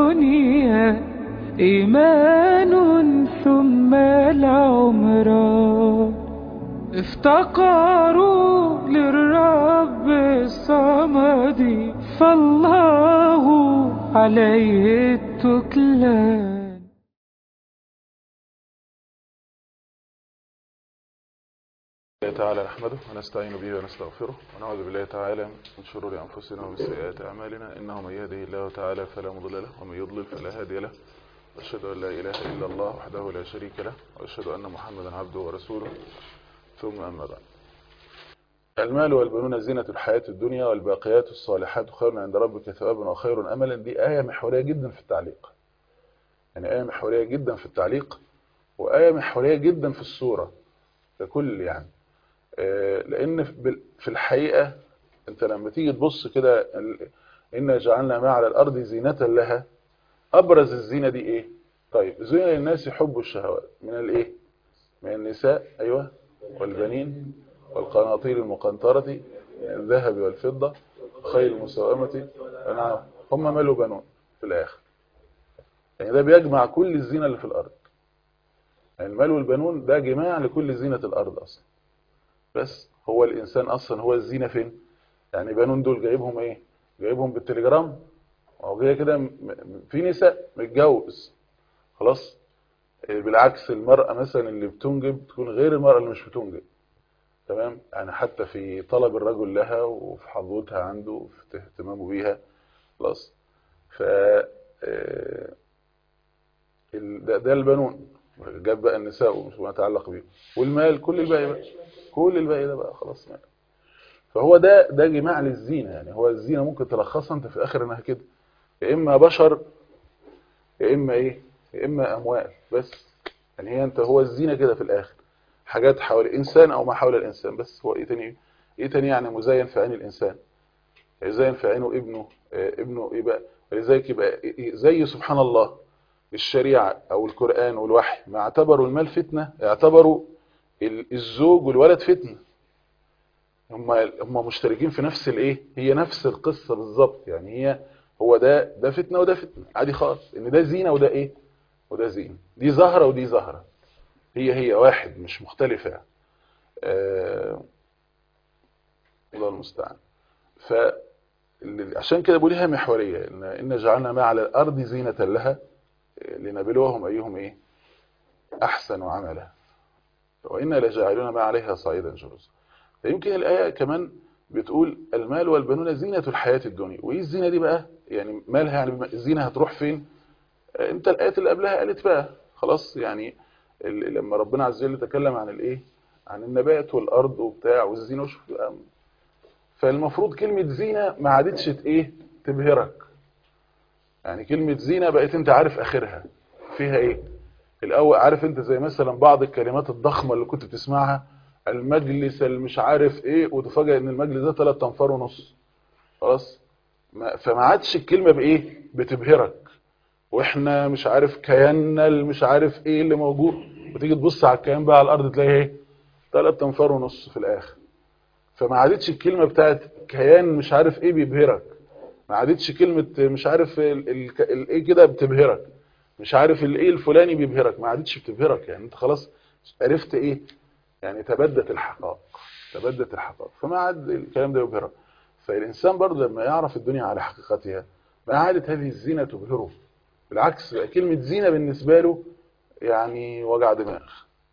الدنيا إيمان ثم العمران افتقروا للرب الصمد فالله عليه التكلان الله تعالى نحمده ونستعين به ونستغفره ونعوذ بالله تعالى من شرور أنفسنا ومن سيئات أعمالنا إنه من يهده الله تعالى فلا مضل له ومن يضلل فلا هادي له وأشهد أن لا إله إلا الله وحده لا شريك له وأشهد أن محمدا عبده ورسوله ثم أما بعد المال والبنون زينة الحياة الدنيا والباقيات الصالحات خير عند ربك ثوابا وخير أملا دي آية محورية جدا في التعليق يعني آية محورية جدا في التعليق وآية محورية جدا في السورة ككل يعني لان في الحقيقة انت لما تيجي تبص كده إنا جعلنا ما على الارض زينة لها ابرز الزينة دي ايه طيب زين للناس حب الشهوات من الايه من النساء ايوه والبنين والقناطير المقنطرة من الذهب والفضة خيل المسومة نعم هم مالوا بنون في الاخر يعني ده بيجمع كل الزينة اللي في الارض يعني المال والبنون ده جماع لكل زينة الارض اصلا بس هو الإنسان أصلا هو الزينة فين يعني بنون دول جايبهم إيه جايبهم بالتليجرام أو جاية كده في نساء متجوز خلاص بالعكس المرأة مثلا اللي بتنجب تكون غير المرأة اللي مش بتنجب تمام يعني حتى في طلب الرجل لها وفي حظوتها عنده وفي اهتمامه بيها خلاص ف ده, ده البنون جاب بقى النساء وما يتعلق بيه والمال كل الباقي بقى كل الباقي ده بقى خلاص مال فهو ده ده جماع للزينة يعني هو الزينة ممكن تلخصها انت في اخر انها كده يا اما بشر يا اما ايه يا اما اموال بس يعني هي انت هو الزينة كده في الاخر حاجات حول الانسان او ما حول الانسان بس هو ايه تاني ايه تاني يعني مزين في عين الانسان يزين في عينه ابنه ابنه يبقى ولذلك يبقى زي سبحان الله الشريعة او القرآن والوحي ما اعتبروا المال فتنة اعتبروا الزوج والولد فتنة هم هم مشتركين في نفس الايه هي نفس القصة بالظبط يعني هي هو ده ده فتنة وده فتنة عادي خالص ان ده زينة وده ايه وده زينة دي زهرة ودي زهرة هي هي واحد مش مختلفة آه الله المستعان ف عشان كده بقولها محورية ان إن جعلنا ما على الارض زينة لها لنبلوهم ايهم ايه احسن عملا وإنا لجاعلون ما عليها صعيدا جرزا فيمكن الآية كمان بتقول المال والبنون زينة الحياة الدنيا وإيه الزينة دي بقى يعني مالها يعني الزينة هتروح فين انت الآيات اللي قبلها قالت بقى خلاص يعني لما ربنا عز وجل تكلم عن الايه عن النبات والأرض وبتاع والزينة وشوف فالمفروض كلمة زينة ما عادتش ايه تبهرك يعني كلمة زينة بقيت انت عارف اخرها فيها ايه الاول عارف انت زي مثلا بعض الكلمات الضخمة اللي كنت بتسمعها المجلس المش عارف ايه وتفاجئ ان المجلس ده 3 انفار ونص خلاص فما عادش الكلمة بايه بتبهرك واحنا مش عارف كياننا اللي مش عارف ايه اللي موجود وتيجي تبص على الكيان بقى على الارض تلاقي ايه 3 انفار ونص في الاخر فما عادتش الكلمة بتاعت كيان مش عارف ايه بيبهرك ما عادتش كلمة مش عارف الايه كده بتبهرك مش عارف الايه الفلاني بيبهرك ما عادتش بتبهرك يعني انت خلاص عرفت ايه يعني تبدت الحقائق تبدت الحقائق فما عاد الكلام ده يبهرك فالانسان برضه لما يعرف الدنيا على حقيقتها ما عادت هذه الزينة تبهره بالعكس بقى كلمة زينة بالنسبة له يعني وجع دماغ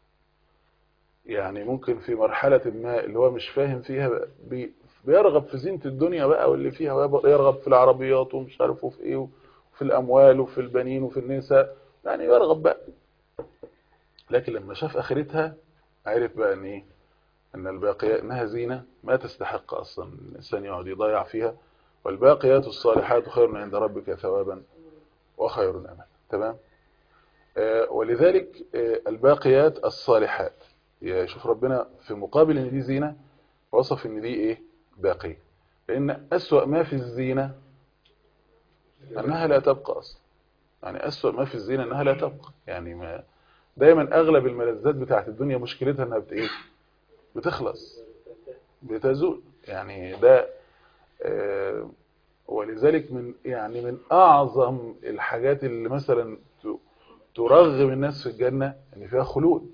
يعني ممكن في مرحلة ما اللي هو مش فاهم فيها بي بيرغب في زينة الدنيا بقى واللي فيها ويرغب في العربيات ومش عارف وفي ايه وفي الاموال وفي البنين وفي النساء يعني يرغب بقى لكن لما شاف اخرتها عرف بقى ان ايه ان الباقيات انها زينة ما تستحق اصلا الانسان يقعد يضيع فيها والباقيات الصالحات خير عند ربك ثوابا وخير املا تمام آه ولذلك آه الباقيات الصالحات شوف ربنا في مقابل ان دي زينة وصف ان دي ايه باقية لان اسوأ ما في الزينة انها لا تبقى اصلا يعني اسوأ ما في الزينة انها لا تبقى يعني ما دايما اغلب الملذات بتاعت الدنيا مشكلتها انها بت ايه بتخلص بتزول يعني ده ولذلك من يعني من اعظم الحاجات اللي مثلا ت- ترغب الناس في الجنه ان فيها خلود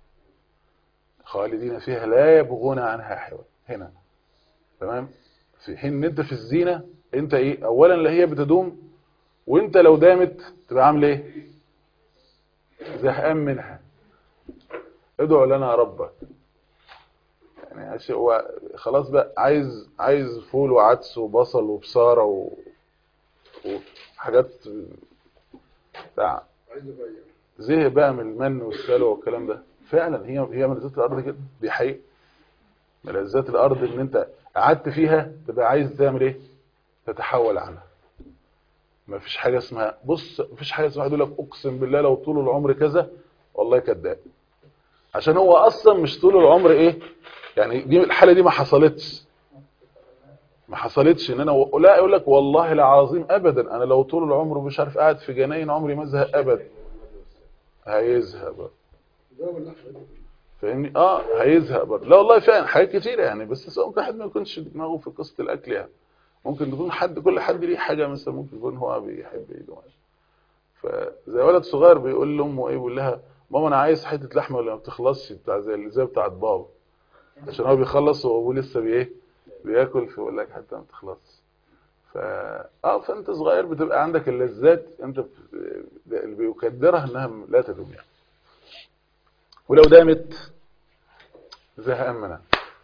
خالدين فيها لا يبغون عنها حولا هنا تمام في حين ان انت في الزينه انت ايه اولا لا هي بتدوم وانت لو دامت تبقى عامل ايه زهقان منها ادعو لنا ربك يعني عش- هو خلاص بقى عايز عايز فول وعدس وبصل وبصاره و... وحاجات بتاع عايز اغير زهق بقى من المن والسلوى والكلام ده فعلا هي هي ملذات الارض كده دي حقيقه ملذات الارض ان انت قعدت فيها تبقى عايز تعمل ايه تتحول عنها ما فيش حاجه اسمها بص ما فيش حاجه اسمها يقول لك اقسم بالله لو طول العمر كذا والله كذاب عشان هو اصلا مش طول العمر ايه يعني دي الحاله دي ما حصلتش ما حصلتش ان انا و... لا يقول لك والله العظيم ابدا انا لو طول العمر مش عارف قاعد في جناين عمري ما ازهق ابدا هيزهق بقى ده ولا احمد فاهمني اه هيزهق برضه لا والله فعلا حاجات كتيره يعني بس سواء ممكن حد ما يكونش دماغه في قصه الاكل يعني ممكن تكون حد كل حد ليه حاجه مثلا ممكن يكون هو بيحب ايده مثلا فزي ولد صغير بيقول لامه ايه بيقول لها ماما انا عايز حته لحمه ولا ما بتخلصش بتاع زي اللي زي بتاعت بابا عشان هو بيخلص وابوه لسه بايه بياكل فيقول لك حتى ما بتخلصش ف اه فانت صغير بتبقى عندك اللذات انت ب- اللي بيقدرها انها لا تدوم يعني ولو دامت زهقان منها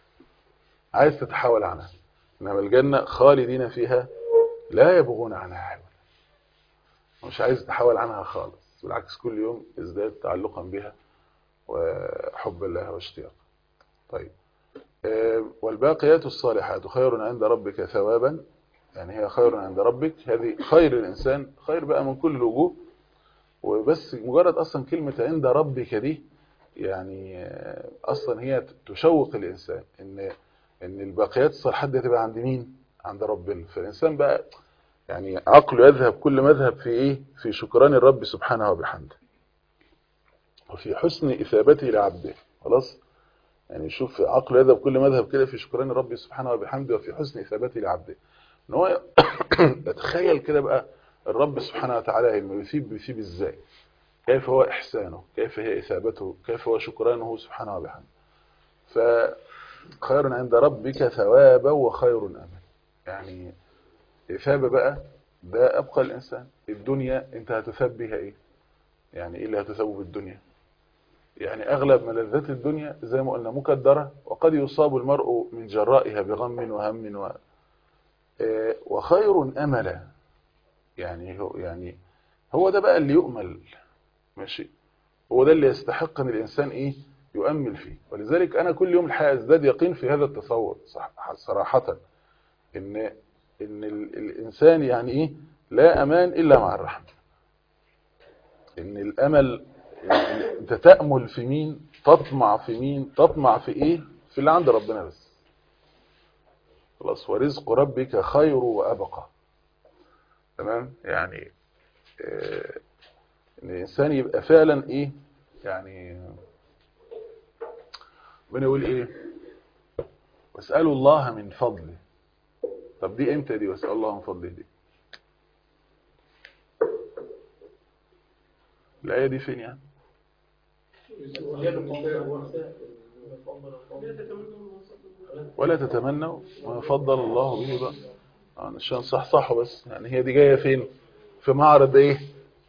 عايز تتحول عنها انما الجنة خالدين فيها لا يبغون عنها حولا مش عايز تتحول عنها خالص بالعكس كل يوم ازداد تعلقا بها وحبا لها واشتياقا طيب آه، والباقيات الصالحات خير عند ربك ثوابا يعني هي خير عند ربك هذه خير الإنسان خير بقى من كل الوجوه وبس مجرد أصلا كلمة عند ربك دي يعني آه، أصلا هي تشوق الإنسان إن إن الباقيات الصالحات دي تبقى عند مين؟ عند ربنا فالإنسان بقى يعني عقله يذهب كل مذهب في إيه؟ في شكران الرب سبحانه وبحمده وفي حسن إثابته لعبده خلاص؟ يعني شوف عقله يذهب كل مذهب كده في شكران الرب سبحانه وبحمده وفي حسن إثابته لعبده ان هو يتخيل كده بقى الرب سبحانه وتعالى لما يثيب بيثيب ازاي كيف هو إحسانه كيف هي إثابته كيف هو شكرانه سبحانه وبحمده فخير عند ربك ثوابا وخير أمل يعني إثابة بقى ده أبقى الإنسان الدنيا أنت هتثاب بها إيه يعني إيه اللي هتثابه بالدنيا يعني أغلب ملذات الدنيا زي ما قلنا مكدرة وقد يصاب المرء من جرائها بغم وهم و... آه، وخير أملا يعني هو يعني هو ده بقى اللي يؤمل ماشي هو ده اللي يستحق ان الانسان ايه يؤمل فيه ولذلك انا كل يوم الحقيقه ازداد يقين في هذا التصور صح صراحه ان ان ال- الانسان يعني ايه لا امان الا مع الرحمه ان الامل يعني انت تامل في مين تطمع في مين تطمع في ايه في اللي عند ربنا بس خلاص ورزق ربك خير وابقى تمام يعني آه، ان الانسان يبقى فعلا ايه يعني بنقول ايه واسالوا الله من فضله طب دي امتى دي واسال الله من فضله دي الايه دي فين يعني ولا تتمنوا ما فضل الله به بقى آه، عشان صح صح بس يعني هي دي جايه فين في معرض ايه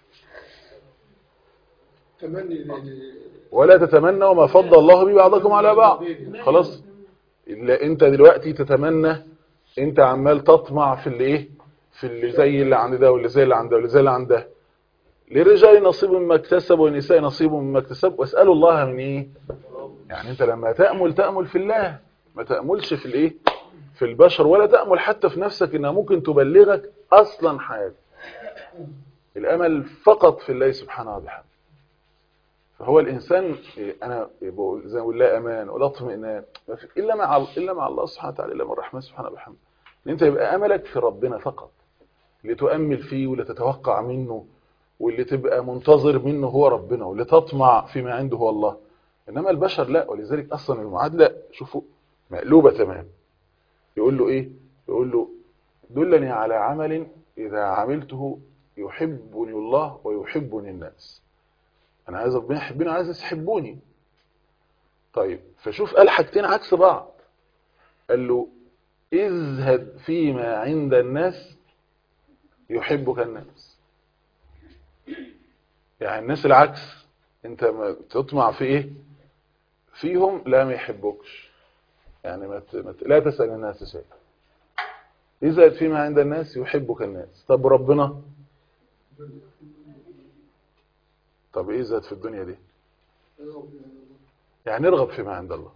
تمني ل- ل- ولا تتمنوا ما فضل الله به بعضكم على بعض خلاص الا انت دلوقتي تتمنى انت عمال تطمع في اللي ايه في اللي زي اللي عند ده واللي زي اللي عند ده واللي زي اللي عند ده للرجال نصيب مما اكتسب والنساء نصيب مما اكتسب واسالوا الله من ايه يعني انت لما تامل تامل في الله ما تاملش في الايه في البشر ولا تامل حتى في نفسك انها ممكن تبلغك اصلا حاجه الامل فقط في الله سبحانه وبحمده فهو الانسان إيه، انا بقول زي ما بقول لا امان ولا اطمئنان ما في- الا مع الا مع الله سبحانه وتعالى الا مع الرحمن سبحانه وبحمده ان انت يبقى املك في ربنا فقط اللي تؤمل فيه واللي تتوقع منه واللي تبقى منتظر منه هو ربنا واللي تطمع فيما عنده هو الله انما البشر لا ولذلك اصلا المعادله شوفوا مقلوبه تمام يقول له ايه يقول له دلني على عمل إذا عملته يحبني الله ويحبني الناس أنا عايز ربنا يحبني وعايز الناس يحبوني طيب فشوف قال حاجتين عكس بعض قال له ازهد فيما عند الناس يحبك الناس يعني الناس العكس انت ما تطمع في ايه فيهم لا ما يحبوكش يعني ما ت... ما ت... لا تسأل الناس شيء ازهد فيما عند الناس يحبك الناس طب ربنا طب ايه ازهد في الدنيا دي يعني ارغب فيما عند الله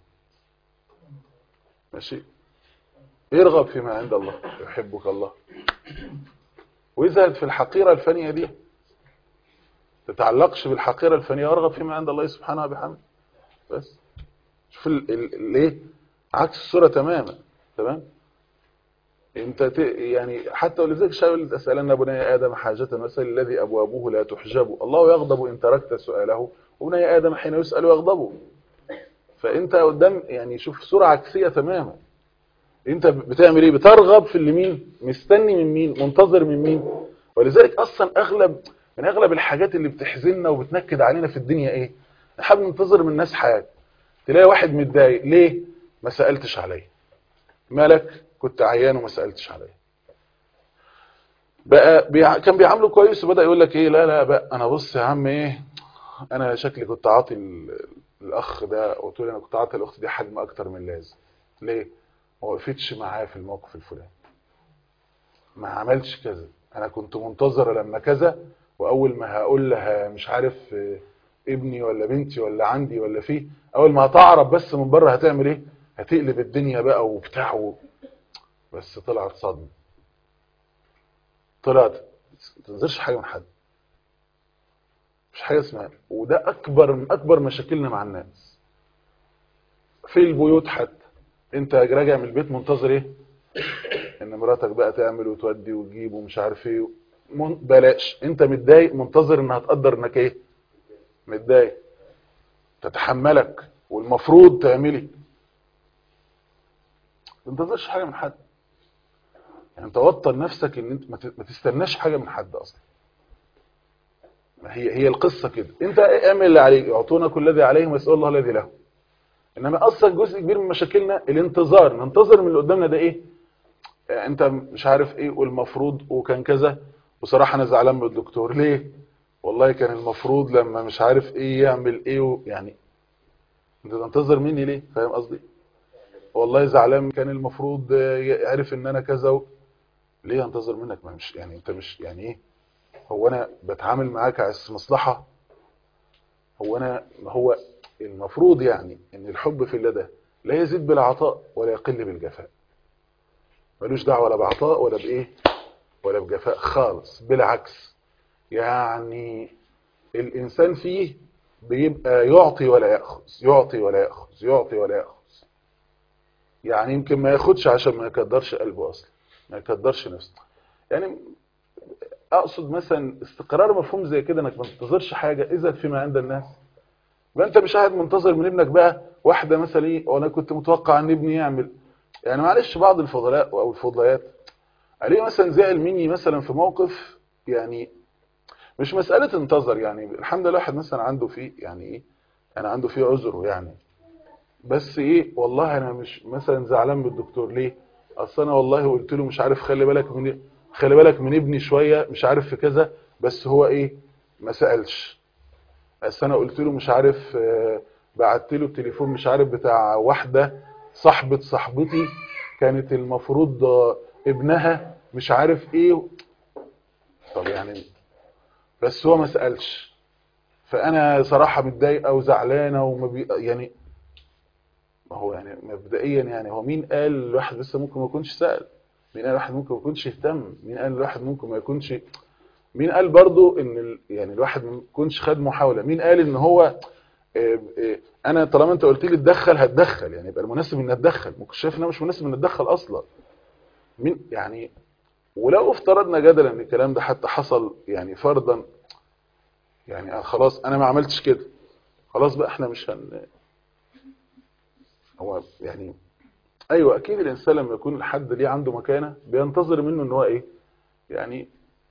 ماشي ارغب فيما عند الله يحبك الله وازهد في الحقيرة الفانية دي تتعلقش بالحقيرة الفانية وارغب فيما عند الله سبحانه وبحمده بس شوف الايه عكس الصورة تماما تمام انت ت... يعني حتى ولذلك شاول تسألن بني آدم حاجة واسأل الذي أبوابه لا تحجب الله يغضب إن تركت سؤاله وبني آدم حين يسأل يغضب فانت قدام يعني شوف صورة عكسية تماما انت بتعمل ايه بترغب في اللي مين مستني من مين منتظر من مين ولذلك اصلا اغلب من اغلب الحاجات اللي بتحزننا وبتنكد علينا في الدنيا ايه نحب ننتظر من الناس حاجه تلاقي واحد متضايق ليه ما سالتش عليا مالك كنت عيان وما سالتش عليا بقى بيع... كان بيعامله كويس وبدا يقول لك ايه لا لا بقى انا بص يا عم ايه انا شكلي كنت عاطي ال... الاخ ده قلت له انا كنت عاطي الاخت دي حجم اكتر من اللازم ليه ما وقفتش معاه في الموقف الفلاني ما عملش كذا انا كنت منتظره لما كذا واول ما هقول لها مش عارف ابني ولا بنتي ولا عندي ولا فيه اول ما هتعرف بس من بره هتعمل ايه هتقلب الدنيا بقى وبتاع و... بس طلعت صدمه طلعت ما تنزلش حاجه من حد مش حاجه اسمها وده اكبر من اكبر مشاكلنا مع الناس في البيوت حتى انت راجع من البيت منتظر ايه ان مراتك بقى تعمل وتودي وتجيب ومش عارف ايه من... بلاش انت متضايق منتظر انها تقدر انك ايه متضايق تتحملك والمفروض تعملي ما تنتظرش حاجه من حد يعني انت وطن نفسك ان انت ما تستناش حاجه من حد اصلا هي هي القصه كده انت اعمل اللي عليك يعطونا كل الذي عليهم ويسال الله الذي لهم انما اصلا جزء كبير من مشاكلنا الانتظار ننتظر من اللي قدامنا ده ايه انت مش عارف ايه والمفروض وكان كذا وصراحة انا زعلان من الدكتور ليه والله كان المفروض لما مش عارف ايه يعمل ايه و... يعني انت تنتظر مني ليه فاهم قصدي والله زعلان كان المفروض يعرف ان انا كذا و... ليه انتظر منك ما مش يعني انت مش يعني ايه هو انا بتعامل معاك على مصلحة هو انا هو المفروض يعني ان الحب في الله ده لا يزيد بالعطاء ولا يقل بالجفاء ملوش دعوه لا بعطاء ولا بايه ولا بجفاء خالص بالعكس يعني الانسان فيه بيبقى يعطي ولا ياخذ يعطي ولا ياخذ يعطي ولا ياخذ يعني يمكن ما ياخدش عشان ما يكدرش قلبه اصلا ما يكدرش نفسه يعني اقصد مثلا استقرار مفهوم زي كده انك ما تنتظرش حاجه اذا فيما عند الناس يبقى انت مش قاعد منتظر من ابنك بقى واحده مثلا ايه وانا كنت متوقع ان ابني يعمل يعني معلش بعض الفضلاء او الفضليات عليه مثلا زعل مني مثلا في موقف يعني مش مساله انتظر يعني الحمد لله واحد مثلا عنده فيه يعني ايه انا عنده فيه عذره يعني بس ايه والله انا مش مثلا زعلان من الدكتور ليه اصل انا والله قلت له مش عارف خلي بالك من خلي بالك من ابني شويه مش عارف في كذا بس هو ايه ما سالش بس انا قلت له مش عارف بعت له التليفون مش عارف بتاع واحده صاحبه صاحبتي كانت المفروض ابنها مش عارف ايه طب يعني بس هو ما سالش فانا صراحه متضايقه وزعلانه وما بي يعني ما هو يعني مبدئيا يعني هو مين قال الواحد لسه ممكن ما يكونش سال مين قال الواحد ممكن ما يكونش اهتم مين قال الواحد ممكن ما يكونش مين قال برضو ان ال... يعني الواحد ما يكونش خد محاولة مين قال ان هو إيه إيه انا طالما انت قلت لي اتدخل هتدخل يعني يبقى المناسب ان اتدخل ممكن شايف ان انا مش مناسب ان اتدخل اصلا مين يعني ولو افترضنا جدلا ان الكلام ده حتى حصل يعني فرضا يعني خلاص انا ما عملتش كده خلاص بقى احنا مش هن هو يعني ايوه اكيد الانسان لما يكون الحد ليه عنده مكانه بينتظر منه ان هو ايه يعني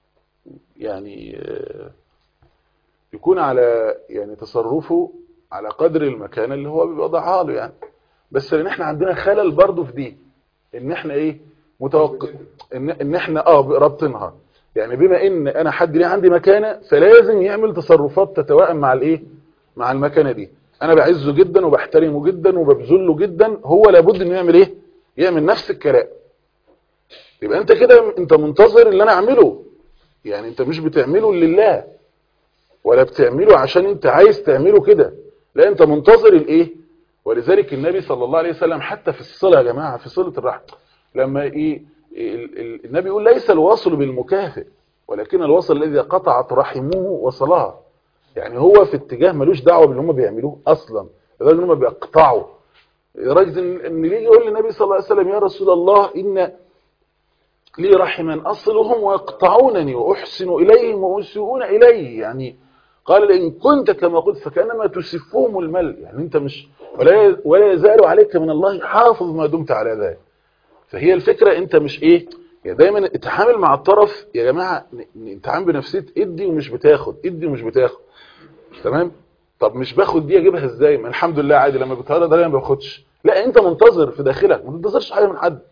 يعني آه، يكون على يعني تصرفه على قدر المكانه اللي هو بيوضعها له يعني بس لان احنا عندنا خلل برضه في دي ان احنا ايه متوقع ان ان احنا اه رابطينها يعني بما ان انا حد ليه عندي مكانه فلازم يعمل تصرفات تتوائم مع الايه مع المكانه دي انا بعزه جدا وبحترمه جدا وببذله جدا هو لابد انه يعمل ايه يعمل نفس الكلام يبقى انت كده انت منتظر اللي انا اعمله يعني انت مش بتعمله لله ولا بتعمله عشان انت عايز تعمله كده لا انت منتظر الايه ولذلك النبي صلى الله عليه وسلم حتى في الصلة يا جماعة في صلة الرحم لما ايه ال- ال- النبي يقول ليس الواصل بالمكافئ ولكن الواصل الذي قطعت رحمه وصلها يعني هو في اتجاه ملوش دعوة باللي هم بيعملوه اصلا لدرجه ان هم بيقطعوا لدرجه ان إن يجي يقول للنبي صلى الله عليه وسلم يا رسول الله ان لي رحما اصلهم ويقطعونني واحسن اليهم ويسيئون الي يعني قال لئن كنت كما قلت فكانما تسفهم المل يعني انت مش ولا ولا يزال عليك من الله حافظ ما دمت على ذلك فهي الفكره انت مش ايه يعني دايما اتعامل مع الطرف يا جماعه اتعامل بنفسيه ادي ومش بتاخد ادي ومش بتاخد تمام طب مش باخد دي اجيبها ازاي ما الحمد لله عادي لما بتهرب ده ما باخدش لا انت منتظر في داخلك ما تنتظرش حاجه من حد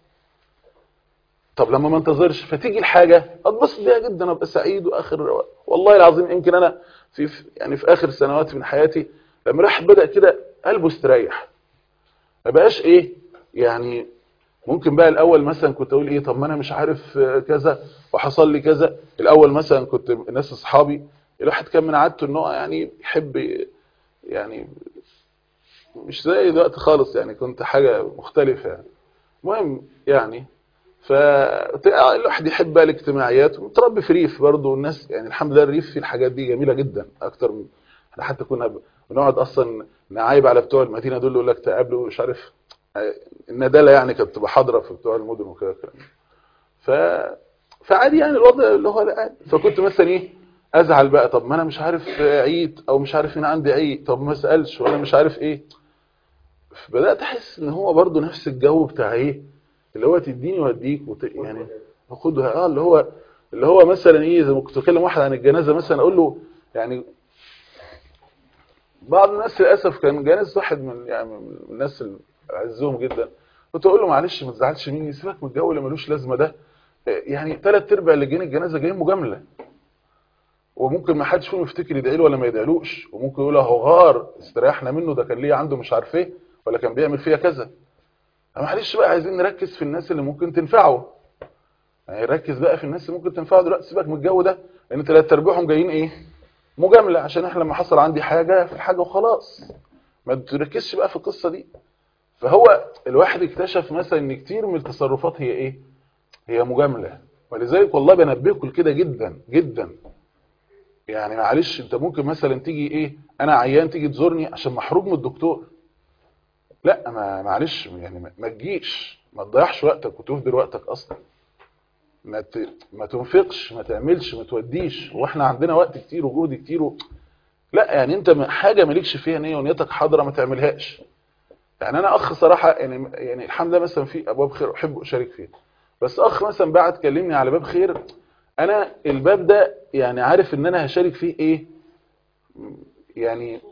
طب لما ما انتظرش فتيجي الحاجه اتبسط بيها جدا ابقى سعيد واخر والله العظيم يمكن انا في في- يعني في اخر سنوات من حياتي لما الواحد بدا كده قلبه استريح ما بقاش ايه يعني ممكن بقى الاول مثلا كنت اقول ايه طب ما انا مش عارف آه، كذا وحصل لي كذا الاول مثلا كنت ناس اصحابي الواحد كان من عادته ان هو يعني يحب يعني مش زي دلوقتي خالص يعني كنت حاجه مختلفه يعني المهم يعني فالواحد يحب بقى الاجتماعيات ومتربي في ريف برضه والناس يعني الحمد لله الريف فيه الحاجات دي جميله جدا اكتر من احنا حتى كنا بنقعد اصلا نعايب على بتوع المدينه دول يقول لك تقابلوا مش عارف الندالة يعني كانت تبقى حاضره في بتوع المدن وكده الكلام ده. ف فعادي يعني الوضع اللي هو لا عادي. فكنت مثلا ايه ازعل بقى طب ما انا مش عارف عيد او مش عارف هنا عندي عيد طب ما اسالش ولا مش عارف ايه بدات احس ان هو برضو نفس الجو بتاع ايه اللي هو تديني واديك وت... يعني خدها اه اللي هو اللي هو مثلا ايه زي ما كنت بكلم واحد عن الجنازه مثلا اقول له يعني بعض الناس للاسف كان جانز واحد من يعني من الناس اللي اعزهم جدا كنت اقول له معلش ما تزعلش مني سيبك من الجو اللي ملوش لازمه ده يعني ثلاث ارباع اللي جايين الجنازه جايين مجامله وممكن ما حدش فيهم يفتكر يدعي له ولا ما يدعيلوش وممكن يقول اهو غار استريحنا منه ده كان ليه عنده مش عارف ايه ولا كان بيعمل فيها كذا معلش بقى عايزين نركز في الناس اللي ممكن تنفعه يعني ركز بقى في الناس اللي ممكن تنفعه دلوقتي سيبك من الجو ده لان ثلاث ارباعهم جايين ايه مجامله عشان احنا لما حصل عندي حاجه في الحاجه وخلاص ما تركزش بقى في القصه دي فهو الواحد اكتشف مثلا ان كتير من التصرفات هي ايه هي مجامله ولذلك والله بنبهكم كده جدا جدا يعني معلش انت ممكن مثلا تيجي ايه انا عيان تيجي تزورني عشان محروق من الدكتور لا ما معلش يعني ما- ما تجيش ما تضيعش وقتك وتهدر وقتك اصلا ما ت... ما تنفقش ما تعملش ما توديش واحنا عندنا وقت كتير وجهد كتير و... لا يعني انت م- حاجه مالكش فيها نيه ونيتك حاضره ما تعملهاش يعني انا اخ صراحه يعني يعني الحمد لله مثلا في ابواب خير احب اشارك فيها بس اخ مثلا بعد كلمني على باب خير انا الباب ده يعني عارف ان انا هشارك فيه ايه يعني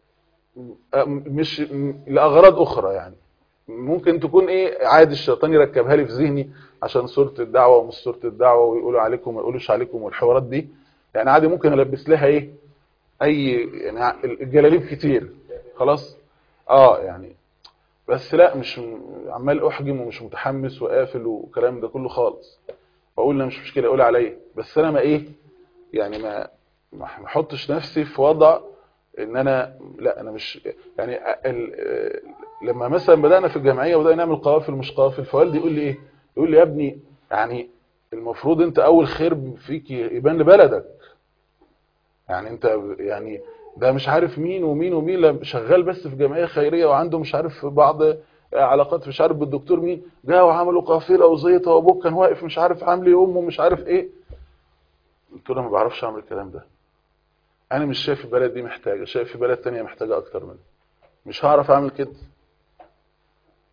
مش لاغراض اخرى يعني ممكن تكون ايه عادي الشيطان يركبها لي في ذهني عشان صورة الدعوة ومش صورة الدعوة ويقولوا عليكم وما يقولوش عليكم والحوارات دي يعني عادي ممكن البس لها ايه اي يعني الجلاليب كتير خلاص اه يعني بس لا مش عمال احجم ومش متحمس وقافل والكلام ده كله خالص واقول لا مش مشكله اقول عليا بس انا ما ايه يعني ما ما احطش نفسي في وضع ان انا لا انا مش يعني ال- لما مثلا بدانا في الجمعيه وبدانا نعمل قوافل مش قوافل فوالدي يقول لي ايه يقول لي يا ابني يعني المفروض انت اول خير فيك يبان لبلدك يعني انت يعني ده مش عارف مين ومين ومين لا شغال بس في جمعيه خيريه وعنده مش عارف بعض علاقات مش عارف بالدكتور مين جاء وعملوا قافله وزيطه وابوك كان واقف مش عارف عامل ايه امه مش عارف ايه قلت له أنا ما بعرفش اعمل الكلام ده انا مش شايف البلد دي محتاجه شايف في بلد تانية محتاجه اكتر مني مش هعرف اعمل كده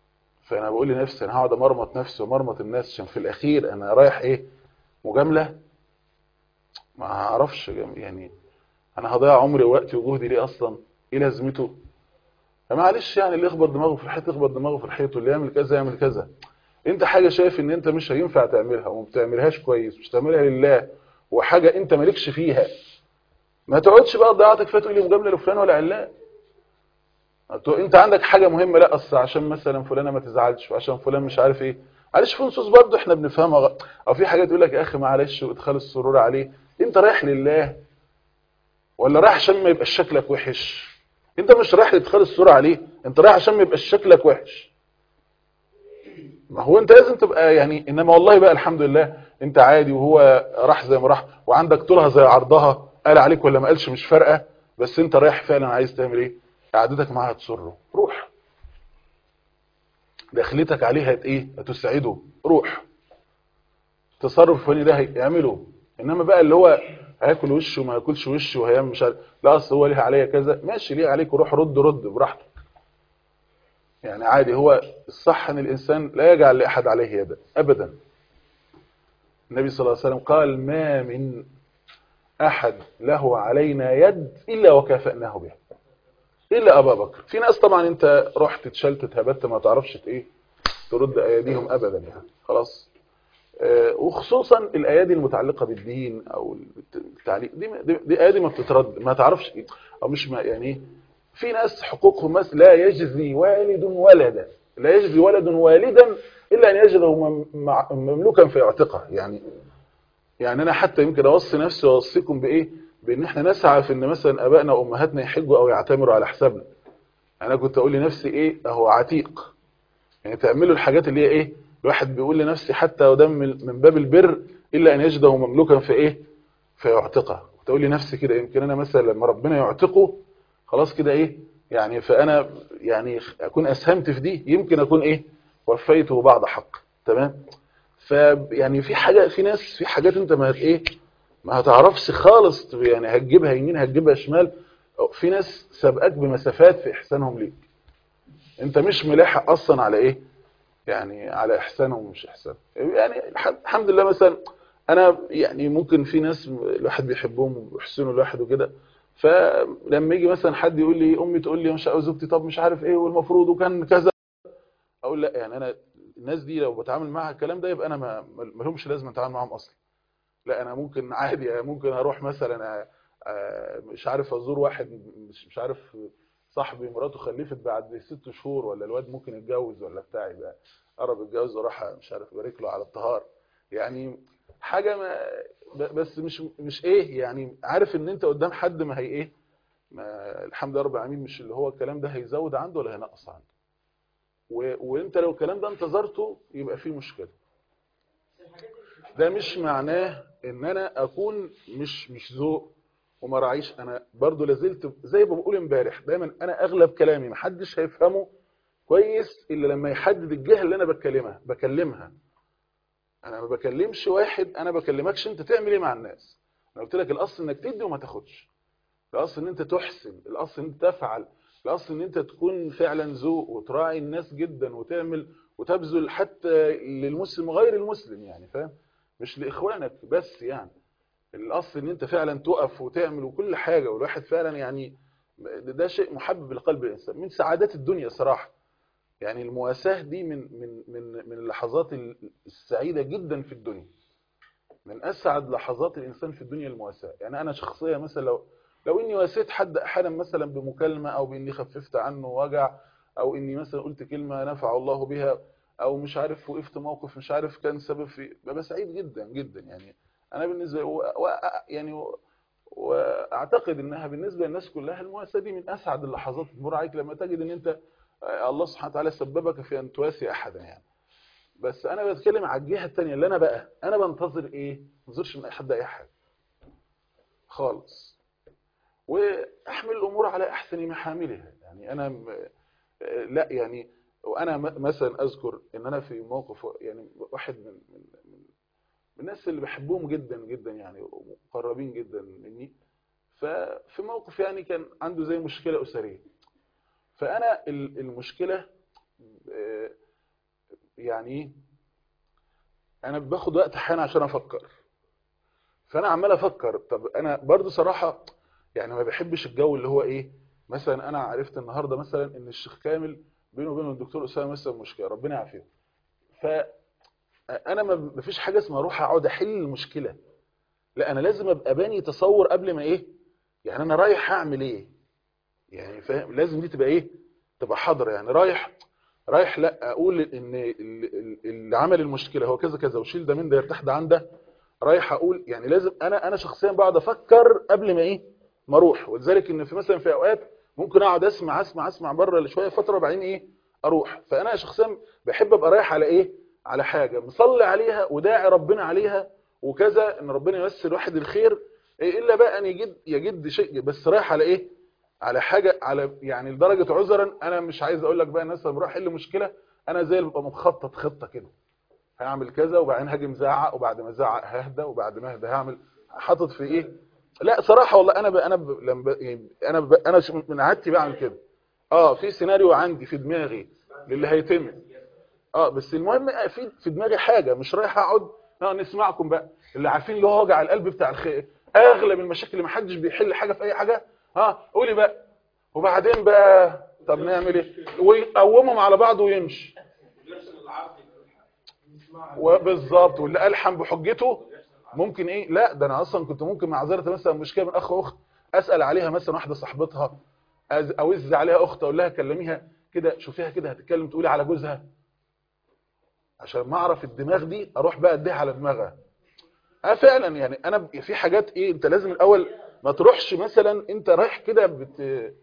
فانا بقول لنفسي انا هقعد امرمط نفسي ومرمط الناس عشان في الاخير انا رايح ايه مجامله ما اعرفش جم- يعني انا هضيع عمري ووقتي وجهدي ليه اصلا ايه لازمته فمعلش يعني اللي يخبط دماغه في الحيط يخبط دماغه في الحيط واللي يعمل كذا يعمل كذا انت حاجه شايف ان انت مش هينفع تعملها وما بتعملهاش كويس مش تعملها لله وحاجه انت مالكش فيها ما تقعدش بقى ضيعتك فيها تقول لي مجامله لفلان ولا علان هتقول- انت عندك حاجه مهمه لا اصل عشان مثلا فلانه ما تزعلش وعشان فلان مش عارف ايه معلش في نصوص برضه احنا بنفهمها غ- او في حاجات تقول لك يا اخي معلش وادخال السرور عليه انت رايح لله ولا رايح عشان ما يبقاش شكلك وحش انت مش رايح لادخال السرور عليه انت رايح عشان ما يبقاش شكلك وحش ما هو انت لازم تبقى يعني انما والله بقى الحمد لله انت عادي وهو راح زي ما راح وعندك طولها زي عرضها قال عليك ولا ما قالش مش فارقه بس انت رايح فعلا عايز تعمل ايه قعدتك معاه هتسره روح دخلتك عليه هت ايه هتسعده روح تصرف الفلاني ده هيعمله انما بقى اللي هو هياكل وشه وما ياكلش وشه وهيعمل مش عارف لا اصل هو ليه عليا كذا ماشي ليه عليك وروح رد رد براحتك يعني عادي هو الصح ان الانسان لا يجعل لاحد عليه يدا ابدا النبي صلى الله عليه وسلم قال ما من احد له علينا يد الا وكافأناه بها الا ابا بكر في ناس طبعا انت رحت اتشلت هبت ما تعرفش ت- ايه ترد اياديهم ابدا يعني خلاص آه، وخصوصا الايادي المتعلقه بالدين او التعليق دي دي, دي ايادي ما بتترد ما تعرفش إيه، او مش ما يعني إيه، في ناس حقوقهم بس لا يجزي والد ولدا لا يجزي ولد والدا الا ان يجده مم- مع- مملوكا في اعتقه يعني يعني انا حتى يمكن اوصي نفسي واوصيكم بايه بان احنا نسعى في ان مثلا ابائنا وامهاتنا يحجوا او يعتمروا على حسابنا انا كنت اقول لنفسي ايه اهو عتيق يعني تعملوا الحاجات اللي هي ايه الواحد بيقول لنفسي حتى وده من من باب البر الا ان يجده مملوكا في ايه في يعتقه كنت اقول لنفسي كده يمكن انا مثلا لما ربنا يعتقه خلاص كده ايه يعني فانا يعني اكون اسهمت في دي يمكن اكون ايه وفيته بعض حق تمام ف يعني في حاجه في ناس في حاجات انت ما هت ايه ما هتعرفش خالص يعني هتجيبها يمين هتجيبها شمال في ناس سابقاك بمسافات في احسانهم ليك انت مش ملاحق اصلا على ايه يعني على احسانهم ومش احسان يعني الح- الحمد لله مثلا انا يعني ممكن في ناس الواحد بيحبهم وبيحسنوا الواحد وكده فلما يجي مثلا حد يقول لي امي تقول لي مش عاوز زوجتي طب مش عارف ايه والمفروض وكان كذا اقول لا يعني انا الناس دي لو بتعامل معاها الكلام ده يبقى انا ما ما لهمش لازم اتعامل معاهم اصلا لا انا ممكن عادي ممكن اروح مثلا آه، مش عارف ازور واحد مش مش عارف صاحبي مراته خلفت بعد ست شهور ولا الواد ممكن يتجوز ولا بتاع يبقى قرب يتجوز وراح مش عارف ابارك له على الطهار يعني حاجه ما ب- بس مش مش ايه يعني عارف ان انت قدام حد ما هي ايه ما الحمد لله رب العالمين مش اللي هو الكلام ده هيزود عنده ولا هينقص عنده و... وانت لو الكلام ده انتظرته يبقى فيه مشكله ده مش معناه ان انا اكون مش مش ذوق وما راعيش انا برضو لازلت زي ما بقول امبارح دايما انا اغلب كلامي محدش هيفهمه كويس الا لما يحدد الجهه اللي انا بتكلمها بكلمها انا ما بكلمش واحد انا بكلمكش انت تعمل ايه مع الناس انا قلت لك الاصل انك تدي وما تاخدش الاصل ان انت تحسن الاصل ان انت تفعل الاصل ان انت تكون فعلا ذوق وتراعي الناس جدا وتعمل وتبذل حتى للمسلم وغير المسلم يعني فاهم مش لاخوانك بس يعني الاصل ان انت فعلا تقف وتعمل وكل حاجه والواحد فعلا يعني ده شيء محبب لقلب الانسان من سعادات الدنيا صراحه يعني المواساه دي من من من من اللحظات السعيده جدا في الدنيا من اسعد لحظات الانسان في الدنيا المواساه يعني انا شخصيا مثلا لو لو اني واسيت حد احيانا مثلا بمكالمه او باني خففت عنه وجع او اني مثلا قلت كلمه نفع الله بها او مش عارف وقفت موقف مش عارف كان سبب في ببقى سعيد جدا جدا يعني انا بالنسبه و... و... يعني و... واعتقد انها بالنسبه للناس كلها المواساه دي من اسعد اللحظات تمر عليك لما تجد ان انت الله سبحانه وتعالى سببك في ان تواسي احدا يعني بس انا بتكلم على الجهه الثانيه اللي انا بقى انا بنتظر ايه ما بنتظرش من اي حد اي حاجه خالص واحمل الامور على احسن محاملها يعني انا م... لا يعني وانا مثلا اذكر ان انا في موقف يعني واحد من من من الناس اللي بحبهم جدا جدا يعني ومقربين جدا مني ففي موقف يعني كان عنده زي مشكله اسريه فانا المشكله يعني ايه انا باخد وقت احيانا عشان افكر فانا عمال افكر طب انا برضو صراحه يعني ما بحبش الجو اللي هو ايه مثلا انا عرفت النهارده مثلا ان الشيخ كامل بينه وبين الدكتور اسامه مثلا مشكله ربنا يعافيه ف انا ما ما فيش حاجه اسمها اروح اقعد احل المشكله لا انا لازم ابقى باني تصور قبل ما ايه يعني انا رايح اعمل ايه يعني فاهم لازم دي تبقى ايه تبقى حاضره يعني رايح رايح لا اقول ان ال- ال- اللي عمل المشكله هو كذا كذا وشيل ده من ده يرتاح ده عن ده رايح اقول يعني لازم انا انا شخصيا بقعد افكر قبل ما ايه ما اروح ولذلك ان في مثلا في اوقات ممكن اقعد اسمع اسمع اسمع بره شويه فتره وبعدين ايه اروح فانا شخصيا بحب ابقى رايح على ايه على حاجه مصلي عليها وداعي ربنا عليها وكذا ان ربنا يمثل واحد الخير إيه الا بقى ان يجد يجد شيء بس رايح على ايه على حاجه على يعني لدرجه عذرا انا مش عايز اقول لك بقى الناس لما بروح احل مشكله انا زي اللي ببقى مخطط خطه كده هعمل كذا وبعدين هاجي مزعق وبعد ما ازعق ههدى وبعد ما اهدى هعمل حاطط في ايه لا صراحه والله انا ب... انا ب... لما ب... يعني انا ب... انا ش- من عادتي بعمل كده اه في سيناريو عندي في دماغي للي هيتم اه بس المهم في في دماغي حاجه مش رايح اقعد اه نسمعكم بقى اللي عارفين اللي هو وجع القلب بتاع الخير اغلب المشاكل اللي ما حدش بيحل حاجه في اي حاجه ها قولي بقى وبعدين بقى طب نعمل ايه ويقومهم على بعض ويمشي وبالظبط واللي الحم بحجته ممكن ايه لا ده انا اصلا كنت ممكن معذره مثلا مشكله من اخ واخت اسال عليها مثلا واحده صاحبتها أز- اوز عليها اخت اقول لها كلميها كده شوفيها كده هتتكلم تقولي على جوزها عشان ما اعرف الدماغ دي اروح بقى اديها على دماغها اه فعلا يعني انا ب- في حاجات ايه انت لازم الاول ما تروحش مثلا انت رايح كده بت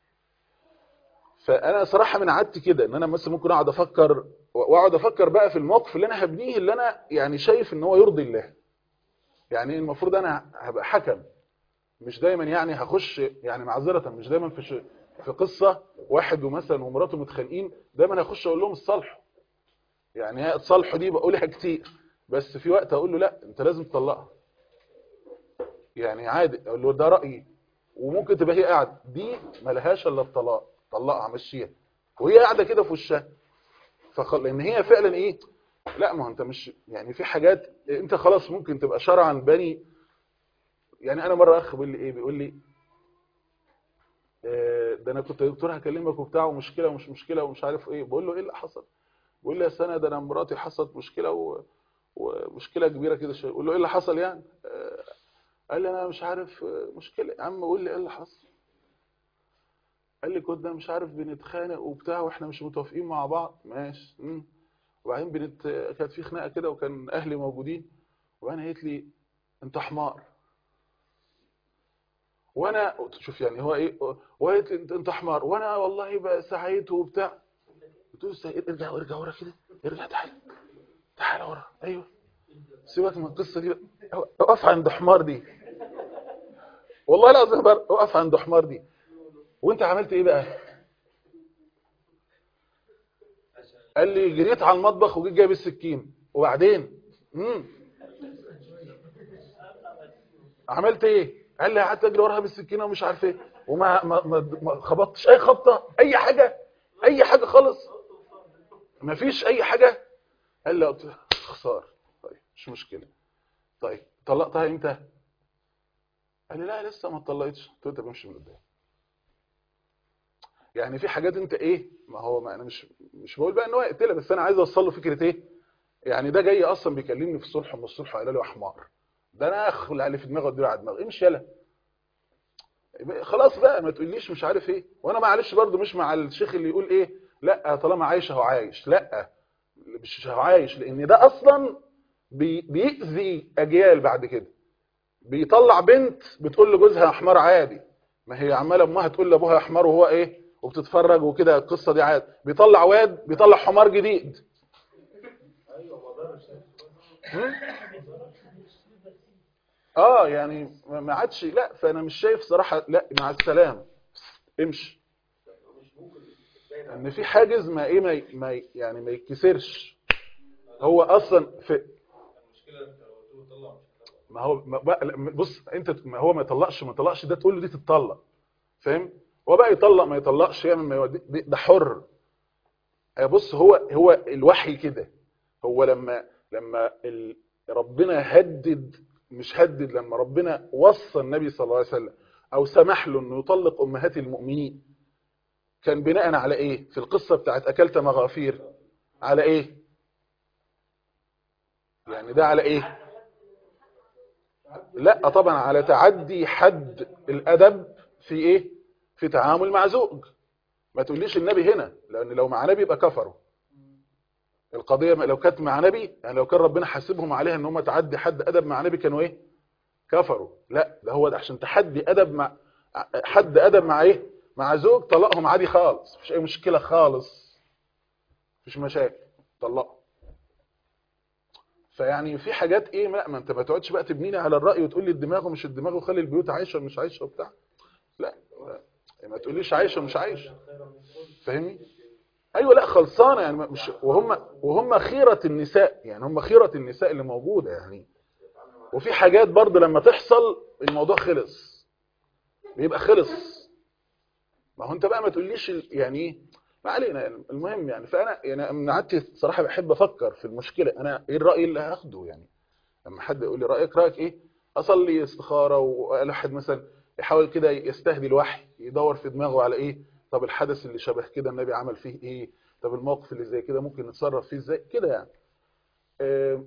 فانا صراحه من عادتي كده ان انا مثلا ممكن اقعد افكر واقعد افكر بقى في الموقف اللي انا هبنيه اللي انا يعني شايف ان هو يرضي الله يعني المفروض انا هبقى حكم مش دايما يعني هخش يعني معذره مش دايما في ش... في قصه واحد ومثلا ومراته متخانقين دايما هخش اقول لهم الصلح يعني هي الصلح دي بقولها كتير بس في وقت اقول له لا انت لازم تطلقها يعني عادي اقول له ده رايي وممكن تبقى هي قاعده دي ملهاش الا الطلاق طلقها مشيها وهي قاعده كده في وشها فخل... لان هي فعلا ايه لا ما هو انت مش يعني في حاجات انت خلاص ممكن تبقى شرعا بني يعني انا مره اخ بيقول لي ايه بيقول لي آه، ده انا كنت يا دكتور هكلمك وبتاع ومشكله ومش مشكله ومش عارف ايه بقول له ايه اللي حصل بيقول لي يا سنه ده انا مراتي حصلت مشكله و... ومشكله كبيره كده شويه بقول له ايه اللي حصل يعني آه، قال لي انا مش عارف آه، مشكله يا عم قول لي ايه اللي حصل قال لي كنا مش عارف بنتخانق وبتاع واحنا مش متوافقين مع بعض ماشي مم. وبعدين بنت كانت في خناقه كده وكان اهلي موجودين وبعدين قالت لي انت حمار وانا شوف يعني هو ايه وقالت لي انت انت حمار وانا والله بقى سعيت وبتاع قلت له سعيد ارجع ارجع ورا كده ارجع تعال تعال ورا ايوه سيبك من القصه دي بقى. اقف عند حمار دي والله العظيم بر- اقف عند حمار دي وانت عملت ايه بقى قال لي جريت على المطبخ وجيت جايب السكين وبعدين امم عملت ايه قال لي قعدت اجري وراها بالسكينه ومش عارف ايه وما ما, ما, ما خبطتش اي خبطه اي حاجه اي حاجه خالص ما فيش اي حاجه قال لي قلت له خساره طيب مش مشكله طيب طلقتها امتى قال لي لا لسه ما اتطلقتش قلت له انت بمشي من قدام يعني في حاجات انت ايه ما هو ما انا مش مش بقول بقى ان هو يقتلها بس انا عايز اوصل له فكره ايه يعني ده جاي اصلا بيكلمني في الصلح ومش الصلح قال له يا حمار ده انا اخلع اللي في دماغي واديله على دماغي امشي يلا خلاص بقى ما تقوليش مش عارف ايه وانا معلش برضو مش مع الشيخ اللي يقول ايه لا طالما عايش اهو عايش لا مش اهو عايش لان ده اصلا بي بيأذي اجيال بعد كده بيطلع بنت بتقول لجوزها حمار عادي ما هي عماله امها تقول لابوها حمار وهو ايه وبتتفرج وكده القصه دي عادي بيطلع واد بيطلع حمار جديد هم؟ اه يعني ما ما عادش لا فانا مش شايف صراحه لا مع السلام امشي ان في حاجز ما ايه ما ي- ما ي- يعني ما يتكسرش هو اصلا في ما هو ما بقى لا، بص انت ما هو ما يطلقش ما يطلقش ده تقول له دي تتطلق فاهم هو بقى يطلق ما يطلقش يعمل ما يودي دي- ده حر آه، بص هو هو الوحي كده هو لما لما ال- ربنا هدد مش هدد لما ربنا وصى النبي صلى الله عليه وسلم او سمح له انه يطلق امهات المؤمنين كان بناء على ايه في القصة بتاعت اكلت مغافير على ايه يعني ده على ايه لا طبعا على تعدي حد الادب في ايه في تعامل مع زوج ما تقوليش النبي هنا لان لو مع نبي يبقى كفروا القضية لو كانت مع نبي يعني لو كان ربنا حاسبهم عليها ان هم تعدي حد ادب مع نبي كانوا ايه كفروا لا ده هو ده عشان تحدي ادب مع حد ادب مع ايه مع زوج طلقهم عادي خالص مفيش اي مشكلة خالص مفيش مشاكل طلقهم فيعني في حاجات ايه لا ما انت ما تقعدش بقى تبنيني على الرأي وتقول لي الدماغ ومش الدماغ وخلي البيوت عايشة ومش عايشة وبتاع لا لا. ما تقوليش عايشة ومش عايشة فاهمني ايوه لا خلصانه يعني مش وهم وهم خيره النساء يعني هم خيره النساء اللي موجوده يعني وفي حاجات برضه لما تحصل الموضوع خلص بيبقى خلص ما هو انت بقى ما تقوليش ال- يعني ايه ما علينا يعني المهم يعني فانا يعني من عادتي صراحه بحب افكر في المشكله انا ايه الراي اللي هاخده يعني لما حد يقول لي رايك رايك ايه اصلي استخاره واحد مثلا يحاول كده يستهدي الوحي يدور في دماغه على ايه طب الحدث اللي شبه كده النبي عمل فيه ايه طب الموقف اللي زي كده ممكن نتصرف فيه ازاي كده يعني آم،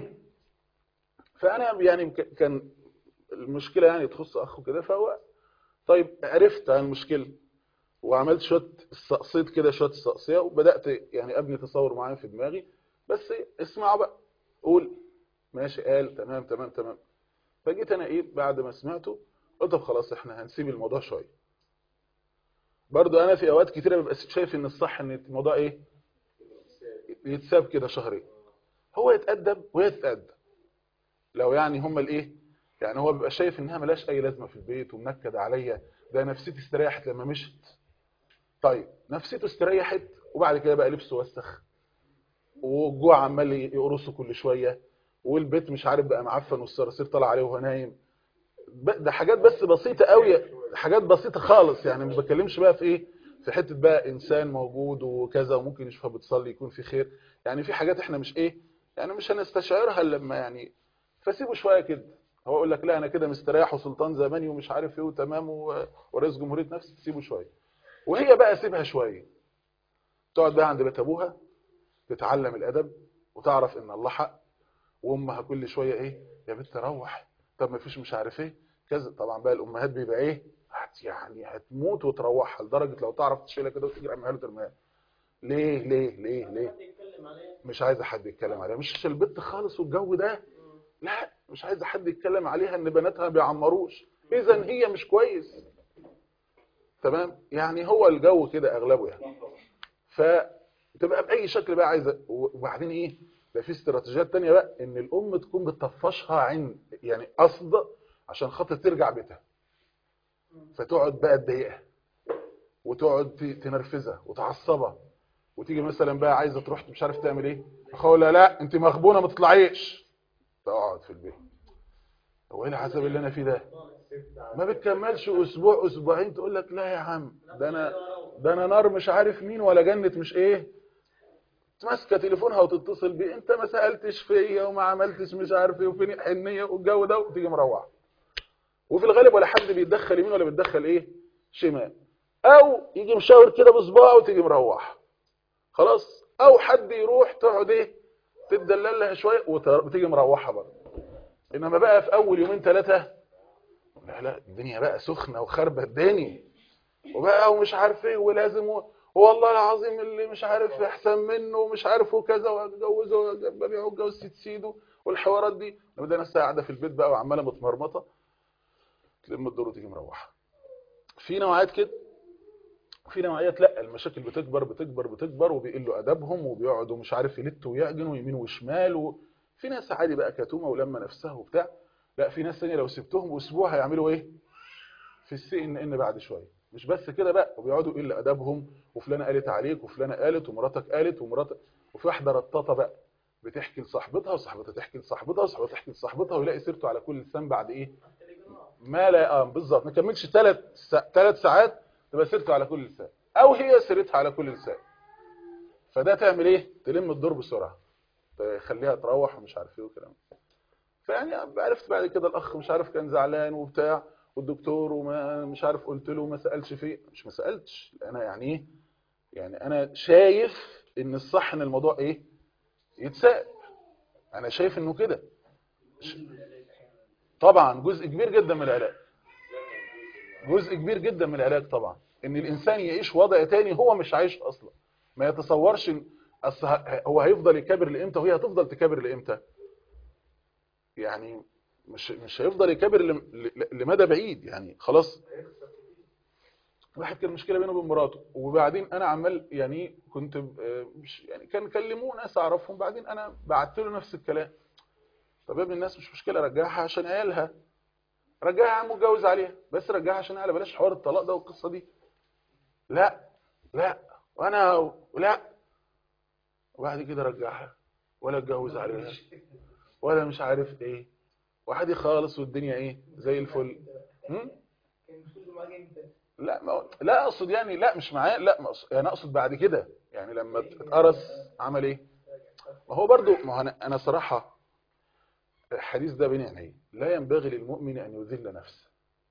فانا يعني ك- كان المشكله يعني تخص اخه كده فهو طيب عرفت عن المشكله وعملت شويه استقصيت كده شويه استقصيه وبدات يعني ابني تصور معين في دماغي بس اسمعوا بقى قول ماشي قال تمام تمام تمام فجيت انا ايه بعد ما سمعته قلت طب خلاص احنا هنسيب الموضوع شويه برضو انا في اوقات كتيره ببقى شايف ان الصح ان الموضوع ايه يتساب كده شهرين هو يتأدب وهي تتأدب لو يعني هما الايه يعني هو بيبقى شايف انها ملاش اي لازمه في البيت ومنكد عليا ده نفسيتي استريحت لما مشت طيب نفسيته استريحت وبعد كده بقى لبسه وسخ والجوع عمال يقرصه كل شويه والبيت مش عارف بقى معفن والصراصير طالع عليه وهو نايم ب- ده حاجات بس بسيطه قوي حاجات بسيطه خالص يعني ما بتكلمش بقى في ايه في حته بقى انسان موجود وكذا وممكن يشوفها بتصلي يكون في خير يعني في حاجات احنا مش ايه يعني مش هنستشعرها إلا لما يعني فسيبه شويه كده هو يقول لك لا انا كده مستريح وسلطان زماني ومش عارف ايه وتمام و- ورئيس جمهوريه نفسي تسيبه شويه وهي بقى سيبها شويه تقعد بقى عند بيت ابوها تتعلم الادب وتعرف ان الله حق وامها كل شويه ايه يا بنت روح طب ما فيش مش عارف ايه كذا طبعا بقى الامهات بيبقى ايه هت يعني هتموت وتروحها لدرجه لو تعرف تشيلها كده وتجري على ترميها ليه ليه ليه ليه مش عايزه حد يتكلم عليها مش البنت خالص والجو ده لا مش عايزه حد يتكلم عليها ان بناتها بيعمروش اذا هي مش كويس تمام يعني هو الجو كده اغلبه يعني فتبقى باي شكل بقى عايزه وبعدين ايه ده في استراتيجيات تانية بقى ان الام تكون بتطفشها عن يعني قصد عشان خاطر ترجع بيتها فتقعد بقى تضايقها وتقعد ت- تنرفزها وتعصبها وتيجي مثلا بقى عايزه تروح مش عارف تعمل ايه اقول لها لا انت مغبونه ما تطلعيش تقعد في البيت هو ايه العذاب اللي انا فيه ده ما بتكملش اسبوع اسبوعين تقول لك لا يا عم ده انا ده انا نار مش عارف مين ولا جنة مش ايه ماسكه تليفونها وتتصل بيه انت ما سالتش فيا وما عملتش مش عارف ايه وفين الحنيه والجو ده وتيجي مروحه وفي الغالب ولا حد بيتدخل يمين ولا بيتدخل ايه شمال او يجي مشاور كده بصباعه وتيجي مروحه خلاص او حد يروح تقعد ايه تدلل لها شويه وت- وتيجي مروحه برضه انما بقى في اول يومين ثلاثه لا لا الدنيا بقى سخنه وخربه الدنيا وبقى ومش عارف ايه ولازم و... والله العظيم اللي مش عارف احسن منه ومش عارف وكذا واتجوزه وابيعه واتجوز ست سيده والحوارات دي لما ده ناس قاعده في البيت بقى وعماله متمرمطه تلم الدور وتيجي مروحه في نوعيات كده في نوعيات لا المشاكل بتكبر بتكبر بتكبر وبيقلوا ادبهم وبيقعدوا مش عارف يلتوا ويعجنوا يمين وشمال وفي ناس عادي بقى كتومه ولما نفسها وبتاع لا في ناس ثانيه لو سبتهم اسبوع هيعملوا ايه في السي ان ان بعد شويه مش بس كده بقى وبيقعدوا يقل ادبهم وفلانه قالت عليك وفلانه قالت ومراتك قالت ومراتك وفي واحده رطاطه بقى بتحكي لصاحبتها وصاحبتها تحكي لصاحبتها وصاحبتها تحكي لصاحبتها ويلاقي سيرته على كل لسان بعد ايه ما لا اه بالظبط ما كملش ثلاث ثلاث ساعات تبقى سيرته على كل لسان او هي سيرتها على كل لسان فده تعمل ايه تلم الدور بسرعه تخليها تروح ومش عارف ايه وكلام فيعني عرفت بعد كده الاخ مش عارف كان زعلان وبتاع والدكتور وما مش عارف قلت له ما سالش فيه مش ما سالتش انا يعني ايه يعني انا شايف ان الصح ان الموضوع ايه يتسال انا شايف انه كده ش- طبعا جزء كبير جدا من العلاج جزء كبير جدا من العلاج طبعا ان الانسان يعيش وضع تاني هو مش عايش اصلا ما يتصورش إن أصل ه- هو هيفضل يكابر لامتى وهي هتفضل تكابر لامتى يعني مش مش هيفضل يكابر لم- ل- لمدى بعيد يعني خلاص واحد كان مشكله بينه وبين مراته وبعدين انا عمال يعني كنت ب- مش يعني كان كلموه ناس اعرفهم بعدين انا بعت له نفس الكلام طب يا ابن الناس مش مشكله رجعها عشان عيالها رجعها يا عم واتجوز عليها بس رجعها عشان عيالها بلاش حوار الطلاق ده والقصه دي لا لا وانا لا وبعد كده رجعها ولا اتجوز عليها ولا مش عارف ايه وعادي خالص والدنيا ايه زي الفل هم؟ لا ما لا اقصد يعني لا مش معاه لا ما أقصد يعني اقصد بعد كده يعني لما اتقرص عمل ايه ما هو برضو ما هو انا انا صراحه الحديث ده بين عيني لا ينبغي للمؤمن ان يذل نفسه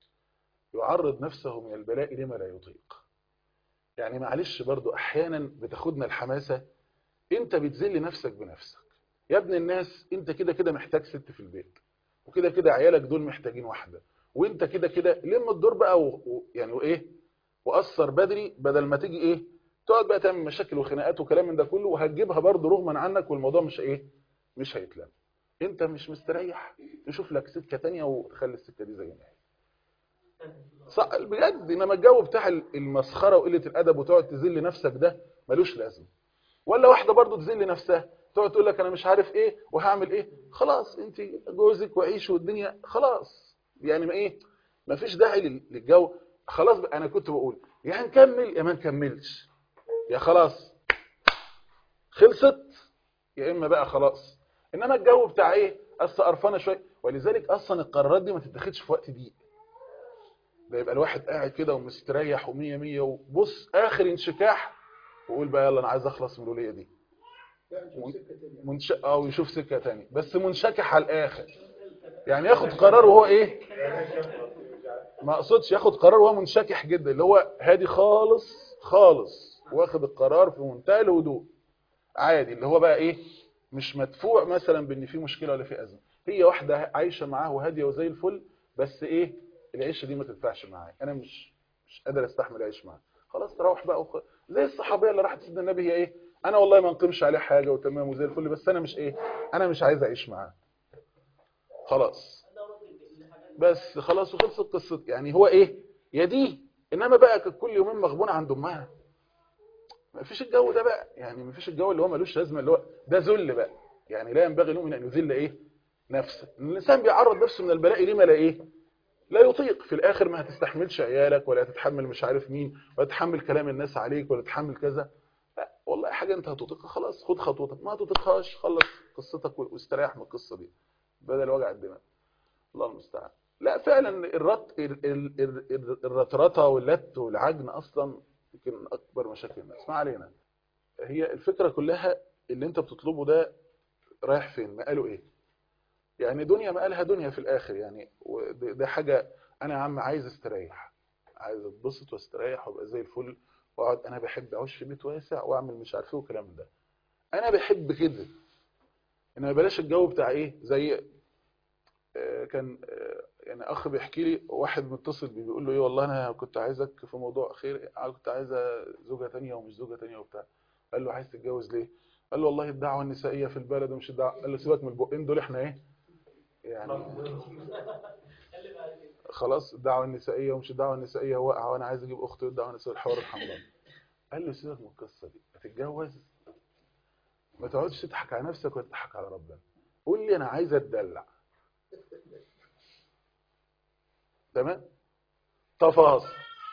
يعرض نفسه من البلاء لما لا يطيق يعني معلش برضو احيانا بتاخدنا الحماسه انت بتذل نفسك بنفسك يا ابن الناس انت كده كده محتاج ست في البيت وكده كده عيالك دول محتاجين واحده وانت كده كده لم الدور بقى و... و... يعني وايه واثر بدري بدل ما تيجي ايه تقعد بقى تعمل مشاكل وخناقات وكلام من ده كله وهتجيبها برضه رغما عنك والموضوع مش ايه مش هيتلم انت مش مستريح تشوف لك سكه تانية وتخلي السكه دي زي ما هي صح بجد انما الجو بتاع المسخره وقله الادب وتقعد تذل نفسك ده ملوش لازمه ولا واحده برضه تذل نفسها تقعد تقول لك انا مش عارف ايه وهعمل ايه خلاص انت جوزك وعيش والدنيا خلاص يعني ما ايه ما فيش داعي لل- للجو خلاص بقى انا كنت بقول يا نكمل يا ما نكملش يا خلاص خلصت يا اما بقى خلاص انما الجو بتاع ايه اصل قرفانه شويه ولذلك اصلا القرارات دي ما تتاخدش في وقت ضيق ده يبقى الواحد قاعد كده ومستريح ومية مية وبص اخر انشكاح وقول بقى يلا انا عايز اخلص من الوليه دي لا نشوف سكة تانية منش... او يشوف سكه تاني بس منشكح على الاخر يعني ياخد قرار وهو ايه ما اقصدش ياخد قرار وهو منشكح جدا اللي هو هادي خالص خالص واخد القرار في منتهى الهدوء عادي اللي هو بقى ايه مش مدفوع مثلا بان في مشكله ولا في ازمه هي واحده عايشه معاه وهاديه وزي الفل بس ايه العيشه دي ما تنفعش معايا انا مش مش قادر استحمل اعيش معاه خلاص تروح بقى وخ... زي الصحابيه اللي راحت سيدنا النبي هي ايه انا والله ما نقيمش عليه حاجه وتمام وزي الفل بس انا مش ايه انا مش عايز اعيش معاه خلاص بس خلاص وخلصت قصه يعني هو ايه يا دي انما بقى كانت كل يومين مغبونه عند امها ما فيش الجو ده بقى يعني ما فيش الجو اللي هو ملوش لازمه اللي هو ده ذل بقى يعني لا ينبغي للمؤمن ان يذل ايه نفسه الانسان بيعرض نفسه من البلاء لما لا ايه لا يطيق في الاخر ما هتستحملش عيالك ولا تتحمل مش عارف مين ولا تتحمل كلام الناس عليك ولا تتحمل كذا لا والله حاجه انت هتطيقها خلاص خد خطوتك ما هتطيقهاش خلص قصتك واستريح من القصه دي بدل وجع الدماغ الله المستعان لا فعلا الرط ال- ال- ال- ال- الرطرطه واللت والعجن اصلا يمكن من اكبر مشاكل الناس ما علينا هي الفكره كلها اللي انت بتطلبه ده رايح فين مقاله ايه يعني دنيا مقالها دنيا في الاخر يعني وده ده حاجه انا يا عم عايز استريح عايز اتبسط واستريح وابقى زي الفل واقعد انا بحب اعيش في بيت واسع واعمل مش عارف ايه والكلام ده انا بحب كده انما بلاش الجو بتاع ايه زي آه، كان آه، يعني اخ بيحكي لي واحد متصل بيه بيقول له ايه والله انا كنت عايزك في موضوع خير أنا كنت عايزه زوجه تانية ومش زوجه تانية وبتاع قال له عايز تتجوز ليه قال له والله الدعوه النسائيه في البلد ومش الدعوه قال له سيبك من البقين دول احنا ايه يعني خلاص الدعوه النسائيه ومش الدعوه النسائيه واقعه وانا عايز اجيب اختي والدعوه النسائيه الحوار الحمضاني قال له سيبك من القصه دي هتتجوز ما تقعدش تضحك على نفسك ولا تضحك على ربنا قول لي انا عايز اتدلع تمام تفاص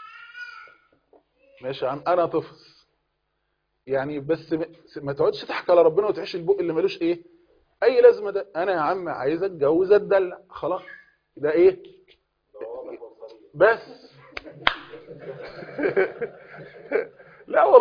ماشي يا عم انا طفس يعني بس م- ما تقعدش تضحك على ربنا وتعيش البق اللي ملوش ايه اي لازمه ده انا يا عم عايز اتجوز اتدلع خلاص ده ايه بس لا والله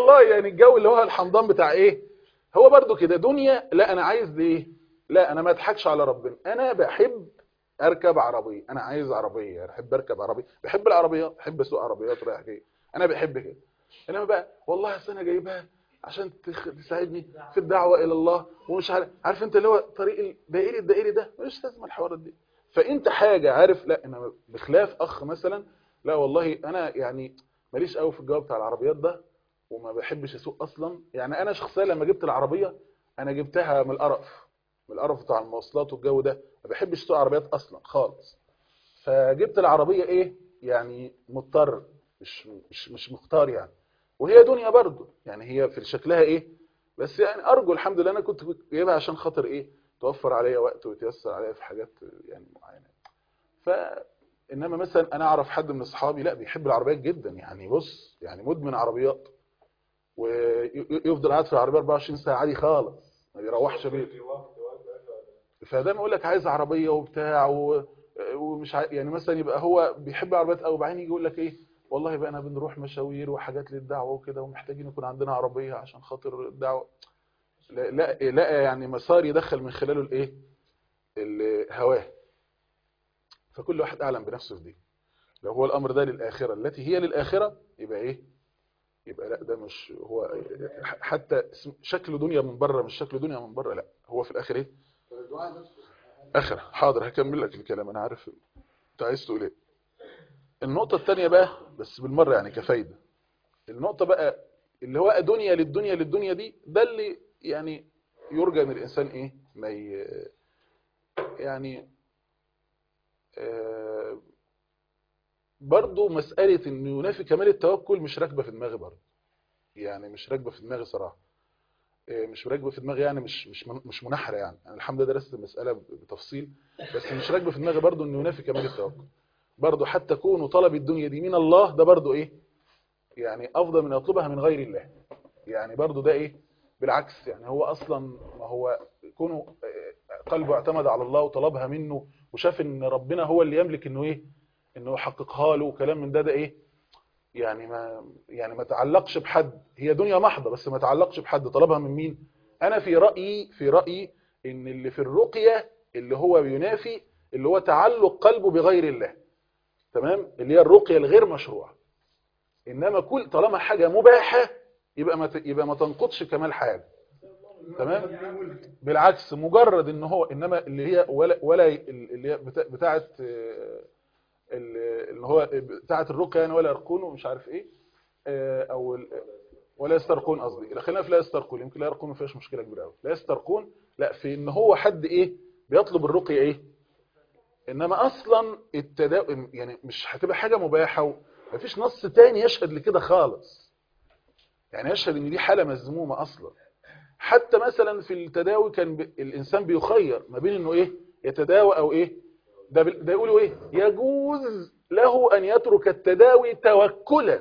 والله يعني الجو اللي هو الحمضان بتاع ايه هو برضو كده دنيا لا انا عايز ايه لا انا ما اضحكش على ربنا انا بحب اركب عربيه انا عايز عربيه بحب اركب عربيه بحب العربيات بحب اسوق عربيات رايح جاي انا بحب كده انما بقى والله أصل انا جايبها عشان تخ- تساعدني في الدعوه الى الله ومش عارف عارف انت اللي هو طريق الدائري الدائري ده مش لازم الحوارات دي فانت حاجه عارف لا انا بخلاف اخ مثلا لا والله انا يعني ماليش قوي في الجو بتاع العربيات ده وما بحبش اسوق اصلا يعني انا شخصيا لما جبت العربيه انا جبتها من القرف من القرف بتاع المواصلات والجو ده ما بحبش اسوق عربيات اصلا خالص فجبت العربيه ايه يعني مضطر مش مش مش مختار يعني وهي دنيا برضو يعني هي في شكلها ايه بس يعني ارجو الحمد لله انا كنت جايبها عشان خاطر ايه توفر عليا وقت وتيسر عليا في حاجات يعني معينه ف انما مثلا انا اعرف حد من اصحابي لا بيحب العربيات جدا يعني بص يعني مدمن عربيات ويفضل قاعد في العربيه 24 ساعه عادي خالص ما بيروحش بيته فده بيقول لك عايز عربيه وبتاع و... ومش ع... يعني مثلا يبقى هو بيحب العربيات قوي بعدين يجي يقول لك ايه والله بقى انا بنروح مشاوير وحاجات للدعوه وكده ومحتاجين يكون عندنا عربيه عشان خاطر الدعوه لا لا, لا يعني مسار يدخل من خلاله الايه الهواه فكل واحد اعلم بنفسه في دي لو هو الامر ده للاخره التي هي للاخره يبقى ايه يبقى لا ده مش هو حتى اسم- شكل دنيا من بره مش شكل دنيا من بره لا هو في الاخر ايه اخر حاضر هكمل لك الكلام انا عارف انت عايز تقول ايه النقطه الثانيه بقى بس بالمره يعني كفايده النقطه بقى اللي هو دنيا للدنيا للدنيا دي ده اللي يعني يرجى ان الانسان ايه ما ي... يعني آه، برضو مسألة انه ينافي كمال التوكل مش راكبة في دماغي برضو يعني مش راكبة في دماغي صراحة آه، مش راكبة في دماغي يعني مش مش من- مش منحرة يعني انا الحمد لله درست المسألة بتفصيل بس مش راكبة في دماغي برضو انه ينافي كمال التوكل برضو حتى كونه طلب الدنيا دي من الله ده برضو ايه يعني افضل من يطلبها من غير الله يعني برضو ده ايه بالعكس يعني هو اصلا ما هو كونه آه، قلبه اعتمد على الله وطلبها منه وشاف ان ربنا هو اللي يملك انه ايه انه يحققها له وكلام من ده ده ايه يعني ما يعني ما تعلقش بحد هي دنيا محضة بس ما تعلقش بحد طلبها من مين انا في رأيي في رأيي ان اللي في الرقية اللي هو بينافي اللي هو تعلق قلبه بغير الله تمام اللي هي الرقية الغير مشروعة انما كل طالما حاجة مباحة يبقى ما ت- يبقى ما تنقضش كمال حاجة تمام بالعكس مجرد ان هو انما اللي هي ولا ولا اللي هي بتا- بتاعه آه، ال- اللي هو بتاعه الرقيه يعني ولا يرقون ومش عارف ايه آه، او ال- ولا يسترقون قصدي خلينا في لا يسترقون يمكن لا يرقون ما فيهاش مشكله كبيره قوي لا يسترقون لا في ان هو حد ايه بيطلب الرقيه ايه انما اصلا التداوم يعني مش هتبقى حاجه مباحه ومفيش نص تاني يشهد لكده خالص يعني يشهد ان دي حاله مذمومه اصلا حتى مثلا في التداوي كان ب... الانسان بيخير ما بين انه ايه يتداوى او ايه ده, بال- ده يقولوا ايه يجوز له ان يترك التداوي توكلا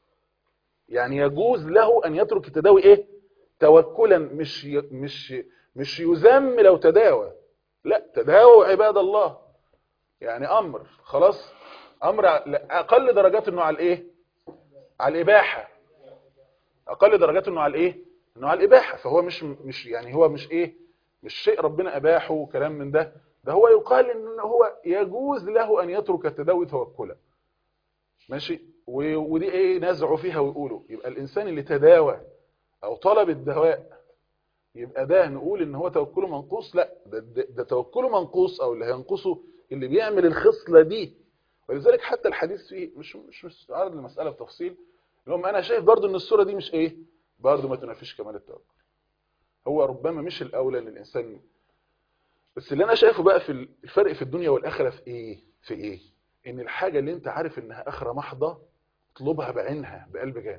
يعني يجوز له ان يترك التداوي ايه توكلا مش ي... مش مش يذم لو تداوى لا تداوى عباد الله يعني امر خلاص امر ع- لا، اقل درجات انه على الايه على الاباحه اقل درجات انه على الايه انه على الاباحه فهو مش مش يعني هو مش ايه مش شيء ربنا اباحه وكلام من ده ده هو يقال ان هو يجوز له ان يترك التداوي توكلا ماشي و- ودي ايه نزعوا فيها ويقولوا يبقى الانسان اللي تداوى او طلب الدواء يبقى ده نقول ان هو توكله منقوص لا ده, ده, ده توكله منقوص او اللي هينقصه اللي بيعمل الخصله دي ولذلك حتى الحديث فيه مش مش مش عارض المساله بتفصيل المهم انا شايف برضو ان الصوره دي مش ايه برضو ما تنافيش كمال التوكل هو ربما مش الاولى ان الانسان بس اللي انا شايفه بقى في الفرق في الدنيا والاخره في ايه في ايه ان الحاجه اللي انت عارف انها اخره محضه اطلبها بعينها بقلب جامد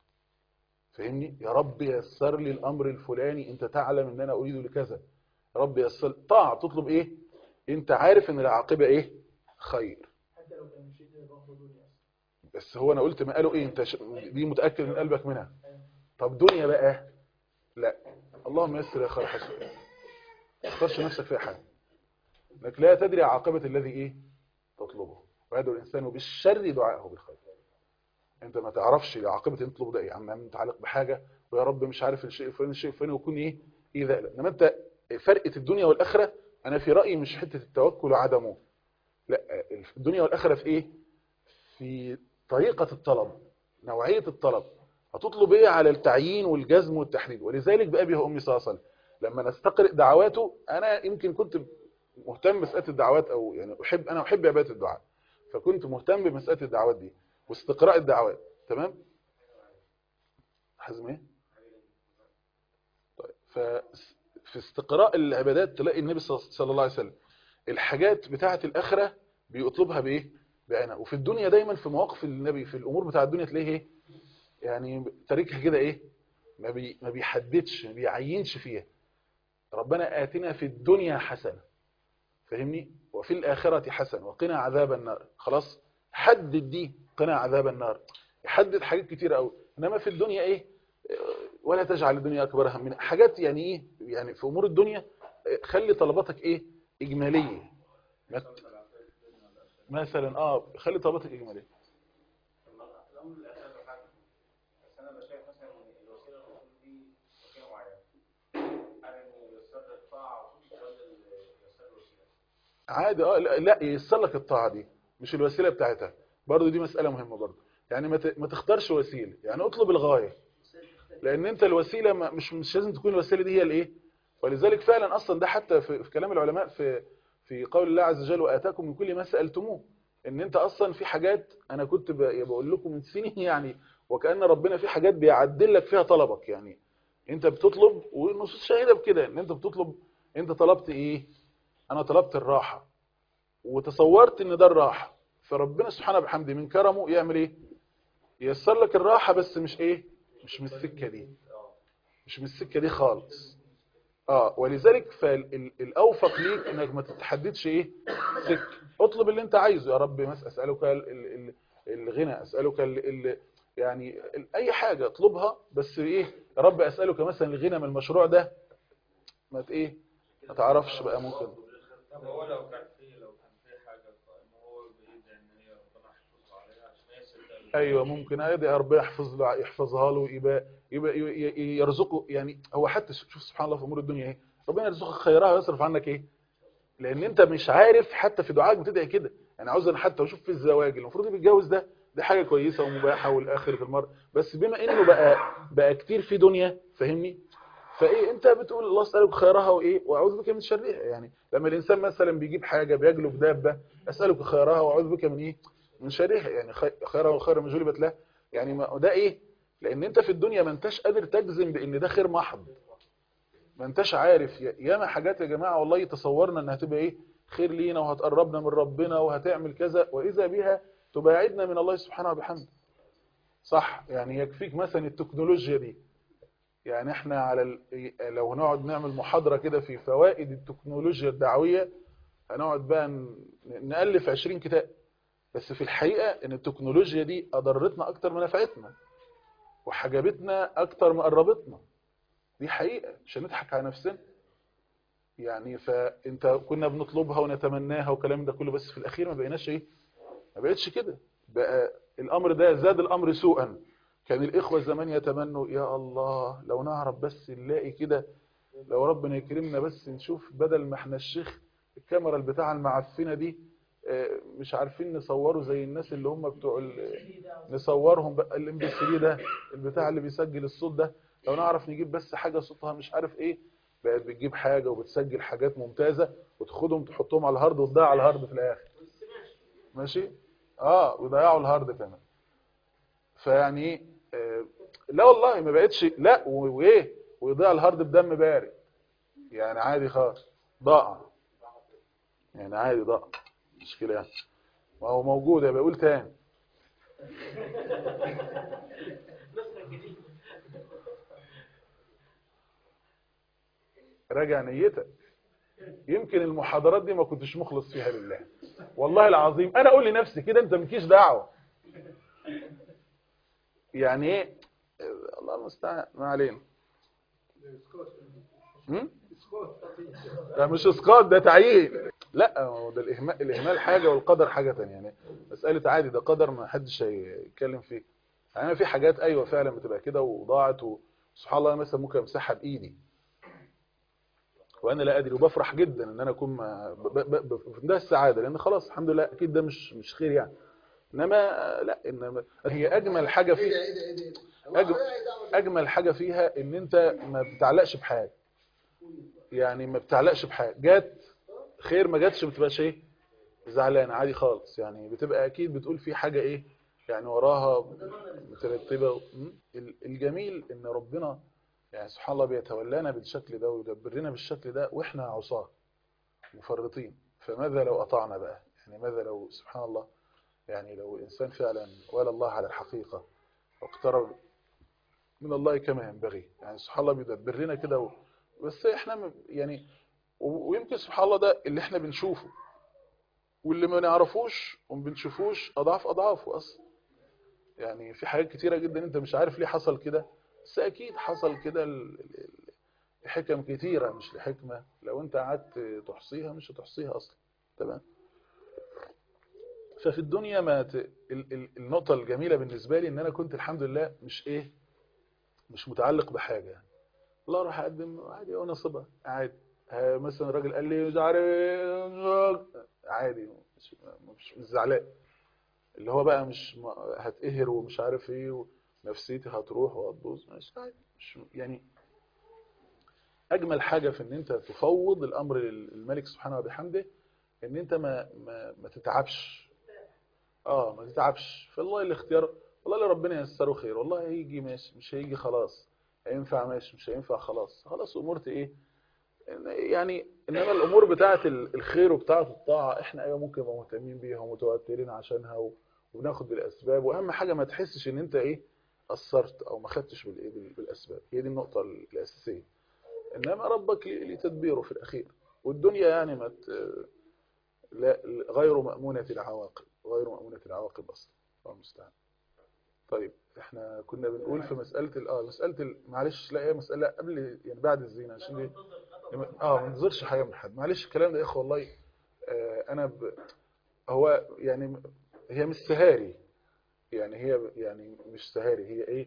فاهمني يا رب يسر لي الامر الفلاني انت تعلم ان انا اريد لكذا يا رب يسر طاعه تطلب ايه انت عارف ان العاقبه ايه خير حتى لو كان شيء برضه دنيا بس هو انا قلت ما قالوا ايه انت ش... دي متاكد من قلبك منها طب دنيا بقى لا اللهم يسر يا خير حسن ما تختارش نفسك فيها حاجه انك لا تدري عاقبه الذي ايه تطلبه ويدعو الانسان بالشر دعاءه بالخير انت ما تعرفش عاقبه انت تطلب ده ايه يا عم متعلق بحاجه ويا رب مش عارف الشيء الفلاني الشيء الفلاني ويكون ايه ايه ده انما انت فرقه الدنيا والاخره انا في رايي مش حته التوكل وعدمه لا الدنيا والاخره في ايه في طريقه الطلب نوعيه الطلب هتطلب ايه على التعيين والجزم والتحديد ولذلك بابي وامي صلى الله عليه وسلم لما نستقرئ دعواته انا يمكن كنت مهتم بمساله الدعوات او يعني احب انا احب عباده الدعاء فكنت مهتم بمساله الدعوات دي واستقراء الدعوات تمام حزم ايه طيب ففي استقراء العبادات تلاقي النبي صلى الله عليه وسلم الحاجات بتاعه الاخره بيطلبها بايه بعينها وفي الدنيا دايما في مواقف النبي في الامور بتاعه الدنيا تلاقيه ايه يعني تاركها كده ايه ما بي ما بيحددش ما بيعينش فيها ربنا آتنا في الدنيا حسنه فاهمني وفي الآخرة حسن وقنا عذاب النار خلاص حدد دي قنا عذاب النار يحدد حاجات كتيرة قوي انما في الدنيا ايه ولا تجعل الدنيا اكبر همنا حاجات يعني ايه يعني في امور الدنيا خلي طلباتك ايه اجماليه مثلا اه خلي طلباتك اجماليه عادي اه لا ييسر لك الطاعه دي مش الوسيله بتاعتها برضه دي مساله مهمه برضه يعني ما ما تختارش وسيله يعني اطلب الغايه لان انت الوسيله مش مش لازم تكون الوسيله دي هي الايه ولذلك فعلا اصلا ده حتى في, في كلام العلماء في في قول الله عز وجل واتاكم من كل ما سالتموه ان انت اصلا في حاجات انا كنت بقول لكم من سنين يعني وكأن ربنا في حاجات بيعدل لك فيها طلبك يعني انت بتطلب والنصوص شاهده بكده ان انت بتطلب انت طلبت ايه انا طلبت الراحة وتصورت ان ده الراحة فربنا سبحانه بحمده من كرمه يعمل ايه ييسر لك الراحة بس مش ايه مش من السكة دي مش من السكة دي خالص اه ولذلك فالاوفق ليك انك ما تتحددش ايه سكة اطلب اللي انت عايزه يا رب مثلا اسالك الغنى اسالك ال ال يعني اي حاجة اطلبها بس ايه يا رب اسالك مثلا الغنى من المشروع ده ما ايه ما تعرفش بقى ممكن طب هو لو كان في لو كان في حاجه ان هو بايد ان هي ربنا يحفظها عليها عشان هي ست ايوه ممكن عادي ربنا يحفظ له يحفظها له يبقى يبقى يرزقه يعني هو حتى شوف سبحان الله في امور الدنيا ايه ربنا يرزقك خيرها ويصرف عنك ايه لان انت مش عارف حتى في دعائك بتدعي كده يعني عاوز انا حتى اشوف في الزواج المفروض اللي بيتجوز ده دي حاجه كويسه ومباحه والاخر في المرء بس بما انه بقى بقى كتير في دنيا فاهمني فايه انت بتقول الله اسالك خيرها وايه واعوذ بك من شرها يعني لما الانسان مثلا بيجيب حاجه بيجلب دابه اسالك خيرها واعوذ بك من ايه من شرها يعني خيرها وخير ما جلبت له يعني ما ده ايه لان انت في الدنيا ما انتش قادر تجزم بان ده خير محض ما انتش عارف ياما حاجات يا جماعه والله تصورنا انها تبقى ايه خير لينا وهتقربنا من ربنا وهتعمل كذا واذا بها تباعدنا من الله سبحانه وبحمده صح يعني يكفيك مثلا التكنولوجيا دي يعني احنا على ال... لو هنقعد نعمل محاضرة كده في فوائد التكنولوجيا الدعوية هنقعد بقى نألف 20 كتاب بس في الحقيقة ان التكنولوجيا دي اضرتنا اكتر ما نفعتنا وحجبتنا اكتر ما قربتنا دي حقيقة مش هنضحك على نفسنا يعني فانت كنا بنطلبها ونتمناها وكلام ده كله بس في الاخير ما بقيناش ايه ما بقتش كده بقى الامر ده زاد الامر سوءا كان الإخوة زمان يتمنوا يا الله لو نعرف بس نلاقي كده لو ربنا يكرمنا بس نشوف بدل ما احنا الشيخ الكاميرا البتاع المعفنة دي مش عارفين نصوره زي الناس اللي هم بتوع نصورهم بقى الام بي 3 ده البتاع اللي بيسجل الصوت ده لو نعرف نجيب بس حاجة صوتها مش عارف ايه بقت بتجيب حاجة وبتسجل حاجات ممتازة وتاخدهم تحطهم على الهارد وتضيع على الهارد في الاخر ماشي اه ويضيعوا الهارد كمان فيعني ايه لا والله ما بقتش لا وايه ويضيع الهارد بدم بارد يعني عادي خالص ضاع يعني عادي ضاع مشكله يعني ما هو موجود يبقى اقول تاني راجع نيتك يمكن المحاضرات دي ما كنتش مخلص فيها لله والله العظيم انا اقول لنفسي كده انت مالكيش دعوه يعني ايه الله المستعان ما علينا ده مش اسقاط ده تعيين لا هو ده الاهمال الاهمال حاجه والقدر حاجه ثانيه يعني مساله عادي ده قدر ما حدش هيتكلم فيه يعني انا في حاجات ايوه فعلا بتبقى كده وضاعت وسبحان الله أنا مثلا ممكن امسحها بايدي وانا لا ادري وبفرح جدا ان انا اكون ما- ب- ب- ب- في ده السعاده لان خلاص الحمد لله اكيد ده مش مش خير يعني انما لا انما هي اجمل حاجه ايه في ده ايه ده ايه ده هو أجمل- عايز أعمل اجمل حاجه فيها ان انت ما بتعلقش بحاجه يعني ما بتعلقش بحاجه جت خير ما جاتش ما بتبقاش ايه زعلان عادي خالص يعني بتبقى اكيد بتقول في حاجه ايه يعني وراها مترتبه م? ال- الجميل ان ربنا يعني سبحان الله بيتولانا بالشكل ده ويدبرنا بالشكل ده واحنا عصاه مفرطين فماذا لو اطعنا بقى يعني ماذا لو سبحان الله يعني لو الانسان فعلا ولا الله على الحقيقه واقترب من الله كما ينبغي يعني سبحان الله بيدبر لنا كده و... بس احنا م- يعني و- ويمكن سبحان الله ده اللي احنا بنشوفه واللي ما نعرفوش وما بنشوفوش اضعاف اضعافه اصلا يعني في حاجات كتيره جدا انت مش عارف ليه حصل كده بس اكيد حصل كده ال- ال- ال- لحكم كتيره مش لحكمه لو انت قعدت تحصيها مش هتحصيها اصلا تمام ففي الدنيا ما ت... ال... ال... النقطه الجميله بالنسبه لي ان انا كنت الحمد لله مش ايه مش متعلق بحاجه يعني الله راح اقدم عادي وانا صبا عادي ها، مثلا الراجل قال لي مش عارف عادي مش مش مش زعلان اللي هو بقى مش م- هتقهر ومش عارف ايه ونفسيتي هتروح وهتبوظ مش عادي مش يعني اجمل حاجه في ان انت تفوض الامر للملك سبحانه وبحمده ان انت ما ما, ما تتعبش اه ما تتعبش فالله الاختيار والله اللي ربنا ييسره خير والله هيجي ماشي مش هيجي خلاص هينفع ماشي مش هينفع خلاص خلاص امورتي ايه يعني انما الامور بتاعه ال- الخير وبتاعه الطاعه احنا ايوه ممكن نبقى مهتمين بيها ومتوترين عشانها و- وبناخد بالاسباب واهم حاجه ما تحسش ان انت ايه قصرت او ما خدتش بالايه بال- بالاسباب هي دي النقطه ال- الاساسيه انما ربك ليه ليه تدبيره في الاخير والدنيا يعني ما ت... لا غير مأمونة العواقب غير مأمونة العواقب اصلا الله المستعان طيب احنا كنا بنقول في مسألة ال- اه مسألة ال- معلش لا هي مسألة قبل يعني بعد الزينة عشان دي اه ما ننظرش حاجة من حد معلش الكلام ده يا اخوة والله آه انا ب... هو يعني هي مش سهاري يعني هي يعني مش سهاري هي ايه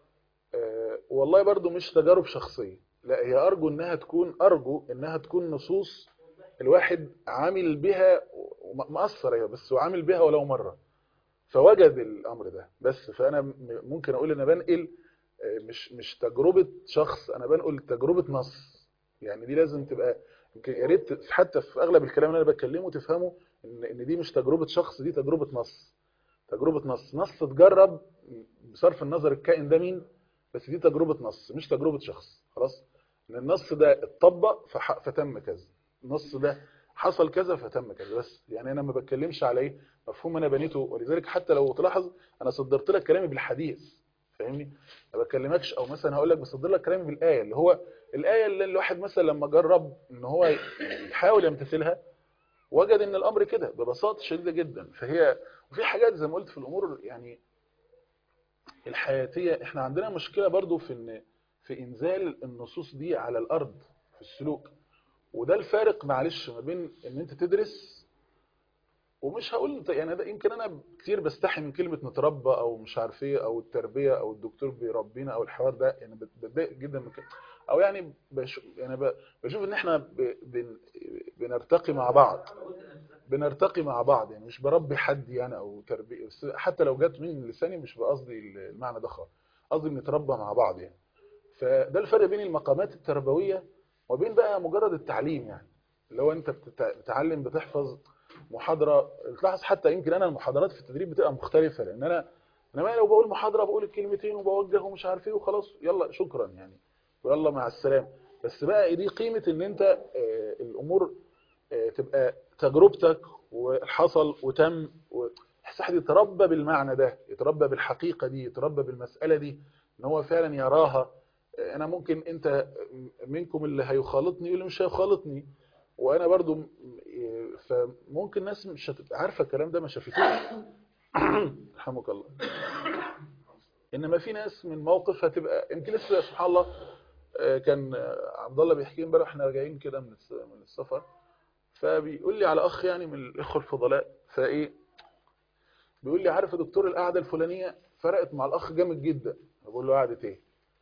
آه والله برضو مش تجارب شخصية لا هي ارجو انها تكون ارجو انها تكون نصوص الواحد عامل بها مأثر ايوه بس وعامل بها ولو مرة فوجد الامر ده بس فانا م- ممكن اقول ان انا بنقل آه، مش مش تجربة شخص انا بنقل تجربة نص يعني دي لازم تبقى يمكن يا ريت حتى في اغلب الكلام اللي انا بتكلمه تفهموا ان ان دي مش تجربة شخص دي تجربة نص تجربة نص نص تجرب بصرف النظر الكائن ده مين بس دي تجربة نص مش تجربة شخص خلاص ان النص ده اتطبق فح- فتم كذا النص ده حصل كذا فتم كذا بس يعني انا ما بتكلمش على ايه مفهوم انا بنيته ولذلك حتى لو تلاحظ انا صدرت لك كلامي بالحديث فاهمني ما بكلمكش او مثلا هقول لك بصدر لك كلامي بالايه اللي هو الايه اللي الواحد مثلا لما جرب ان هو يحاول يمتثلها وجد ان الامر كده ببساطه شديده جدا فهي وفي حاجات زي ما قلت في الامور يعني الحياتيه احنا عندنا مشكله برضو في ان في انزال النصوص دي على الارض في السلوك وده الفارق معلش ما بين ان انت تدرس ومش هقول يعني ده يمكن انا كتير بستحي من كلمه نتربى او مش عارف ايه او التربيه او الدكتور بيربينا او الحوار ده يعني بتضايق جدا من كده او يعني بش يعني ب- بشوف ان احنا ب- بن بنرتقي مع بعض بنرتقي مع بعض يعني مش بربي حد يعني او تربيه بس حتى لو جت من لساني مش بقصدي المعنى ده خالص قصدي بنتربى مع بعض يعني فده الفرق بين المقامات التربويه وبين بقى مجرد التعليم يعني اللي هو انت بتتع- بتتعلم بتحفظ محاضره تلاحظ حتى يمكن انا المحاضرات في التدريب بتبقى مختلفه لان انا انما لو بقول محاضره بقول الكلمتين وبوجه ومش عارف ايه وخلاص يلا شكرا يعني ويلا مع السلامه بس بقى دي قيمه ان انت آه، الامور آه، تبقى تجربتك وحصل وتم و- بحيث واحد يتربى بالمعنى ده يتربى بالحقيقه دي يتربى بالمساله دي ان هو فعلا يراها آه، انا ممكن انت منكم اللي هيخالطني واللي مش هيخالطني وانا برضو م- إيه، فممكن ناس مش هتبقى عارفه الكلام ده ما شافتوش رحمك الله انما في ناس من موقف هتبقى يمكن لسه سبحان الله آه، كان آه، عبد الله بيحكي لي امبارح احنا راجعين كده من الس- من السفر فبيقول لي على اخ يعني من الاخوه الفضلاء فايه بيقول لي عارف يا دكتور القعده الفلانيه فرقت مع الاخ جامد جدا بقول له قعدت ايه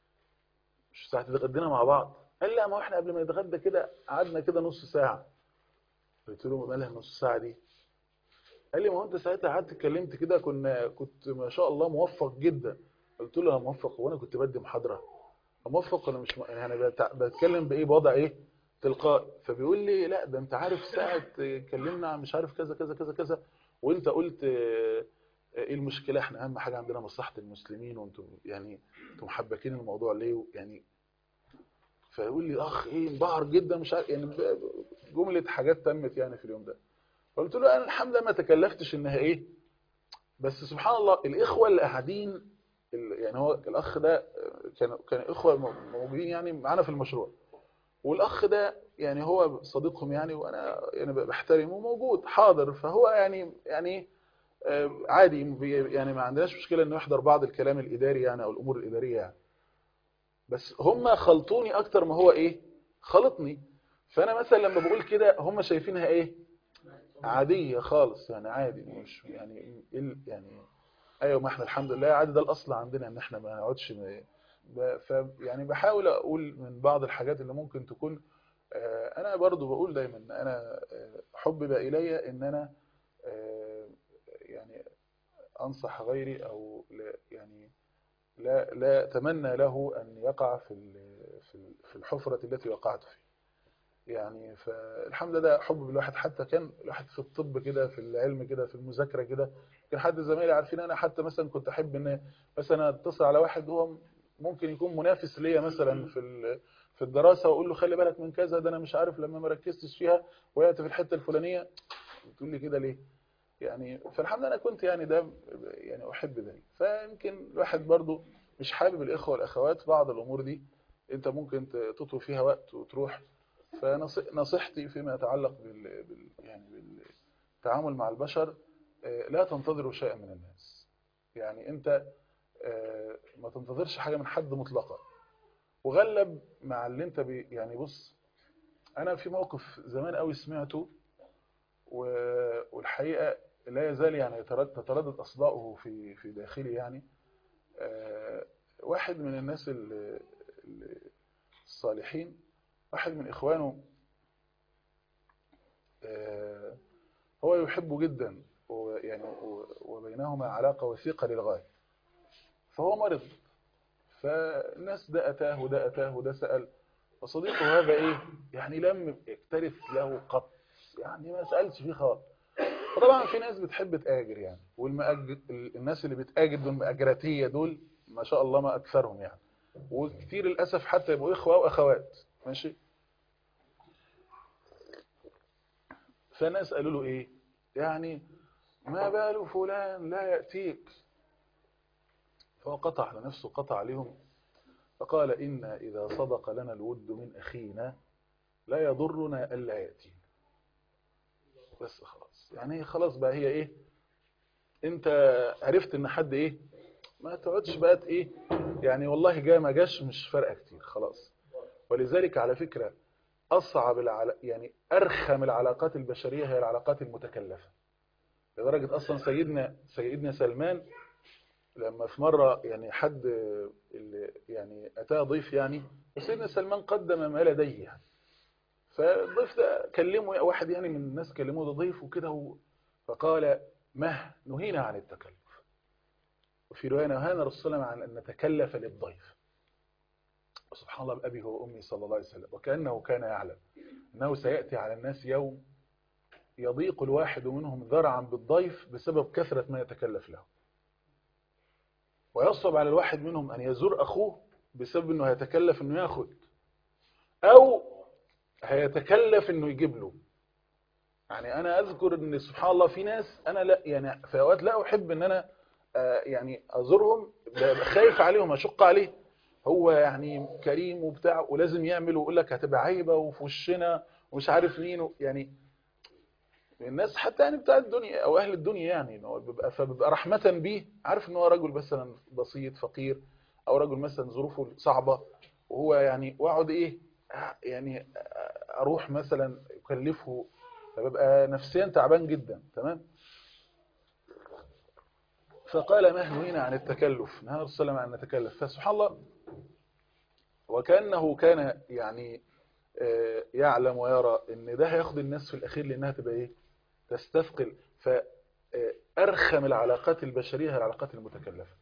مش ساعه اتغدينا مع بعض قال لا ما هو احنا قبل ما نتغدى كده قعدنا كده نص ساعه قلت له مالها نص ساعه دي قال لي ما هو انت ساعتها قعدت اتكلمت كده كنا كنت ما شاء الله موفق جدا قلت له انا موفق وانا كنت بدي محاضره موفق ولا مش م... يعني انا بتع- بتكلم بايه بوضع ايه تلقائي فبيقول لي لا ده انت عارف ساعه اتكلمنا عن مش عارف كذا كذا كذا كذا وانت قلت آه، ايه المشكله احنا اهم حاجه عندنا مصلحه المسلمين وانتم يعني انتم محبكين الموضوع ليه يعني فيقول لي اخ ايه انبهر جدا مش عارف يعني ب- جمله حاجات تمت يعني في اليوم ده قلت له انا الحمد لله ما تكلفتش انها ايه بس سبحان الله الاخوه اللي قاعدين ال- يعني هو الاخ ده آه، كان كان اخوه م- موجودين يعني معانا في المشروع والاخ ده يعني هو صديقهم يعني وانا يعني بحترمه موجود حاضر فهو يعني يعني آه، عادي بي- يعني ما عندناش مشكله انه يحضر بعض الكلام الاداري يعني او الامور الاداريه يعني بس هم خلطوني اكتر ما هو ايه خلطني فانا مثلا لما بقول كده هم شايفينها ايه عاديه خالص يعني عادي مش يعني إيه ال- يعني ايوه ما احنا الحمد لله عادي ده الاصل عندنا ان احنا ما نقعدش م- ب- ف يعني بحاول اقول من بعض الحاجات اللي ممكن تكون آه، انا برضو بقول دايما ان انا آه، حبب الي ان انا آه، يعني انصح غيري او لا يعني لا لا اتمنى له ان يقع في ال- في ال- في الحفره التي وقعت فيها يعني فالحمد لله ده حب الواحد حتى كان الواحد في الطب كده في العلم كده في المذاكره كده كان حد زمايلي عارفين انا حتى مثلا كنت احب ان مثلا اتصل على واحد هو ممكن يكون منافس ليا مثلا في ال- في الدراسه واقول له خلي بالك من كذا ده انا مش عارف لما ما ركزتش فيها وقعت في الحته الفلانيه تقول لي كده ليه يعني فالحمد لله انا كنت يعني ده يعني احب ذلك فيمكن الواحد برضو مش حابب الاخوه والاخوات بعض الامور دي انت ممكن ت- تطوي فيها وقت وتروح فنصيحتي فيما يتعلق بال بال- يعني بالتعامل مع البشر آه، لا تنتظروا شيئا من الناس يعني انت آه، ما تنتظرش حاجه من حد مطلقا وغلب مع اللي انت بي يعني بص انا في موقف زمان قوي سمعته و- والحقيقه لا يزال يعني يترد- تتردد اصداؤه في في داخلي يعني آه، واحد من الناس ال- ال- الصالحين واحد من إخوانه آه، هو يحبه جدا ويعني و- وبينهما علاقة وثيقة للغاية فهو مرض فالناس ده أتاه وده أتاه وده سأل فصديقه هذا إيه يعني لم يكترث له قط يعني ما سألش فيه خالص فطبعا في ناس بتحب تآجر يعني والمأجر الناس اللي بتآجر دول مأجراتية دول ما شاء الله ما أكثرهم يعني وكتير للأسف حتى يبقوا إخوة وأخوات ماشي فناس قالوا له ايه يعني ما بال فلان لا يأتيك فهو قطع على نفسه قطع عليهم فقال إن إذا صدق لنا الود من أخينا لا يضرنا ألا يأتينا بس خلاص يعني خلاص بقى هي إيه أنت عرفت إن حد إيه ما تقعدش بقى إيه يعني والله جاء ما جاش مش فارقة كتير خلاص ولذلك على فكرة أصعب العلا... يعني أرخم العلاقات البشرية هي العلاقات المتكلفة لدرجة أصلا سيدنا سيدنا سلمان لما في مرة يعني حد اللي يعني أتاه ضيف يعني وسيدنا سلمان قدم ما لديه يعني فالضيف ده كلمه واحد يعني من الناس كلموه ده ضيف وكده و... فقال مه نهينا عن التكلف وفي رواية نهانا رسول الله عن أن نتكلف للضيف سبحان الله بأبي وأمي صلى الله عليه وسلم وكأنه كان يعلم أنه سيأتي على الناس يوم يضيق الواحد منهم ذرعا بالضيف بسبب كثرة ما يتكلف له ويصعب على الواحد منهم أن يزور أخوه بسبب أنه هيتكلف أنه يأخذ أو هيتكلف أنه يجيب له يعني أنا أذكر أن سبحان الله في ناس أنا لا يعني في أوقات لا أحب أن أنا آه يعني أزورهم خايف عليهم أشق عليه هو يعني كريم وبتاع ولازم يعمل ويقول لك هتبقى عيبة وفي وشنا ومش عارف مين يعني الناس حتى يعني بتاع الدنيا او اهل الدنيا يعني إنه بيبقى فبيبقى رحمة بيه عارف ان هو رجل مثلا بسيط فقير او رجل مثلا ظروفه صعبة وهو يعني واقعد ايه يعني اروح مثلا اكلفه فببقى نفسيا تعبان جدا تمام فقال ما نهينا عن التكلف نهى الرسول صلى الله عليه وسلم عن نتكلف فسبحان الله وكأنه كان يعني آه، يعلم ويرى ان ده هياخد الناس في الاخير لانها تبقى ايه تستثقل فارخم العلاقات البشريه هي العلاقات المتكلفه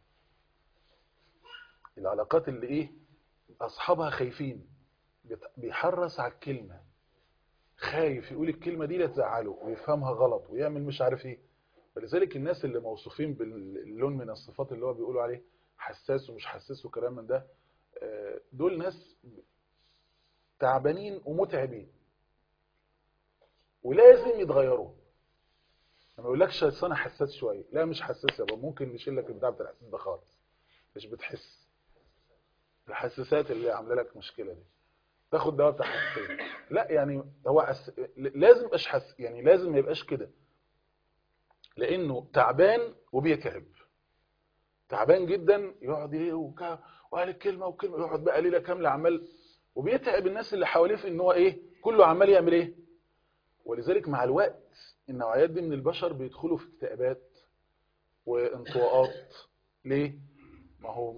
العلاقات اللي ايه اصحابها خايفين بت- بيحرص على الكلمه خايف يقول الكلمه دي لا تزعله ويفهمها غلط ويعمل مش عارف ايه فلذلك الناس اللي موصوفين باللون من الصفات اللي هو بيقولوا عليه حساس ومش حساس وكلام من ده آه، دول ناس تعبانين ومتعبين ولازم يتغيروا ما يقولكش أصل انا حساس شويه لا مش حساس يابا ممكن نشيل لك البتاع بتاع الاحساس ده خالص مش بتحس الحساسات اللي عامله لك مشكله دي تاخد دواء بتاع حساسيه لا يعني هو أس... لازم يبقاش حس يعني لازم ما يبقاش كده لانه تعبان وبيتعب تعبان جدا يقعد ايه وكا وقال الكلمه وكلمه يقعد بقى ليله كامله عمال وبيتعب الناس اللي حواليه في ان هو ايه كله عمال يعمل ايه ولذلك مع الوقت النوعيات دي من البشر بيدخلوا في اكتئابات وانطواءات ليه ما هو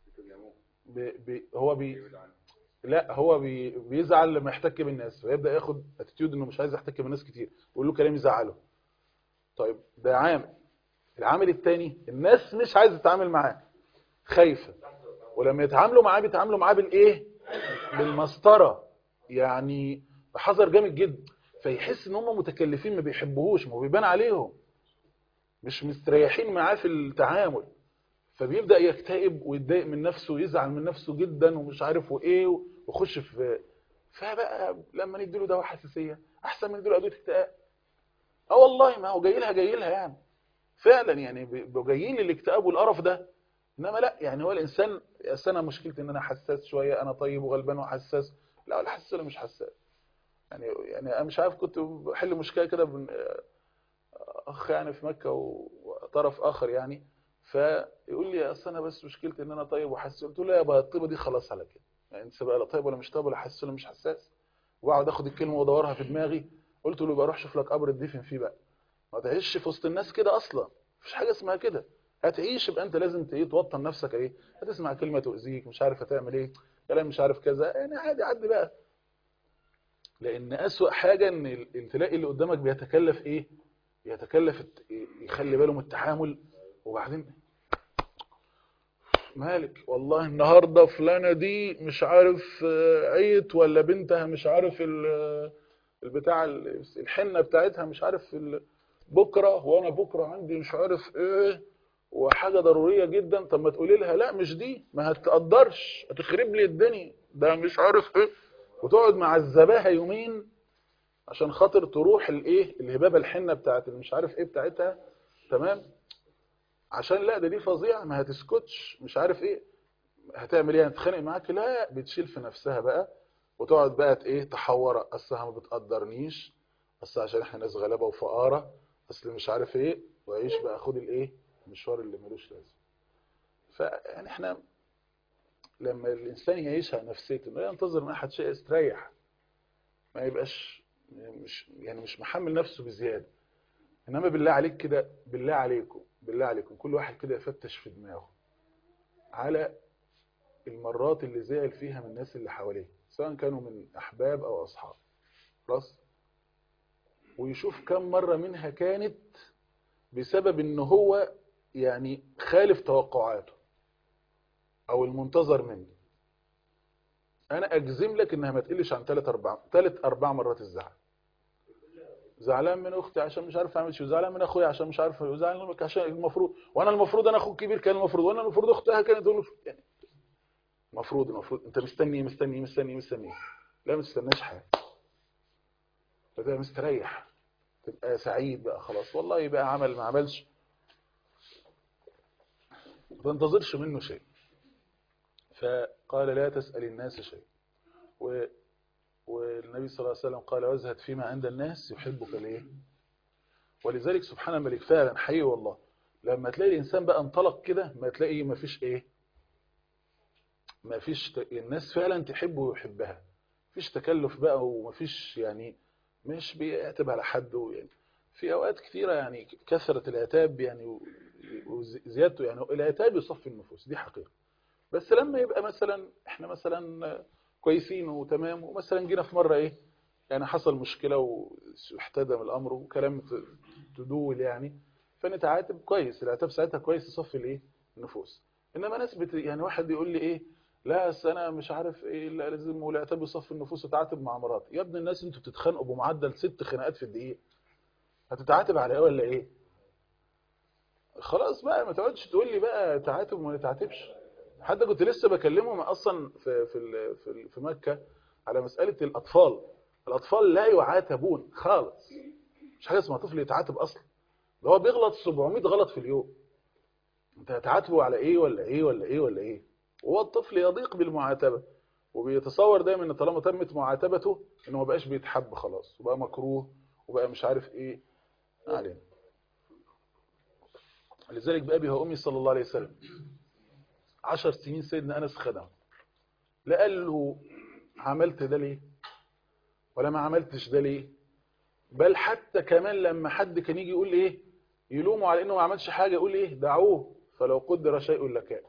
بي بي هو بي لا هو بي بيزعل لما يحتك بالناس فيبدا ياخد اتيتيود انه مش عايز يحتك بالناس كتير يقول له كلام يزعله طيب ده عامل العامل الثاني الناس مش عايزه تتعامل معاه خايفه ولما يتعاملوا معاه بيتعاملوا معاه بالايه بالمسطره يعني بحذر جامد جدا فيحس ان هم متكلفين ما بيحبوهوش ما هو بيبان عليهم مش مستريحين معاه في التعامل فبيبدا يكتئب ويتضايق من نفسه ويزعل من نفسه جدا ومش عارف وايه ويخش في فبقى لما نديله دواء حساسيه احسن من نديله ادويه اكتئاب اه والله ما هو جاي لها جاي لها يعني فعلا يعني بيبقوا جايين للاكتئاب والقرف ده انما لا يعني هو الانسان أصل انا مشكلتي ان انا حساس شويه انا طيب وغلبان وحساس لا ولا حساس ولا مش حساس يعني يعني انا مش عارف كنت بحل مشكله كده بن- اخ يعني في مكه وطرف اخر يعني فيقول لي اصل انا بس مشكلتي ان انا طيب وحساس قلت له يا بقى الطيبه دي خلاص على كده يعني انت بقى لا طيب ولا مش طيب ولا حساس ولا مش حساس واقعد اخد الكلمه وادورها في دماغي قلت له يبقى روح شوف لك قبر تدفن فيه بقى ما تعيش في وسط الناس كده اصلا مفيش حاجه اسمها كده هتعيش يبقى انت لازم ت- ايه توطن نفسك ايه هتسمع كلمه تؤذيك مش عارف هتعمل ايه كلام مش عارف كذا يعني عادي عدي بقى لان اسوأ حاجه ان ال- ال- تلاقي اللي قدامك بيتكلف ايه يتكلف الت- يخلي باله من التعامل وبعدين مالك والله النهارده فلانه دي مش عارف آه، عيت ولا بنتها مش عارف ال- البتاع ال- الحنه بتاعتها مش عارف ال- بكره وانا بكره عندي مش عارف ايه وحاجه ضروريه جدا طب ما تقولي لها لا مش دي ما هتقدرش هتخرب لي الدنيا ده مش عارف ايه وتقعد مع الزباهه يومين عشان خاطر تروح الايه الهبابه الحنه بتاعت اللي مش عارف ايه بتاعتها تمام عشان لا ده دي فظيعه ما هتسكتش مش عارف ايه هتعمل ايه هتتخانق معاك لا بتشيل في نفسها بقى وتقعد بقى ت- ايه تحور اصلها ما بتقدرنيش اصل عشان احنا ناس غلابه وفقاره اصل مش عارف ايه وعيش بقى خد الايه المشوار اللي ملوش لازمه فيعني احنا لما الانسان يعيشها نفسيته انه ينتظر من احد شيء يستريح ما يبقاش مش يعني مش محمل نفسه بزياده انما بالله عليك كده بالله عليكم بالله عليكم كل واحد كده يفتش في دماغه على المرات اللي زعل فيها من الناس اللي حواليه سواء كانوا من احباب او اصحاب خلاص ويشوف كم مرة منها كانت بسبب ان هو يعني خالف توقعاته او المنتظر منه انا اجزم لك انها ما تقلش عن 3 4 3 4 مرات الزعل زعلان من اختي عشان مش عارف اعمل شيء زعلان من اخويا عشان مش عارف زعلان منك عشان المفروض وانا المفروض انا اخوك كبير كان المفروض وانا المفروض اختها كانت المفروض يعني المفروض المفروض انت مستني مستني مستني مستني لا ما تستناش حاجه تبقى مستريح تبقى سعيد بقى خلاص والله يبقى عمل ما عملش ما تنتظرش منه شيء فقال لا تسأل الناس شيء و... والنبي صلى الله عليه وسلم قال وازهد فيما عند الناس يحبك ليه ولذلك سبحان الملك فعلا حقيقي والله لما تلاقي الإنسان بقى انطلق كده ما تلاقي ما فيش ايه ما فيش ت... الناس فعلا تحبه ويحبها فيش تكلف بقى وما فيش يعني مش بيعتب على حد يعني في اوقات كثيره يعني كثره العتاب يعني وزيادته يعني العتاب يصفي النفوس دي حقيقة بس لما يبقى مثلا احنا مثلا كويسين وتمام ومثلا جينا في مرة ايه يعني حصل مشكلة واحتدم الامر وكلام ت- تدول يعني فنتعاتب كويس العتاب ساعتها كويس يصفي الايه النفوس انما ناس بت... يعني واحد يقول لي ايه لا أصل انا مش عارف ايه لا لازم والعتاب يصفي النفوس وتعاتب مع مراتي يا ابن الناس انتوا بتتخانقوا بمعدل ست خناقات في الدقيقة هتتعاتب على ايه ولا ايه خلاص بقى ما تقعدش تقول لي بقى تعاتب وما تعاتبش حتى كنت لسه بكلمهم اصلا في في ال- في ال- في مكة على مسألة الأطفال الأطفال لا يعاتبون خالص مش حاجة اسمها طفل يتعاتب أصلا ده هو بيغلط 700 غلط في اليوم انت هتعاتبه على ايه ولا ايه ولا ايه ولا ايه وهو الطفل يضيق بالمعاتبة وبيتصور دايما ان طالما تمت معاتبته انه ما بقاش بيتحب خلاص وبقى مكروه وبقى مش عارف ايه علينا لذلك بأبي وأمي صلى الله عليه وسلم عشر سنين سيدنا أنس خدم لا قال له عملت ده ليه ولا ما عملتش ده ليه بل حتى كمان لما حد كان يجي يقول ايه يلومه على انه ما عملش حاجة يقول ايه دعوه فلو قدر شيء لكان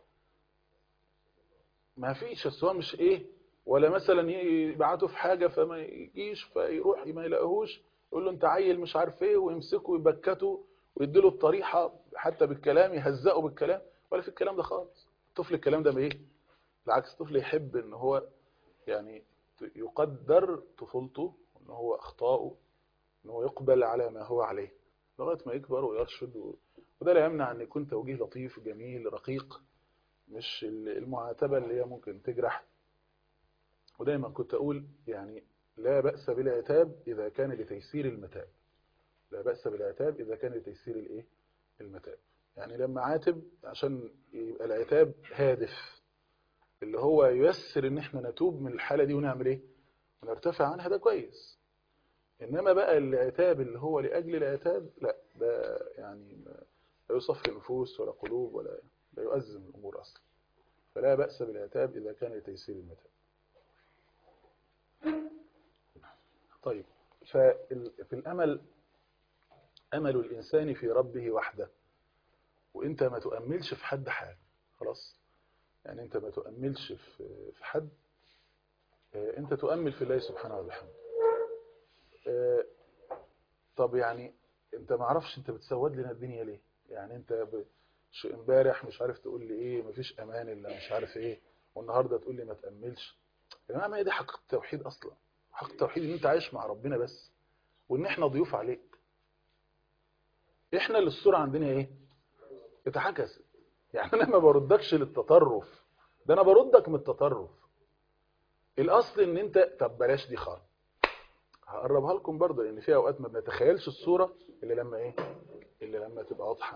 ما فيش بس هو مش ايه ولا مثلا يبعته في حاجة فما يجيش فيروح ما يلاقيهوش يقول له انت عيل مش عارف ايه ويمسكه ويبكته ويديله الطريحة حتى بالكلام يهزقه بالكلام ولا في الكلام ده خالص الطفل الكلام ده بايه بالعكس الطفل يحب ان هو يعني يقدر طفولته ان هو اخطائه ان هو يقبل على ما هو عليه لغايه ما يكبر ويرشد و... وده لا يمنع ان يكون توجيه لطيف جميل رقيق مش المعاتبه اللي هي ممكن تجرح ودايما كنت اقول يعني لا بأس بالعتاب اذا كان لتيسير المتاب لا بأس بالعتاب اذا كان لتيسير الايه المتاب يعني لما عاتب عشان يبقى العتاب هادف اللي هو ييسر ان احنا نتوب من الحالة دي ونعمل ايه ونرتفع عنها ده كويس انما بقى العتاب اللي هو لاجل العتاب لا ده يعني لا يصفي نفوس ولا قلوب ولا لا يؤزم الامور اصلا فلا بأس بالعتاب اذا كان لتيسير المتاب طيب ففي الامل امل الانسان في ربه وحده وانت ما تؤملش في حد حاجه خلاص يعني انت ما تؤملش في في حد انت تؤمل في الله سبحانه وبحمده طب يعني انت ما عرفش انت بتسود لنا الدنيا ليه يعني انت ب... شو امبارح مش عارف تقول لي ايه مفيش امان الا مش عارف ايه والنهارده تقول لي ما تاملش يا جماعه ما هي دي حق التوحيد اصلا حق التوحيد ان انت عايش مع ربنا بس وان احنا ضيوف عليك احنا اللي الصوره عندنا ايه اتعكست يعني انا ما بردكش للتطرف ده انا بردك من التطرف الاصل ان انت طب بلاش دي خالص هقربها لكم برضه لان في اوقات ما بنتخيلش الصوره اللي لما ايه اللي لما تبقى واضحه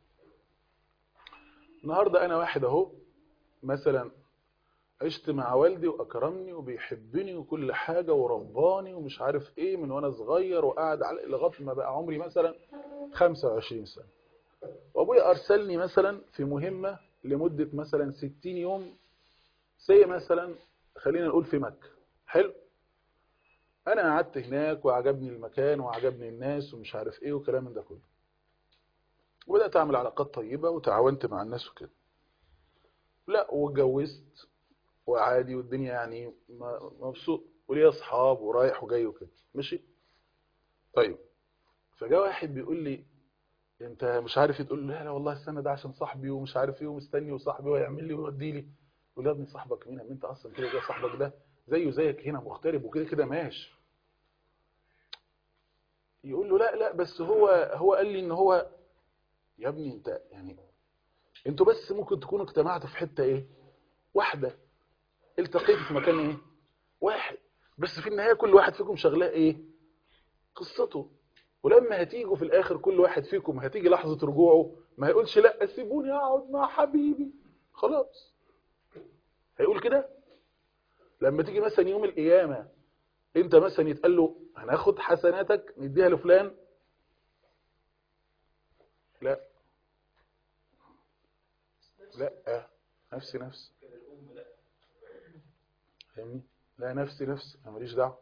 النهارده انا واحد اهو مثلا عشت مع والدي واكرمني وبيحبني وكل حاجه ورباني ومش عارف ايه من وانا صغير وقاعد على لغايه ما بقى عمري مثلا 25 سنه وابويا ارسلني مثلا في مهمه لمده مثلا 60 يوم زي مثلا خلينا نقول في مكه حلو انا قعدت هناك وعجبني المكان وعجبني الناس ومش عارف ايه وكلام من ده كله وبدات اعمل علاقات طيبه وتعاونت مع الناس وكده لا واتجوزت وعادي والدنيا يعني مبسوط وليا اصحاب ورايح وجاي وكده ماشي طيب فجاء واحد بيقول لي انت مش عارف ايه تقول له لا لا والله السنه ده عشان صاحبي ومش عارف ايه ومستني وصاحبي ويعمل لي ويودي لي يقول يا ابني صاحبك مين انت اصلا كده كده صاحبك ده زيه زيك هنا مغترب وكده كده ماشي يقول له لا لا بس هو هو قال لي ان هو يا ابني انت يعني انتوا بس ممكن تكونوا اجتمعتوا في حته ايه واحده التقيتوا في مكان ايه واحد بس في النهايه كل واحد فيكم شغلاه ايه قصته ولما هتيجوا في الاخر كل واحد فيكم هتيجي لحظه رجوعه ما هيقولش لا سيبوني اقعد مع حبيبي خلاص هيقول كده لما تيجي مثلا يوم القيامة انت مثلا يتقال له هناخد حسناتك نديها لفلان لا لا نفسي نفسي فاهمني لا نفسي نفسي انا ماليش دعوه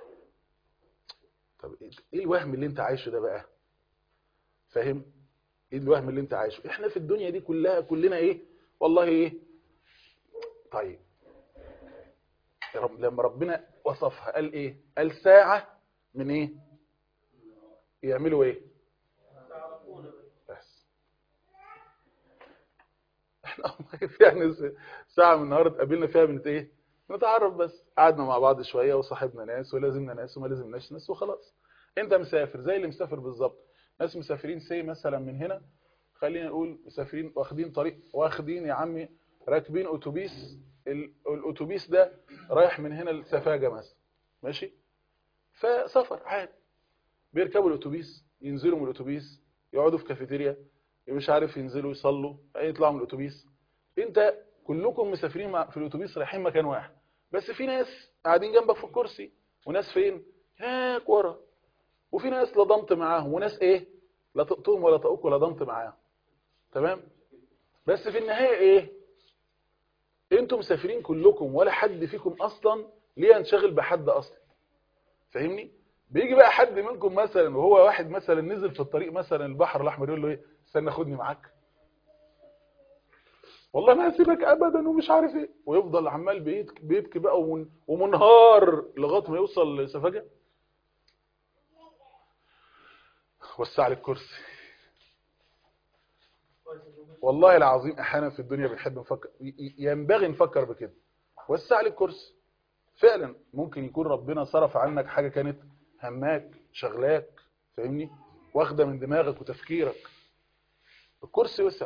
طب ايه الوهم اللي انت عايشه ده بقى فاهم ايه الوهم اللي انت عايشه احنا في الدنيا دي كلها كلنا ايه والله ايه طيب يا رب لما ربنا وصفها قال ايه قال ساعة من ايه يعملوا ايه بس احنا والله يعني س- ساعة من النهار اتقابلنا فيها بنت ايه نتعرف بس قعدنا مع بعض شوية وصاحبنا ناس ولازمنا ناس وما لازمناش ناس وخلاص انت مسافر زي اللي مسافر بالظبط ناس مسافرين سي مثلا من هنا خلينا نقول مسافرين واخدين طريق واخدين يا عمي راكبين اتوبيس ال- الاتوبيس ده رايح من هنا لسفاجة مثلا ماشي فسفر عادي بيركبوا الاتوبيس ينزلوا من الاتوبيس يقعدوا في كافيتيريا مش عارف ينزلوا يصلوا بعدين يطلعوا من الاتوبيس انت كلكم مسافرين مع- في الاتوبيس رايحين مكان واحد بس في ناس قاعدين جنبك في الكرسي وناس فين هناك ورا وفي ناس لا ضمت معاهم وناس ايه لا طقتهم ولا طقوك ولا ضمت معاهم تمام بس في النهايه ايه انتم مسافرين كلكم ولا حد فيكم اصلا ليه ينشغل بحد اصلا فاهمني بيجي بقى حد منكم مثلا وهو واحد مثلا نزل في الطريق مثلا البحر الاحمر يقول له ايه استنى خدني معاك والله ما هسيبك ابدا ومش عارف ايه ويفضل عمال بيت- بيبكي بقى ومن- ومنهار لغايه ما يوصل لسفاجه وسع لي الكرسي والله العظيم احيانا في الدنيا بنحب نفكر ي- ي- ينبغي نفكر بكده وسع لي الكرسي فعلا ممكن يكون ربنا صرف عنك حاجه كانت هماك شغلاك فاهمني واخده من دماغك وتفكيرك الكرسي وسع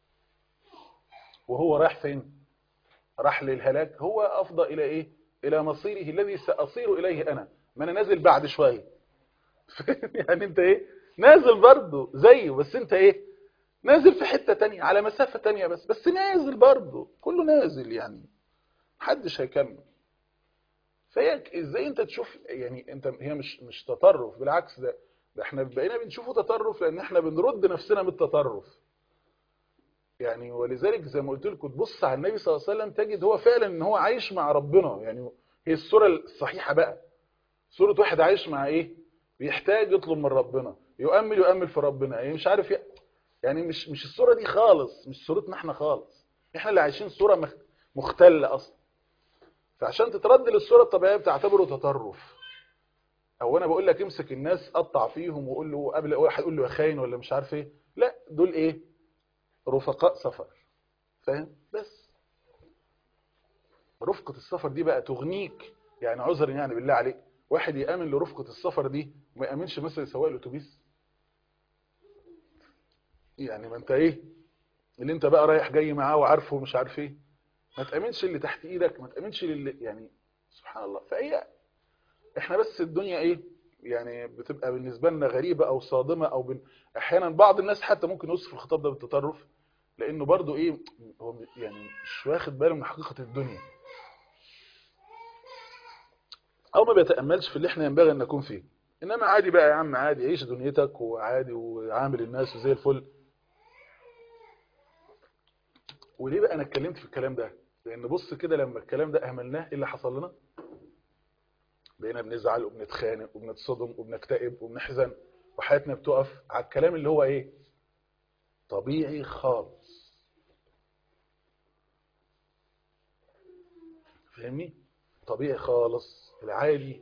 وهو رايح فين راح للهلاك هو افضى الى ايه الى مصيره الذي ساصير اليه انا ما انا نازل بعد شويه يعني انت ايه نازل برضه زيه بس انت ايه نازل في حتة تانية على مسافة تانية بس بس نازل برضه كله نازل يعني محدش هيكمل فهي ازاي انت تشوف يعني انت هي مش مش تطرف بالعكس ده ده احنا بقينا بنشوفه تطرف لان احنا بنرد نفسنا من التطرف يعني ولذلك زي ما قلت لكم تبص على النبي صلى الله عليه وسلم تجد هو فعلا ان هو عايش مع ربنا يعني هي الصورة الصحيحة بقى صورة واحد عايش مع ايه بيحتاج يطلب من ربنا يؤمل يؤمل في ربنا يعني مش عارف ي... يعني مش مش الصورة دي خالص مش صورتنا احنا خالص احنا اللي عايشين صورة مخ- مختلة اصلا فعشان تترد للصورة الطبيعية بتعتبره تطرف او انا بقول لك امسك الناس قطع فيهم وقول له قبل واحد يقول له يا خاين ولا مش عارف ايه لا دول ايه رفقاء سفر فاهم بس رفقة السفر دي بقى تغنيك يعني عذرا يعني بالله عليك واحد يأمن لرفقة السفر دي وما يأمنش مثلا سواق الاتوبيس يعني ما انت ايه اللي انت بقى رايح جاي معاه وعارفه ومش عارف ايه ما تأمنش اللي تحت ايدك ما تأمنش اللي يعني سبحان الله فهي احنا بس الدنيا ايه يعني بتبقى بالنسبة لنا غريبة او صادمة او بن... احيانا بعض الناس حتى ممكن يوصف الخطاب ده بالتطرف لانه برضو ايه هو يعني مش واخد باله من حقيقة الدنيا او ما بيتأملش في اللي احنا ينبغي ان نكون فيه انما عادي بقى يا عم عادي عيش دنيتك وعادي وعامل الناس وزي الفل وليه بقى انا اتكلمت في الكلام ده لان بص كده لما الكلام ده اهملناه ايه اللي حصل لنا بقينا بنزعل وبنتخانق وبنتصدم وبنكتئب وبنحزن وحياتنا بتقف على الكلام اللي هو ايه طبيعي خالص فاهمني طبيعي خالص العادي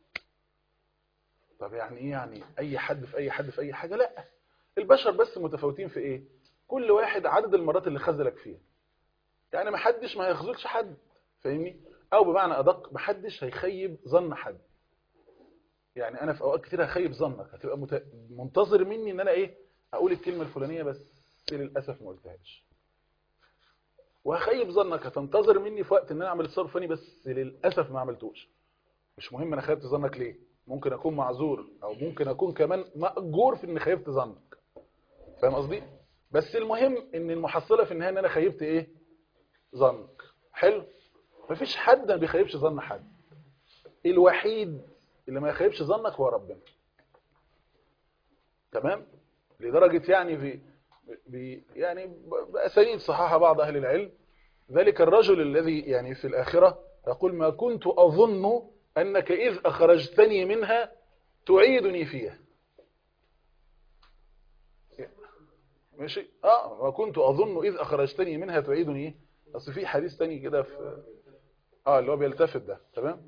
طب يعني ايه يعني اي حد في اي حد في اي حاجة لا البشر بس متفاوتين في ايه كل واحد عدد المرات اللي خذلك فيها يعني ما حدش ما هيخذلش حد فاهمني او بمعنى ادق ما حدش هيخيب ظن حد يعني انا في اوقات كتير هخيب ظنك هتبقى مت... منتظر مني ان انا ايه اقول الكلمة الفلانية بس للاسف ما قلتهاش وهخيب ظنك هتنتظر مني في وقت ان انا اعمل تصرف فلاني بس للاسف ما عملتوش مش مهم انا خيبت ظنك ليه ممكن اكون معذور او ممكن اكون كمان مأجور في ان خيبت ظنك فاهم قصدي بس المهم ان المحصلة في النهاية ان انا خيبت ايه ظنك حلو مفيش حد ما بيخيبش ظن حد الوحيد اللي ما يخيبش ظنك هو ربنا تمام لدرجة يعني في بي يعني بأسانيد صححها بعض أهل العلم ذلك الرجل الذي يعني في الآخرة يقول ما كنت أظن أنك إذ أخرجتني منها تعيدني فيها ماشي اه وكنت اظن اذ اخرجتني منها تعيدني ايه اصل في حديث تاني كده في اه اللي هو بيلتفت ده تمام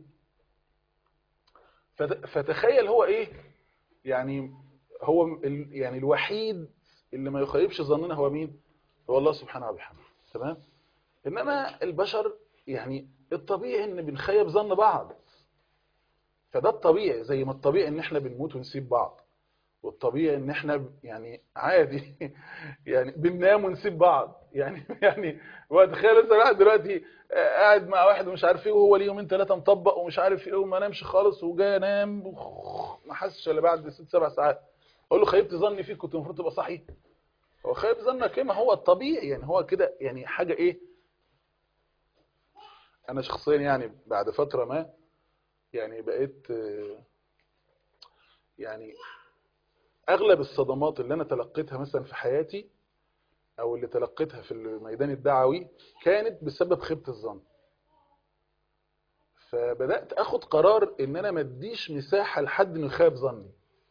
فت- فتخيل هو ايه يعني هو ال- يعني الوحيد اللي ما يخيبش ظننا هو مين هو الله سبحانه وبحمده تمام انما البشر يعني الطبيعي ان بنخيب ظن بعض فده الطبيعي زي ما الطبيعي ان احنا بنموت ونسيب بعض والطبيعي ان احنا ب- يعني عادي يعني بننام ونسيب بعض يعني يعني هو تخيل انت واحد دلوقتي آه، قاعد مع واحد ومش عارف ايه وهو ليه يومين ثلاثه مطبق ومش عارف ايه وما نامش خالص وجاي انام ما حسش الا بعد ست سبع ساعات اقول له خيبت ظني فيك كنت المفروض تبقى صحي هو خيب ظنك ايه ما هو الطبيعي يعني هو كده يعني حاجه ايه انا شخصيا يعني بعد فتره ما يعني بقيت آه، يعني اغلب الصدمات اللي انا تلقيتها مثلا في حياتي او اللي تلقيتها في الميدان الدعوي كانت بسبب خيبة الظن فبدأت اخد قرار ان انا ما اديش مساحة لحد انه يخيب ظني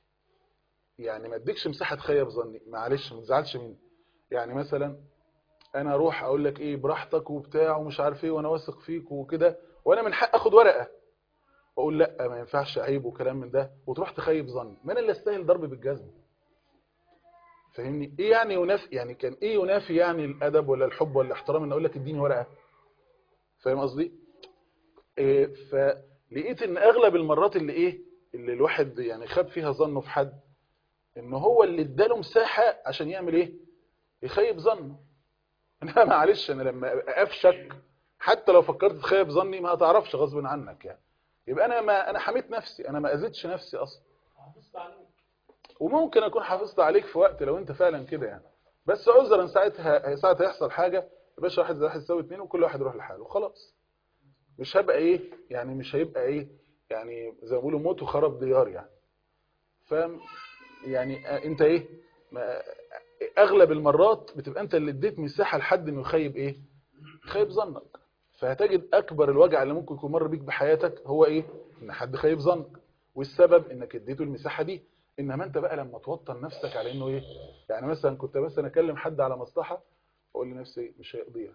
يعني ما اديكش مساحة تخيب ظني معلش ما تزعلش مني يعني مثلا انا اروح اقول لك ايه براحتك وبتاع ومش عارف ايه وانا واثق فيك وكده وانا من حق اخد ورقة واقول لا ما ينفعش عيب وكلام من ده وتروح تخيب ظني ما انا اللي استاهل ضرب بالجزم فاهمني ايه يعني ينافي يعني كان ايه ينافي يعني الادب ولا الحب ولا الاحترام ان اقول لك اديني ورقه فاهم قصدي إيه فلقيت ان اغلب المرات اللي ايه اللي الواحد يعني خاب فيها ظنه في حد ان هو اللي اداله مساحه عشان يعمل ايه يخيب ظنه انا معلش انا لما ابقى افشك حتى لو فكرت تخيب ظني ما هتعرفش غصب عنك يعني يبقى انا ما انا حميت نفسي انا ما اذيتش نفسي اصلا حافظت عليك وممكن اكون حافظت عليك في وقت لو انت فعلا كده يعني بس عذرا ساعتها ساعتها يحصل حاجه يا باشا واحد زائد واحد يساوي اتنين وكل واحد يروح لحاله خلاص مش هبقى ايه يعني مش هيبقى ايه يعني زي ما بيقولوا موت وخراب ديار يعني فاهم يعني آه، انت ايه ما اغلب المرات بتبقى انت اللي اديت مساحه لحد انه يخيب ايه يخيب ظنك فهتجد اكبر الوجع اللي ممكن يكون مر بيك بحياتك هو ايه ان حد خيب ظنك والسبب انك اديته المساحه دي انما انت بقى لما توطن نفسك على انه ايه يعني مثلا كنت مثلا اكلم حد على مصلحه اقول لنفسي مش هيقضيها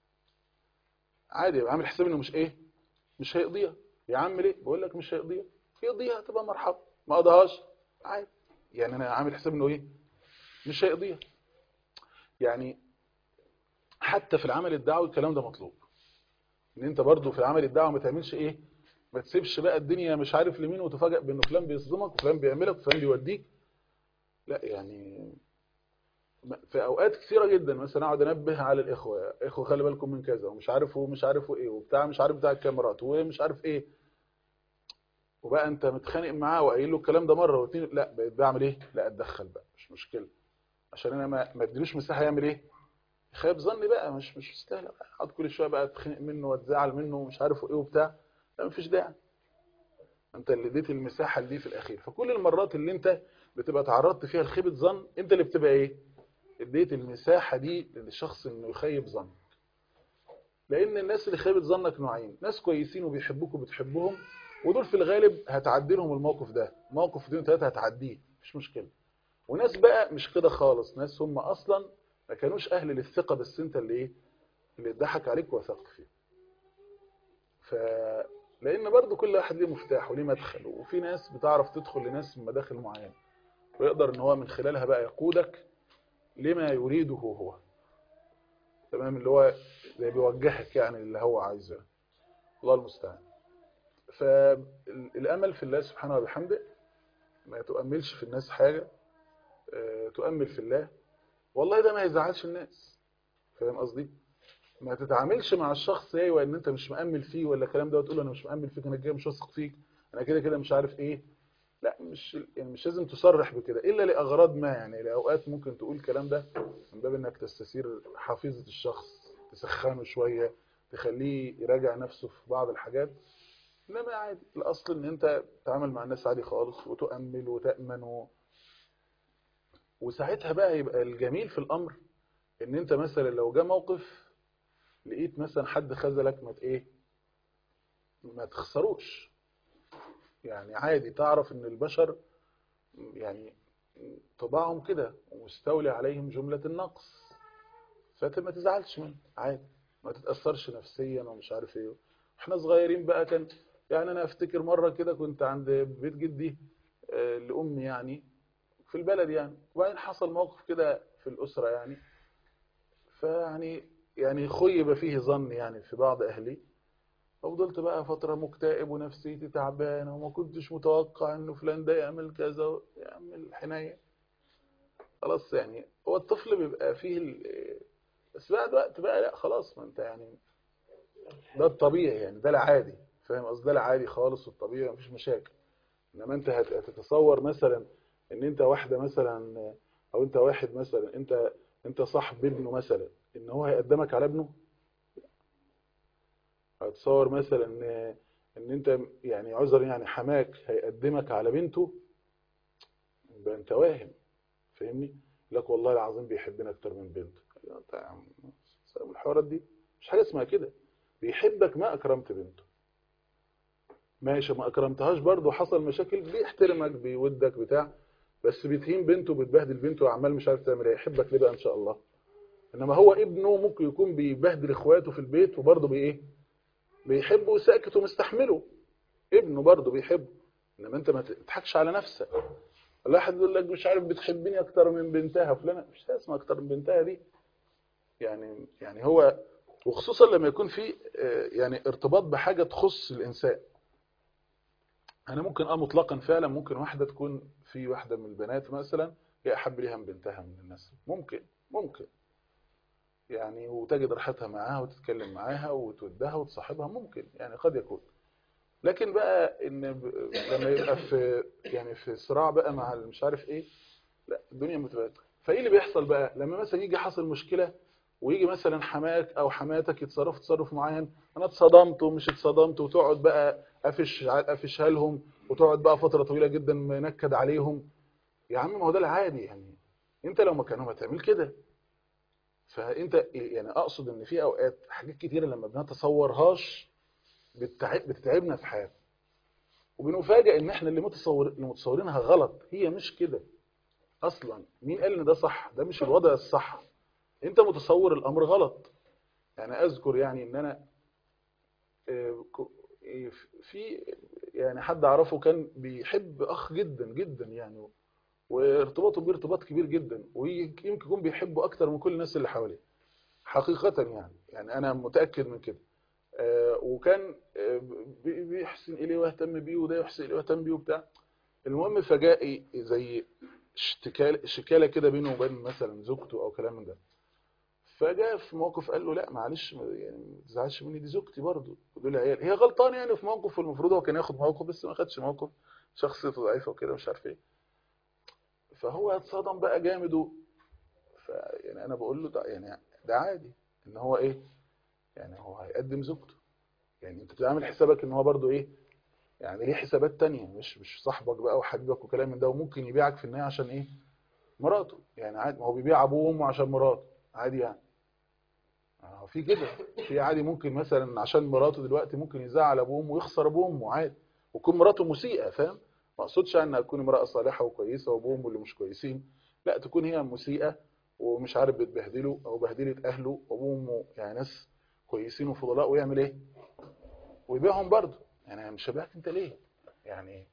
عادي يبقى عامل حساب انه مش ايه مش هيقضيها يا عم ليه بقول لك مش هيقضيها يقضيها تبقى مرحبا ما قضاهاش عادي يعني انا عامل حساب انه ايه مش هيقضيها يعني حتى في العمل الدعوي الكلام ده مطلوب ان انت برضو في العمل الدعوي ما تعملش ايه ما تسيبش بقى الدنيا مش عارف لمين وتفاجئ بانه فلان بيصدمك وفلان بيعملك وفلان بيوديك لا يعني في اوقات كثيره جدا مثلا اقعد انبه على الاخوه اخوه خلي بالكم من كذا ومش عارف ومش عارف ايه وبتاع مش عارف بتاع الكاميرات ومش عارف ايه وبقى انت متخانق معاه وقايل له الكلام ده مره واثنين لا بقيت بعمل ايه لا اتدخل بقى مش مشكله عشان انا ما ما اديلوش مساحه يعمل ايه خايب ظني بقى مش مش مستاهل اقعد كل شويه بقى اتخانق منه واتزعل منه ومش عارف ايه وبتاع لا مفيش داعي انت اللي اديت المساحه دي في الاخير فكل المرات اللي انت بتبقى تعرضت فيها لخيبه ظن انت اللي بتبقى ايه اديت المساحه دي للشخص انه يخيب ظنك لان الناس اللي خيبت ظنك نوعين ناس كويسين وبيحبوك وبتحبهم ودول في الغالب هتعدي لهم الموقف ده موقف اثنين ثلاثه هتعديه مش مشكله وناس بقى مش كده خالص ناس هم اصلا ما كانوش اهل للثقه بس انت اللي ايه اللي اتضحك عليك وثقت فيه ف لان برضو كل واحد ليه مفتاح وليه مدخل وفي ناس بتعرف تدخل لناس من مداخل معينه ويقدر ان هو من خلالها بقى يقودك لما يريده هو تمام اللي هو زي بيوجهك يعني اللي هو عايزه الله المستعان فالامل في الله سبحانه وبحمده ما تؤملش في الناس حاجه آه، تؤمل في الله والله ده ما يزعلش الناس فاهم قصدي ما تتعاملش مع الشخص ايوه ان انت مش مأمل فيه ولا الكلام ده وتقول له انا مش مأمل فيك انا كده مش واثق فيك انا كده كده مش عارف ايه لا مش يعني مش لازم تصرح بكده الا لاغراض ما يعني لاوقات ممكن تقول الكلام ده من باب انك تستثير حافظة الشخص تسخنه شوية تخليه يراجع نفسه في بعض الحاجات انما عادي الاصل ان انت تتعامل مع الناس عادي خالص وتؤمل وتأمن و... وساعتها بقى يبقى الجميل في الامر ان انت مثلا لو جه موقف لقيت مثلا حد خذلك ما ت- ايه ما تخسروش يعني عادي تعرف ان البشر يعني طباعهم كده ومستولي عليهم جملة النقص فانت ما تزعلش منه عادي ما تتأثرش نفسيا ومش عارف ايه احنا صغيرين بقى كان يعني انا افتكر مرة كده كنت عند بيت جدي آه، لأمي يعني في البلد يعني وبعدين حصل موقف كده في الأسرة يعني فيعني يعني خيب فيه ظن يعني في بعض أهلي ففضلت بقى فترة مكتئب ونفسيتي تعبانة وما كنتش متوقع إنه فلان ده يعمل كذا يعمل حناية خلاص يعني هو الطفل بيبقى فيه ال- بس بعد وقت بقى لا خلاص ما انت يعني ده الطبيعي يعني ده العادي فاهم قصدي ده العادي خالص والطبيعي مفيش مشاكل انما انت هت- هتتصور مثلا ان انت واحده مثلا او انت واحد مثلا انت انت صاحب ابنه مثلا ان هو هيقدمك على ابنه هتصور مثلا ان ان انت يعني عذر يعني حماك هيقدمك على بنته يبقى انت واهم فاهمني لك والله العظيم بيحبنا اكتر من بنته أيوة انت يا عم سلام الحوارات دي مش حاجه اسمها كده بيحبك ما اكرمت بنته ماشي ما اكرمتهاش برضه حصل مشاكل بيحترمك بيودك بتاع بس بتهين بنته بتبهدل بنته وعمال مش عارف تعمل ايه يحبك ليه بقى ان شاء الله انما هو ابنه ممكن يكون بيبهدل اخواته في البيت وبرضه بايه بيحبه وساكت ومستحمله ابنه برضه بيحبه انما انت ما تضحكش على نفسك الواحد يقول لك مش عارف بتحبني اكتر من بنتها فلانه مش اسمها اكتر من بنتها دي يعني يعني هو وخصوصا لما يكون في آه، يعني ارتباط بحاجه تخص الانسان انا ممكن اه مطلقا فعلا ممكن واحده تكون في واحده من البنات مثلا هي احب ليها من بنتها من الناس ممكن ممكن يعني وتجد راحتها معاها وتتكلم معاها وتودها وتصاحبها ممكن يعني قد يكون لكن بقى ان ب- لما يبقى في يعني في صراع بقى مع ال- مش عارف ايه لا الدنيا متبقى فايه اللي بيحصل بقى لما مثلا يجي حصل مشكله ويجي مثلا حماك او حماتك يتصرفوا تصرف معين انا اتصدمت ومش اتصدمت وتقعد بقى قافش قافشها لهم وتقعد بقى فتره طويله جدا منكد عليهم يا عم ما هو ده العادي يعني انت لو مكانهم هتعمل كده فانت يعني اقصد ان في اوقات حاجات كتيره لما بنتصورهاش بتتعب بتتعبنا في حياتنا وبنفاجئ ان احنا اللي متصور اللي متصورينها غلط هي مش كده اصلا مين قال ان ده صح ده مش الوضع الصح انت متصور الامر غلط يعني اذكر يعني ان انا آه، ك- آه، في يعني حد اعرفه كان بيحب اخ جدا جدا يعني وارتباطه بيه ارتباط كبير جدا ويمكن يكون بيحبه اكتر من كل الناس اللي حواليه حقيقة يعني يعني انا متأكد من كده آه، وكان آه، بي- بيحسن اليه ويهتم بيه وده يحسن اليه ويهتم بيه وبتاع المهم فجاء زي اشتكال شكاله كده بينه وبين مثلا زوجته او كلام من ده فجاء في موقف قال له لا معلش ما- يعني ما تزعلش مني دي زوجتي برضه ودول عيال هي غلطانه يعني في موقف والمفروض هو كان ياخد موقف بس ما خدش موقف شخصيته ضعيفه وكده مش عارف ايه فهو اتصدم بقى جامد و... ف يعني انا بقول له ده يعني ده عادي ان هو ايه يعني هو هيقدم زوجته يعني انت تعمل حسابك ان هو برضه ايه يعني ليه حسابات تانية مش مش صاحبك بقى وحبيبك وكلام من ده وممكن يبيعك في النهاية عشان ايه مراته يعني عادي ما هو بيبيع ابوه وامه عشان مراته عادي يعني اه في كده في عادي ممكن مثلا عشان مراته دلوقتي ممكن يزعل ابوه وامه ويخسر ابوه وامه عادي ويكون مراته مسيئة فاهم ما اقصدش انها تكون امرأة صالحة وكويسة وابوه وامه اللي مش كويسين لا تكون هي مسيئة ومش عارف بتبهدله او بهدلت اهله وابوه وامه يعني ناس كويسين وفضلاء ويعمل ايه ويبيعهم برضه يعني مش هبيعك انت ليه يعني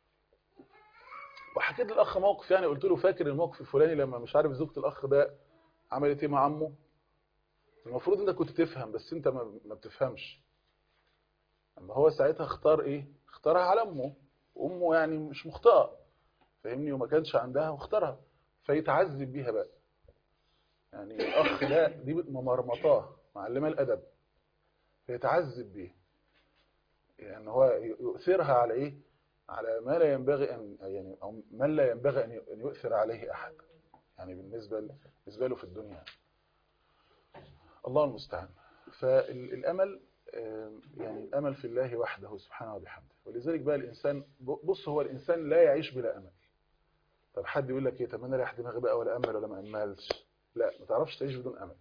وحكيت للاخ موقف يعني قلت له فاكر الموقف الفلاني لما مش عارف زوجة الاخ ده عملت ايه مع عمه المفروض انت كنت تفهم بس انت ما ما بتفهمش اما هو ساعتها اختار ايه اختارها على امه وامه يعني مش مخطئه فاهمني وما كانش عندها واختارها فيتعذب بيها بقى يعني الاخ ده دي ممرمطاه معلمه الادب فيتعذب بيها يعني هو يؤثرها على ايه على ما لا ينبغي ان يعني او من لا ينبغي ان أن يؤثر عليه احد يعني بالنسبه ل- بالنسبه له في الدنيا الله المستعان فالامل آم، يعني الامل في الله وحده سبحانه وبحمده ولذلك بقى الانسان ب- بص هو الانسان لا يعيش بلا امل طب حد يقول لك ايه طب انا رايح دماغي بقى ولا امل ولا ما املش لا ما تعرفش تعيش بدون امل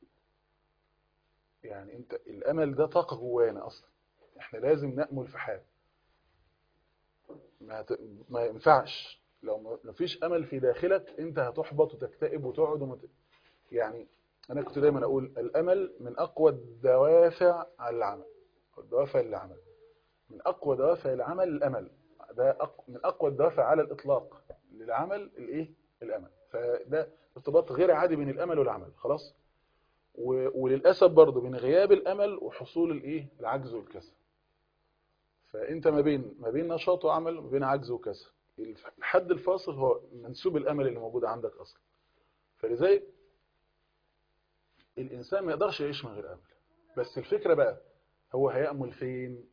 يعني انت الامل ده طاقه جوانا اصلا احنا لازم نامل في حاجه ما ت... ما ينفعش لو ما- مفيش امل في داخلك انت هتحبط وتكتئب وتقعد ومت... يعني انا كنت دايما اقول الامل من اقوى الدوافع على العمل الدوافع للعمل من اقوى دوافع العمل الامل ده أق... من اقوى الدوافع على الاطلاق للعمل الايه الامل فده ارتباط غير عادي بين الامل والعمل خلاص و... وللاسف برضه بين غياب الامل وحصول الايه العجز والكسل فانت ما بين ما بين نشاط وعمل وما بين عجز وكسل الحد الفاصل هو منسوب الامل اللي موجود عندك اصلا فلذلك الانسان ما يقدرش يعيش من غير امل بس الفكره بقى هو هيأمل فين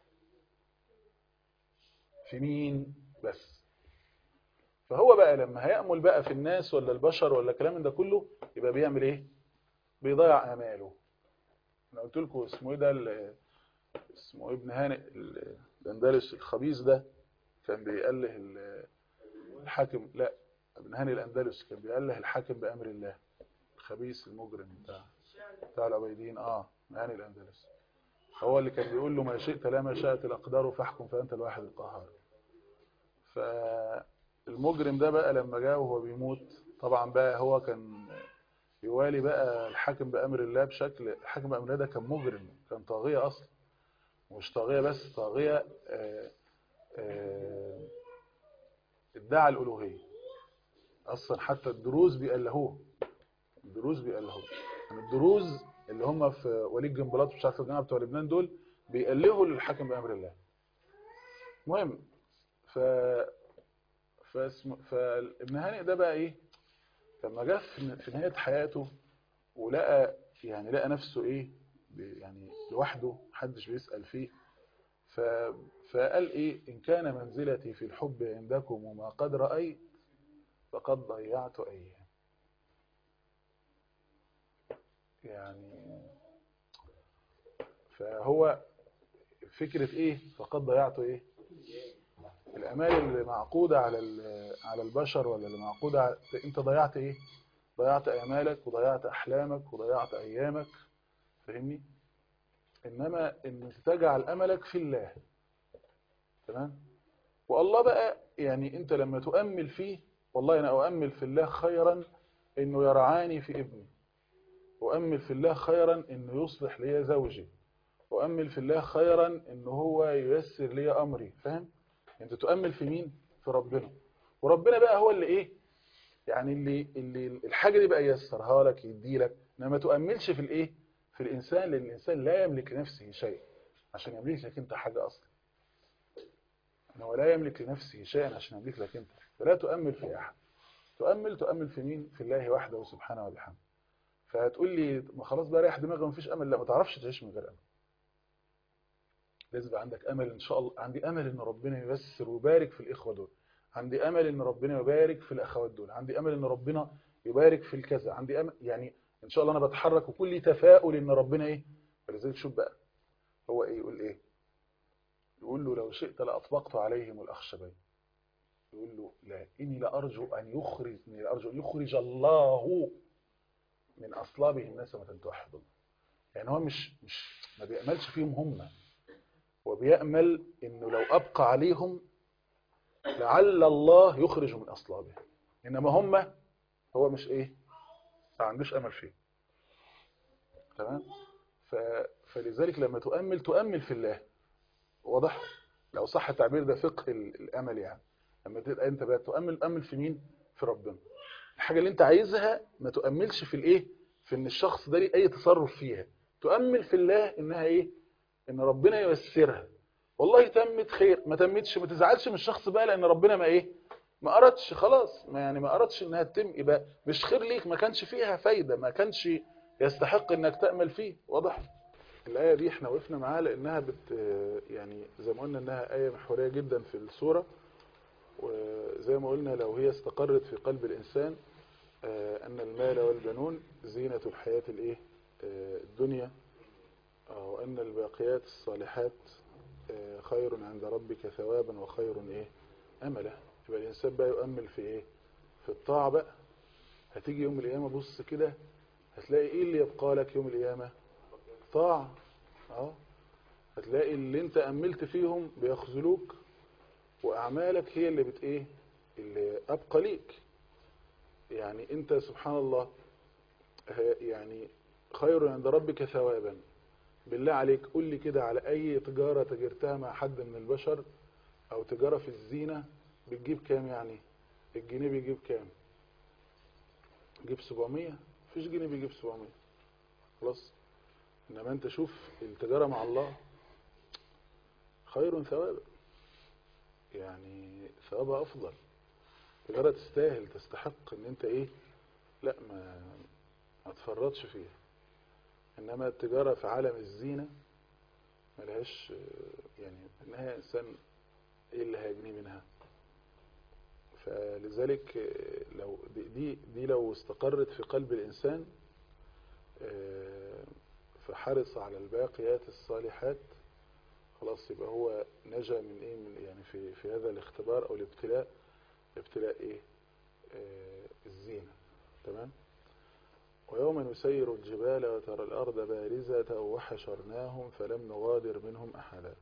في مين بس فهو بقى لما هيأمل بقى في الناس ولا البشر ولا الكلام من ده كله يبقى بيعمل ايه بيضيع اماله انا قلت لكم اسمه ايه ده ال- اسمه ابن هانئ ال- الاندلس الخبيث ده كان بيأله ال- الحاكم لا ابن هانئ الاندلس كان بيأله الحاكم بأمر الله الخبيث المجرم بتاع بتاع العبيدين اه هانئ الاندلس هو اللي كان بيقول له ما شئت لا ما شاءت الأقدار فاحكم فأنت الواحد القهار فالمجرم ده بقى لما جاء وهو بيموت طبعا بقى هو كان يوالي بقى الحاكم بأمر الله بشكل الحاكم بأمر الله ده كان مجرم كان طاغية أصلا مش طاغية بس طاغية آه، آه، ادعى الألوهية أصلا حتى الدروز بيألهوه الدروز بيألهوه يعني الدروز اللي هم في وليد جنبلاط مش عارف الجماعة بتوع لبنان دول بيألهوا للحاكم بأمر الله المهم ف فاسم... فابن هانئ ده بقى ايه لما جه في في نهاية حياته ولقى يعني لقى نفسه ايه ب- يعني لوحده محدش بيسأل فيه ف... فقال ايه ان كان منزلتي في الحب عندكم وما قد رأيت فقد ضيعت ايام يعني فهو فكرة ايه فقد ضيعت ايه الامال اللي معقودة على ال- على البشر ولا اللي معقودة على... انت ضيعت ايه ضيعت امالك وضيعت احلامك وضيعت ايامك فاهمني انما ان تجعل املك في الله تمام والله بقى يعني انت لما تؤمل فيه والله انا اؤمل في الله خيرا انه يرعاني في ابني وأمل في الله خيرا إنه يصلح لي زوجي وأمل في الله خيرا إنه هو ييسر لي أمري فاهم؟ أنت تؤمل في مين؟ في ربنا وربنا بقى هو اللي إيه؟ يعني اللي, اللي الحاجة دي بقى ييسرها لك يدي لك إنما ما تؤملش في الإيه؟ في الإنسان لأن الإنسان لا يملك لنفسه شيء عشان يملك لك أنت حاجة أصلا هو لا يملك لنفسه شيئا عشان يملك لك أنت فلا تؤمل في أحد تؤمل تؤمل في مين؟ في الله وحده سبحانه وبحمده فهتقول لي ما خلاص بقى ريح دماغي ومفيش امل لا ما تعرفش تعيش من غير امل لازم يبقى عندك امل ان شاء الله عندي امل ان ربنا ييسر ويبارك في الاخوه دول عندي امل ان ربنا يبارك في الاخوات دول عندي امل ان ربنا يبارك في الكذا عندي امل يعني ان شاء الله انا بتحرك وكل تفاؤل ان ربنا ايه فلذلك شوف بقى هو ايه يقول ايه يقول له لو شئت لاطبقت عليهم الاخشبين يقول له لا اني لارجو ان يخرج اني لارجو ان يخرج الله من أصلابهم نسمة توحد الله يعني هو مش مش ما بيأملش فيهم هم هو بيأمل إنه لو أبقى عليهم لعل الله يخرج من أصلابهم إنما هم هو مش إيه ما عندوش أمل فيه تمام ف... فلذلك لما تؤمل تؤمل في الله واضح لو صح التعبير ده فقه ال- الأمل يعني لما تبقى أنت بقى تؤمل أمل في مين في ربنا الحاجة اللي انت عايزها ما تؤملش في الايه في ان الشخص ده ليه اي تصرف فيها تؤمل في الله انها ايه ان ربنا ييسرها والله تمت خير ما تمتش ما تزعلش من الشخص بقى لان ربنا ما ايه ما اردش خلاص ما يعني ما اردش انها تتم يبقى مش خير ليك ما كانش فيها فايدة ما كانش يستحق انك تأمل فيه واضح الآية دي احنا وقفنا معاها لانها بت يعني زي ما قلنا انها آية محورية جدا في السورة وزي ما قلنا لو هي استقرت في قلب الإنسان آه، أن المال والبنون زينة الحياة الإيه آه، الدنيا آه، وأن الباقيات الصالحات آه، خير عند ربك ثوابا وخير إيه أملا يبقى الإنسان بقى يؤمل في إيه في الطاعة بقى هتيجي يوم القيامة بص كده هتلاقي إيه اللي يبقى لك يوم القيامة طاعة اه هتلاقي اللي انت أملت فيهم بيخذلوك وأعمالك هي اللي بت إيه اللي ابقى ليك يعني انت سبحان الله ه- يعني خير عند ربك ثوابا بالله عليك قول لي كده على اي تجارة تجرتها مع حد من البشر او تجارة في الزينة بتجيب كام يعني الجنيه بيجيب كام يجيب 700 مفيش جنيه بيجيب 700 خلاص انما انت شوف التجارة مع الله خير ثوابا يعني ثوابها افضل تجارة تستاهل تستحق ان انت ايه لا ما ما تفرطش فيها انما التجارة في عالم الزينة ملهاش آه، يعني انها انسان ايه اللي هيجني منها فلذلك آه، لو دي, دي, دي لو استقرت في قلب الانسان آه، فحرص على الباقيات الصالحات خلاص يبقى هو نجا من ايه من يعني في في هذا الاختبار او الابتلاء ابتلاء ايه آه الزينة تمام ويوم نسير الجبال وترى الأرض بارزة وحشرناهم فلم نغادر منهم أحدا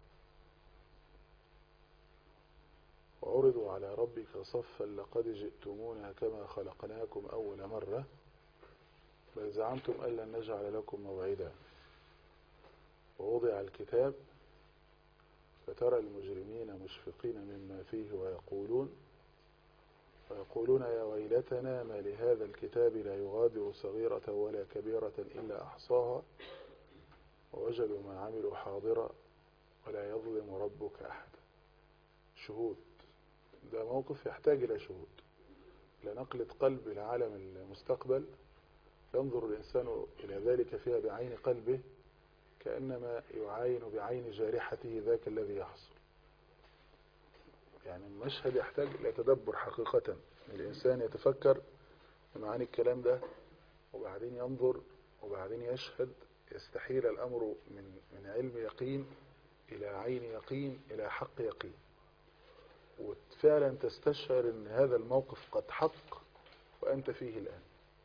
وعرضوا على ربك صفا لقد جئتمونا كما خلقناكم أول مرة بل زعمتم أن لن نجعل لكم موعدا ووضع الكتاب فترى المجرمين مشفقين مما فيه ويقولون ويقولون يا ويلتنا ما لهذا الكتاب لا يغادر صغيرة ولا كبيرة إلا أحصاها ووجدوا ما عملوا حاضرا ولا يظلم ربك أحدا شهود ده موقف يحتاج إلى شهود إلى نقلة قلب لعالم المستقبل ينظر الإنسان إلى ذلك فيها بعين قلبه كأنما يعاين بعين جارحته ذاك الذي يحصل يعني المشهد يحتاج إلى تدبر حقيقة الإنسان يتفكر في معاني الكلام ده وبعدين ينظر وبعدين يشهد يستحيل الأمر من من علم يقين إلى عين يقين إلى حق يقين وفعلا تستشعر أن هذا الموقف قد حق وأنت فيه الآن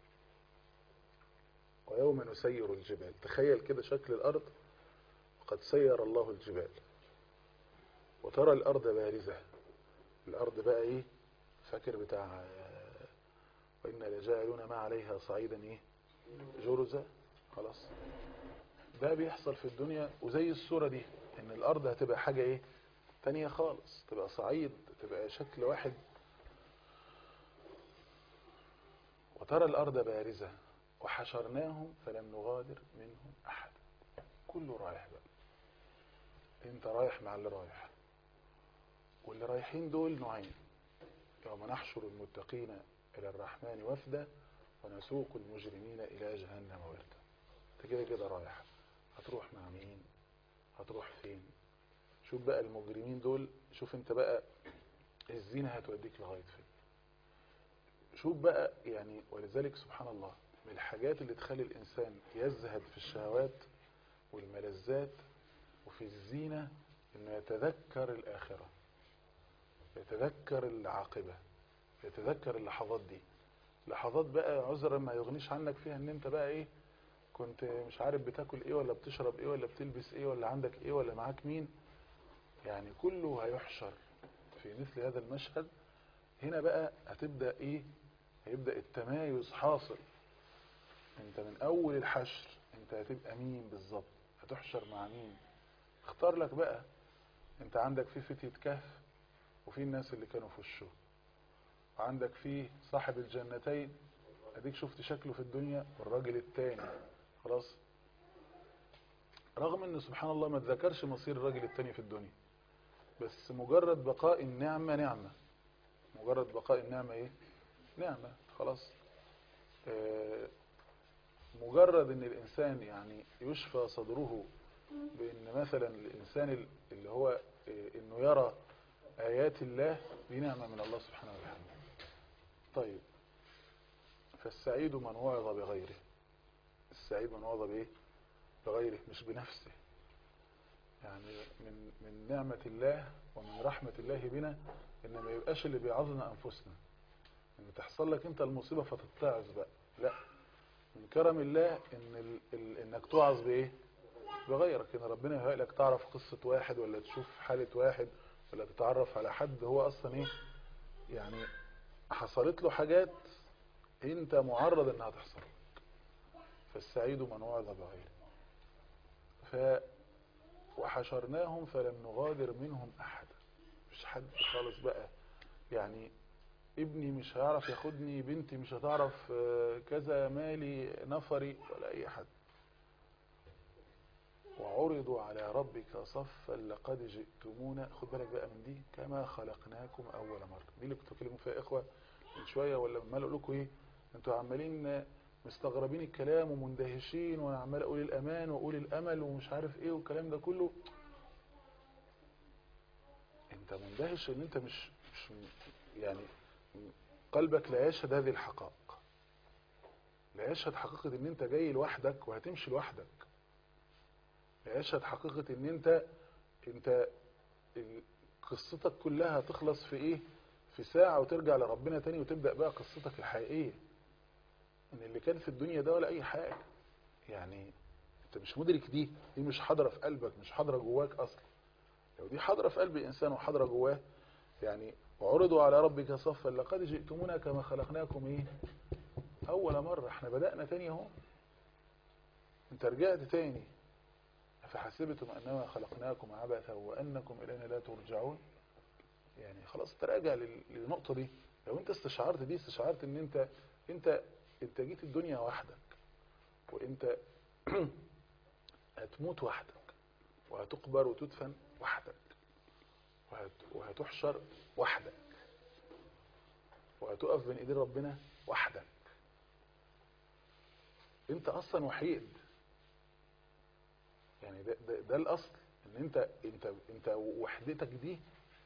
ويوم نسير الجبال تخيل كده شكل الأرض وقد سير الله الجبال وترى الأرض بارزة الأرض بقى إيه فاكر بتاع وإنا لجاعلون ما عليها صعيدا إيه جرزة خلاص ده بيحصل في الدنيا وزي الصورة دي إن الأرض هتبقى حاجة إيه تانية خالص تبقى صعيد تبقى شكل واحد وترى الأرض بارزة وحشرناهم فلم نغادر منهم أحد كله رايح بقى انت رايح مع اللي رايح واللي رايحين دول نوعين يوم نحشر المتقين إلى الرحمن وفدا ونسوق المجرمين إلى جهنم وردا انت كده كده رايح هتروح مع مين هتروح فين شوف بقى المجرمين دول شوف انت بقى الزينة هتوديك لغاية فين شوف بقى يعني ولذلك سبحان الله من الحاجات اللي تخلي الإنسان يزهد في الشهوات والملذات وفي الزينة انه يتذكر الآخرة يتذكر العاقبة يتذكر اللحظات دي لحظات بقى عذرا ما يغنيش عنك فيها ان انت بقى ايه كنت مش عارف بتاكل ايه ولا بتشرب ايه ولا بتلبس ايه ولا عندك ايه ولا معاك مين يعني كله هيحشر في مثل هذا المشهد هنا بقى هتبدأ ايه هيبدأ التمايز حاصل انت من اول الحشر انت هتبقى مين بالظبط هتحشر مع مين اختار لك بقى انت عندك في فتية كهف وفي الناس اللي كانوا في الشو وعندك في صاحب الجنتين اديك شفت شكله في الدنيا والراجل التاني خلاص رغم ان سبحان الله ما تذكرش مصير الراجل التاني في الدنيا بس مجرد بقاء النعمة نعمة مجرد بقاء النعمة ايه نعمة خلاص آه مجرد ان الانسان يعني يشفى صدره بان مثلا الانسان اللي هو آه انه يرى ايات الله دي نعمة من الله سبحانه وتعالى طيب فالسعيد من وعظ بغيره السعيد من وعظ بايه بغيره مش بنفسه يعني من من نعمة الله ومن رحمة الله بنا ان ما يبقاش اللي بيعظنا انفسنا ان تحصل لك انت المصيبة فتتعظ بقى لا من كرم الله ان ال... ال... انك توعظ بايه بغيرك ان ربنا يهيئ لك تعرف قصة واحد ولا تشوف حالة واحد ولا تتعرف على حد هو اصلا ايه يعني حصلت له حاجات انت معرض انها تحصل لك فالسعيد من وعظ بغيره ف وحشرناهم فلم نغادر منهم احدا مش حد خالص بقى يعني ابني مش هيعرف ياخدني بنتي مش هتعرف آه، كذا مالي نفري ولا اي حد وعرضوا على ربك صفا لقد جئتمونا خد بالك بقى من دي كما خلقناكم اول مره دي اللي كنت بكلمكم فيها يا اخوه من شويه ولا عمال اقول لكم ايه انتوا عمالين مستغربين الكلام ومندهشين وانا عمال اقول الامان واقول الامل ومش عارف ايه والكلام ده كله انت مندهش ان انت مش مش يعني قلبك لا يشهد هذه الحقائق لا يشهد حقيقة ان انت جاي لوحدك وهتمشي لوحدك لا يشهد حقيقة ان انت انت ال- قصتك كلها تخلص في ايه في ساعة وترجع لربنا تاني وتبدأ بقى قصتك الحقيقية ان اللي كان في الدنيا ده ولا اي حاجة يعني انت مش مدرك دي دي مش حاضرة في قلبك مش حاضرة جواك اصلا لو دي حاضرة في قلب الانسان وحاضرة جواه يعني وعرضوا على ربك صفا لقد جئتمونا كما خلقناكم ايه اول مرة احنا بدأنا تاني اهو انت رجعت تاني فحسبتم انما خلقناكم عبثا وانكم الينا لا ترجعون يعني خلاص تراجع لل- للنقطة دي لو انت استشعرت دي استشعرت ان انت انت انت جيت الدنيا وحدك وانت هتموت وحدك وهتقبر وتدفن وحدك وهت وهتحشر وحدك وهتقف بين ايدين ربنا وحدك انت اصلا وحيد يعني ده, ده, ده الاصل ان انت انت انت وحدتك دي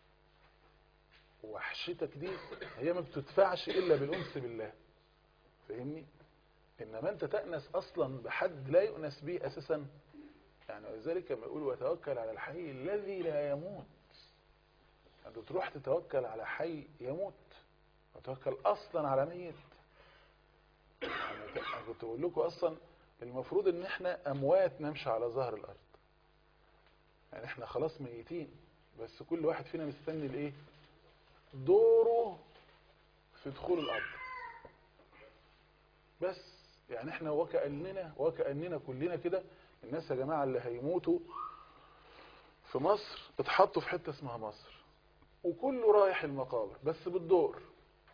وحشتك دي هي ما بتدفعش الا بالانس بالله فاهمني انما انت تأنس اصلا بحد لا يؤنس به اساسا يعني ولذلك لما يقول وتوكل على الحي الذي لا يموت انت تروح تتوكل على حي يموت وتوكل اصلا على ميت يعني انا كنت بقول لكم اصلا المفروض ان احنا اموات نمشي على ظهر الارض يعني احنا خلاص ميتين بس كل واحد فينا مستني الايه دوره في دخول الارض بس يعني احنا وكأننا وكأننا كلنا كده الناس يا جماعة اللي هيموتوا في مصر اتحطوا في حتة اسمها مصر وكله رايح المقابر بس بالدور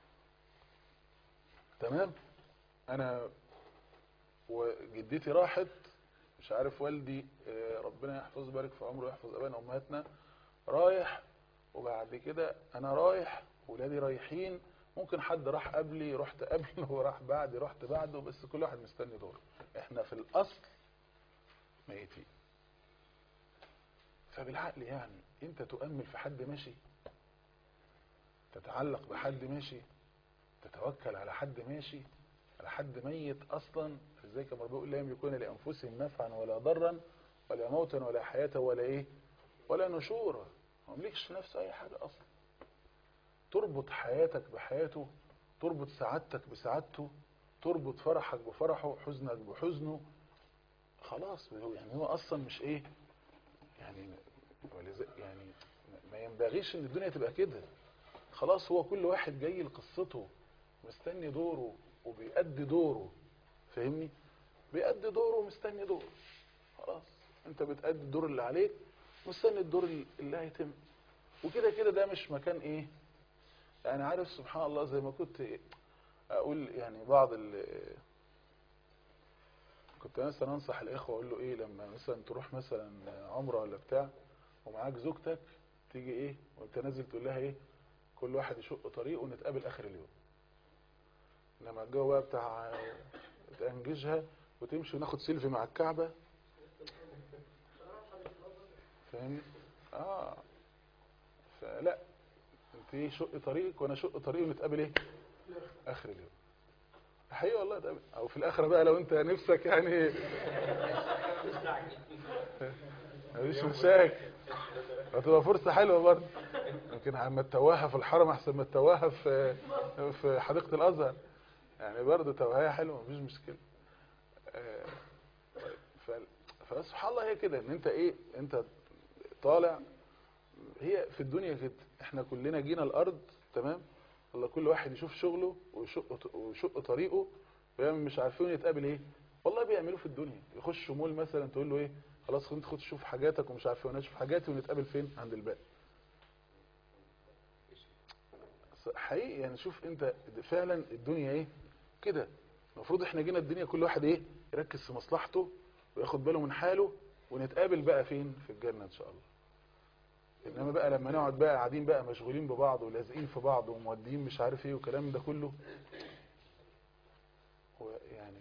تمام انا وجدتي راحت مش عارف والدي آه، ربنا يحفظ بارك في عمره ويحفظ ابائنا وامهاتنا رايح وبعد كده انا رايح ولادي رايحين ممكن حد راح قبلي رحت قبله وراح بعدي رحت بعده بس كل واحد مستني دوره احنا في الاصل ميتين فبالعقل يعني انت تؤمل في حد ماشي تتعلق بحد ماشي تتوكل على حد ماشي على حد ميت اصلا ازاي كما ربنا بيقول لا يملكون لانفسهم نفعا ولا ضرا ولا موتا ولا حياه ولا ايه ولا نشورا ما يملكش نفسه اي حاجه اصلا تربط حياتك بحياته تربط سعادتك بسعادته تربط فرحك بفرحه حزنك بحزنه خلاص هو- يعني هو اصلا مش ايه يعني ولذا يعني ما ينبغيش ان الدنيا تبقى كده خلاص هو كل واحد جاي لقصته مستني دوره وبيأدي دوره فاهمني بيأدي دوره ومستني دوره خلاص انت بتأدي الدور اللي عليك مستني الدور اللي هيتم وكده كده ده مش مكان ايه يعني عارف سبحان الله زي ما كنت اقول يعني بعض ال كنت مثلا انصح الاخوه اقول له ايه لما مثلا تروح مثلا عمره ولا بتاع ومعاك زوجتك تيجي ايه وانت نازل تقول لها ايه كل واحد يشق طريقه ونتقابل اخر اليوم انما الجو بقى بتاع تنجزها وتمشي وناخد سيلفي مع الكعبه فاهمني اه فلا انت ايه شق طريقك وانا شق طريقي ونتقابل ايه اخر اليوم حقيقي والله ده او في الاخره بقى لو انت نفسك يعني مفيش مشاكل هتبقى فرصه حلوه برضه يمكن اما تتوهها في الحرم احسن ما تتوهها في في حديقه الازهر يعني برضه توهيه حلوه مفيش مشكله آه، ف فسبحان الله هي كده ان انت ايه انت طالع هي في الدنيا كده احنا كلنا جينا الارض تمام والله كل واحد يشوف شغله ويشق ويشق طريقه ويعمل مش عارفين يتقابل ايه والله بيعملوه في الدنيا يخشوا مول مثلا تقول له ايه خلاص انت خد تشوف حاجاتك ومش عارف ايه وانا اشوف حاجاتي ونتقابل فين عند الباقي حقيقي يعني شوف انت فعلا الدنيا ايه كده المفروض احنا جينا الدنيا كل واحد ايه يركز في مصلحته وياخد باله من حاله ونتقابل بقى فين في الجنة ان شاء الله انما بقى لما نقعد بقى قاعدين بقى مشغولين ببعض ولازقين في بعض ومودين مش عارف ايه والكلام ده كله هو يعني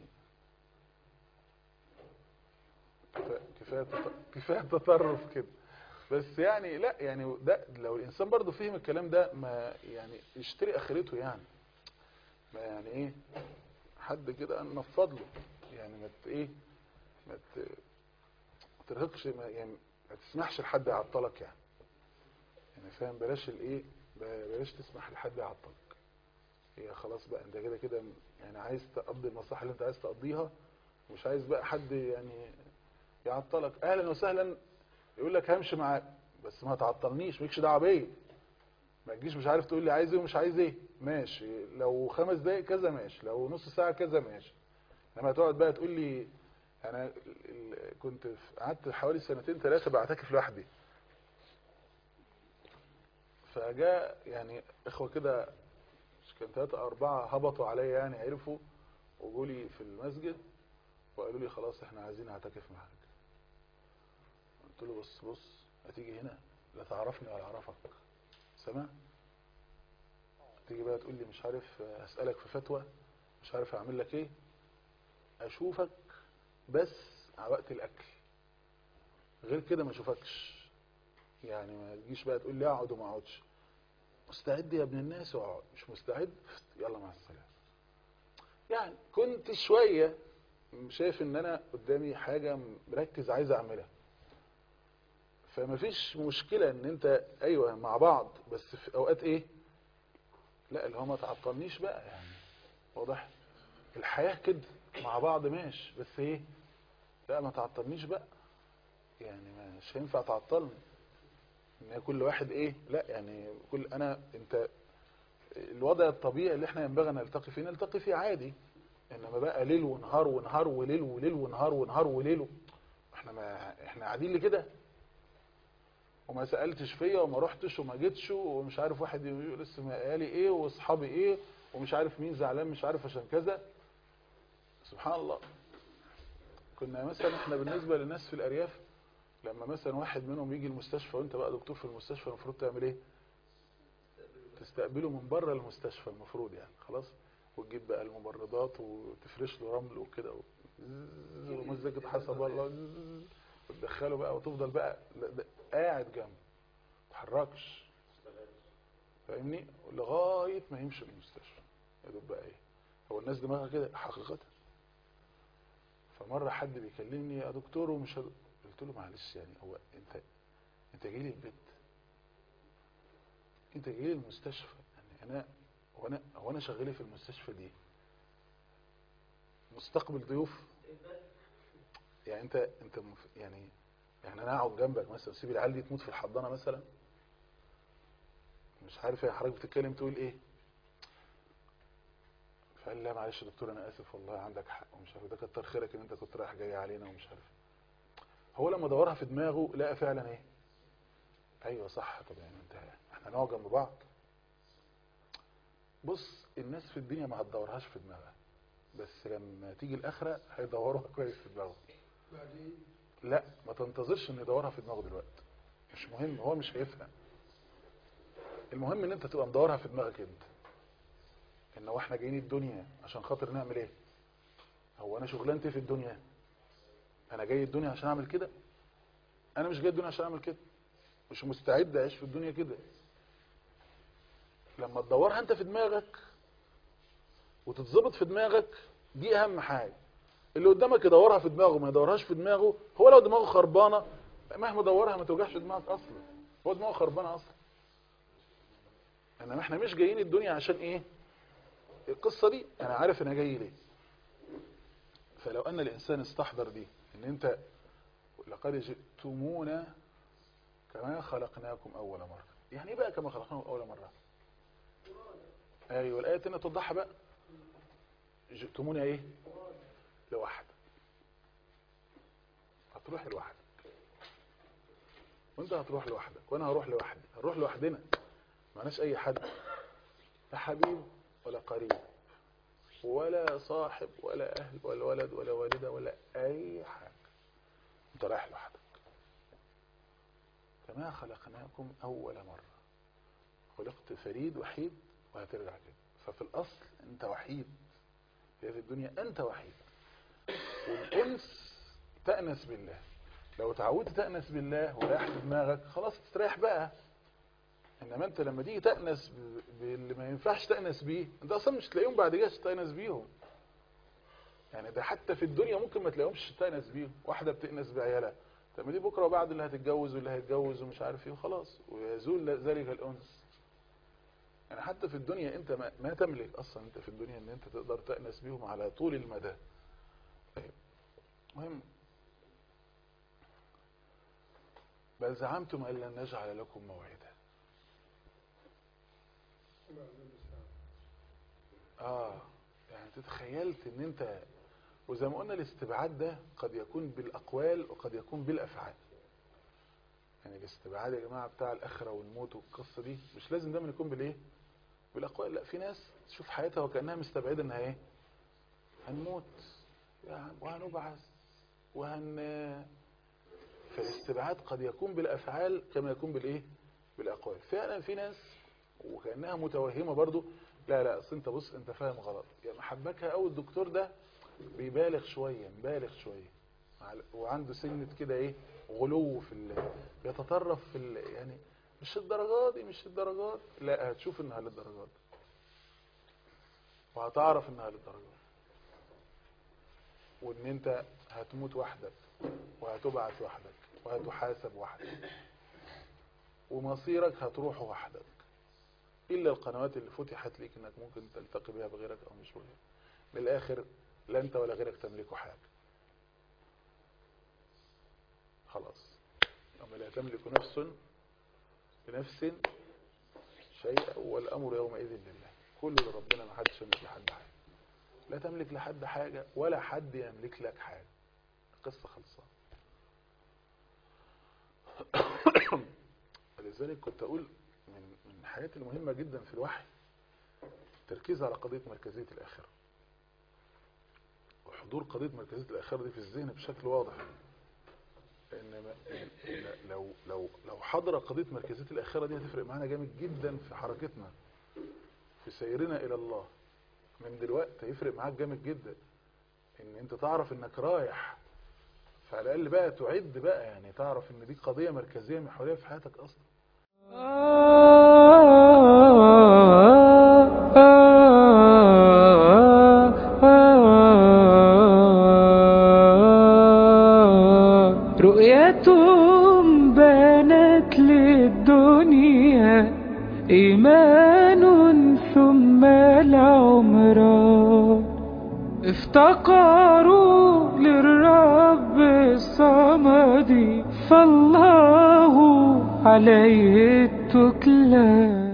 كفايه كفايه تط- كفايه تطرف كده بس يعني لا يعني ده لو الانسان برضه فهم الكلام ده ما يعني يشتري اخرته يعني ما يعني ايه حد كده نفض له يعني ما ت- ايه ما ت- ما ترهقش ما يعني ما تسمحش لحد يعطلك يعني يعني فاهم بلاش الايه ب- بلاش تسمح لحد يعطلك هي خلاص بقى انت كده كده يعني عايز تقضي المصلحه اللي انت عايز تقضيها مش عايز بقى حد يعني يعطلك اهلا وسهلا يقول لك همشي معاك بس ما تعطلنيش مالكش دعوه بيا ما تجيش مش عارف تقول لي عايز ايه ومش عايز ايه ماشي لو خمس دقايق كذا ماشي لو نص ساعه كذا ماشي لما تقعد بقى تقول لي انا ال- ال- كنت في- قعدت حوالي سنتين ثلاثه بعتكف لوحدي فجاء يعني اخوه كده مش كان ثلاثه او اربعه هبطوا عليا يعني عرفوا وجوا لي في المسجد وقالوا لي خلاص احنا عايزين نعتكف معاك قلت له بص بص هتيجي هنا لا تعرفني ولا اعرفك سمع تيجي بقى تقول لي مش عارف اسالك في فتوى مش عارف اعمل لك ايه اشوفك بس على وقت الاكل غير كده ما اشوفكش يعني ما تجيش بقى تقول لي اقعد وما اقعدش مستعد يا ابن الناس واقعد مش مستعد يلا مع السلامه يعني كنت شويه شايف ان انا قدامي حاجه مركز عايز اعملها فما فيش مشكله ان انت ايوه مع بعض بس في اوقات ايه لا اللي هو ما تعطلنيش بقى يعني واضح الحياه كده مع بعض ماشي بس ايه لا ما تعطلنيش بقى يعني مش هينفع تعطلني ان كل واحد ايه لا يعني كل انا انت الوضع الطبيعي اللي احنا ينبغي ان نلتقي فيه نلتقي فيه عادي انما بقى ليل ونهار ونهار وليل وليل ونهار ونهار وليل احنا ما احنا قاعدين لي كده وما سالتش فيا وما رحتش وما جيتش ومش عارف واحد يقول لسه ما قالي ايه واصحابي ايه ومش عارف مين زعلان مش عارف عشان كذا سبحان الله كنا مثلا احنا بالنسبه للناس في الارياف لما مثلا واحد منهم يجي المستشفى وانت بقى دكتور في المستشفى المفروض تعمل ايه تستقبله من بره المستشفى المفروض يعني خلاص وتجيب بقى الممرضات وتفرش له رمل وكده و- ومزجة حسب الله وتدخله بقى وتفضل بقى ل- د- قاعد جنبه ما تتحركش فاهمني لغايه ما يمشي من المستشفى يا دوب بقى ايه هو الناس دماغها كده حقيقه فمره حد بيكلمني يا دكتور ومش هد- قلت له معلش يعني هو انت انت جاي لي البيت انت جاي لي المستشفى يعني انا هو انا هو انا شغال في المستشفى دي مستقبل ضيوف يعني انت انت مف- يعني يعني انا اقعد جنبك مثلا سيب العيال دي تموت في الحضانه مثلا مش عارف يا حضرتك بتتكلم تقول ايه فقال لا معلش يا دكتور انا اسف والله عندك حق ومش عارف ده كتر خيرك ان انت كنت رايح جاي علينا ومش عارف هو لما دورها في دماغه لقى فعلا ايه ايوه صح طب يعني انت احنا نقعد جنب بعض بص الناس في الدنيا ما هتدورهاش في دماغها بس لما تيجي الاخره هيدوروها كويس في دماغهم بعدين لا ما تنتظرش ان يدورها في دماغه دلوقتي مش مهم هو مش هيفهم المهم ان انت تبقى مدورها في دماغك انت ان هو احنا جايين الدنيا عشان خاطر نعمل ايه هو انا شغلانتي إيه في الدنيا انا جاي الدنيا عشان اعمل كده انا مش جاي الدنيا عشان اعمل كده مش مستعد اعيش في الدنيا كده لما تدورها انت في دماغك وتتظبط في دماغك دي اهم حاجه اللي قدامك يدورها في دماغه ما يدورهاش في دماغه هو لو دماغه خربانه مهما دورها ما توجعش دماغك اصلا هو دماغه خربانه اصلا انما احنا مش جايين الدنيا عشان ايه القصه دي انا عارف انا جاي ليه فلو ان الانسان استحضر دي ان انت لقد جئتمونا كما خلقناكم اول مره يعني ايه بقى كما خلقناكم اول مره ايوه الايه الثانيه توضحها بقى جئتموني ايه لوحدك هتروح لوحدك وانت هتروح لوحدك وانا هروح لوحدي هنروح لوحدنا معناش اي حد لا حبيب ولا قريب ولا صاحب ولا اهل ولا ولد ولا والده ولا اي حاجه انت رايح لوحدك كما خلقناكم اول مره خلقت فريد وحيد وهترجع كده ففي الاصل انت وحيد هي في الدنيا انت وحيد والانس تأنس بالله لو تعودت تأنس بالله وريحت دماغك خلاص تستريح بقى انما انت لما تيجي تأنس ب- باللي ما ينفعش تأنس بيه انت اصلا مش تلاقيهم بعد كده تأنس بيهم يعني ده حتى في الدنيا ممكن ما تلاقيهمش تأنس بيهم واحدة بتأنس بعيالها طب ما دي بكره وبعد اللي هتتجوز واللي هيتجوز ومش عارف ايه وخلاص ويزول ذلك الانس يعني حتى في الدنيا انت ما, ما تملك اصلا انت في الدنيا ان انت تقدر تأنس بيهم على طول المدى طيب مهم بل زعمتم ان لن نجعل لكم موعدا اه يعني تتخيلت ان انت وزي ما قلنا الاستبعاد ده قد يكون بالاقوال وقد يكون بالافعال يعني الاستبعاد يا جماعه بتاع الاخره والموت والقصه دي مش لازم دايما يكون بالايه بالاقوال لا في ناس تشوف حياتها وكانها مستبعده انها ايه هنموت يعني وهنبعث وهن فالاستبعاد قد يكون بالافعال كما يكون بالايه بالاقوال فعلا في ناس وكانها متوهمه برضو لا لا اصل انت بص انت فاهم غلط يعني محبكها او الدكتور ده بيبالغ شويه مبالغ شويه مع- وعنده سنه كده ايه غلو في ال... بيتطرف في ال... يعني مش الدرجات دي مش الدرجات لا هتشوف انها للدرجات وهتعرف انها للدرجات وان انت هتموت وحدك وهتبعث وحدك وهتحاسب وحدك ومصيرك هتروح وحدك إلا القنوات اللي فتحت لك إنك ممكن تلتقي بها بغيرك أو مش بغيرك من الآخر لا أنت ولا غيرك تملكوا حاجة خلاص يوم لا تملك نفس لنفس شيئا والأمر يومئذ لله كل اللي ربنا ما حدش يملك لحد حاجة لا تملك لحد حاجة ولا حد يملك لك حاجة قصة خلصانة لذلك كنت أقول من من الحاجات المهمة جدا في الوحي التركيز على قضية مركزية الآخرة وحضور قضية مركزية الآخرة دي في الذهن بشكل واضح لأن ما- لو لو لو حضر قضية مركزية الآخرة دي هتفرق معانا جامد جدا في حركتنا في سيرنا إلى الله من دلوقتي هيفرق معاك جامد جدا ان انت تعرف انك رايح فعلى الاقل بقى تعد بقى يعني تعرف ان دي قضية مركزية محورية في حياتك اصلا رؤية بانت للدنيا إيمان ثم العمران افتقروا للرب الصمد فالله عليه التكلان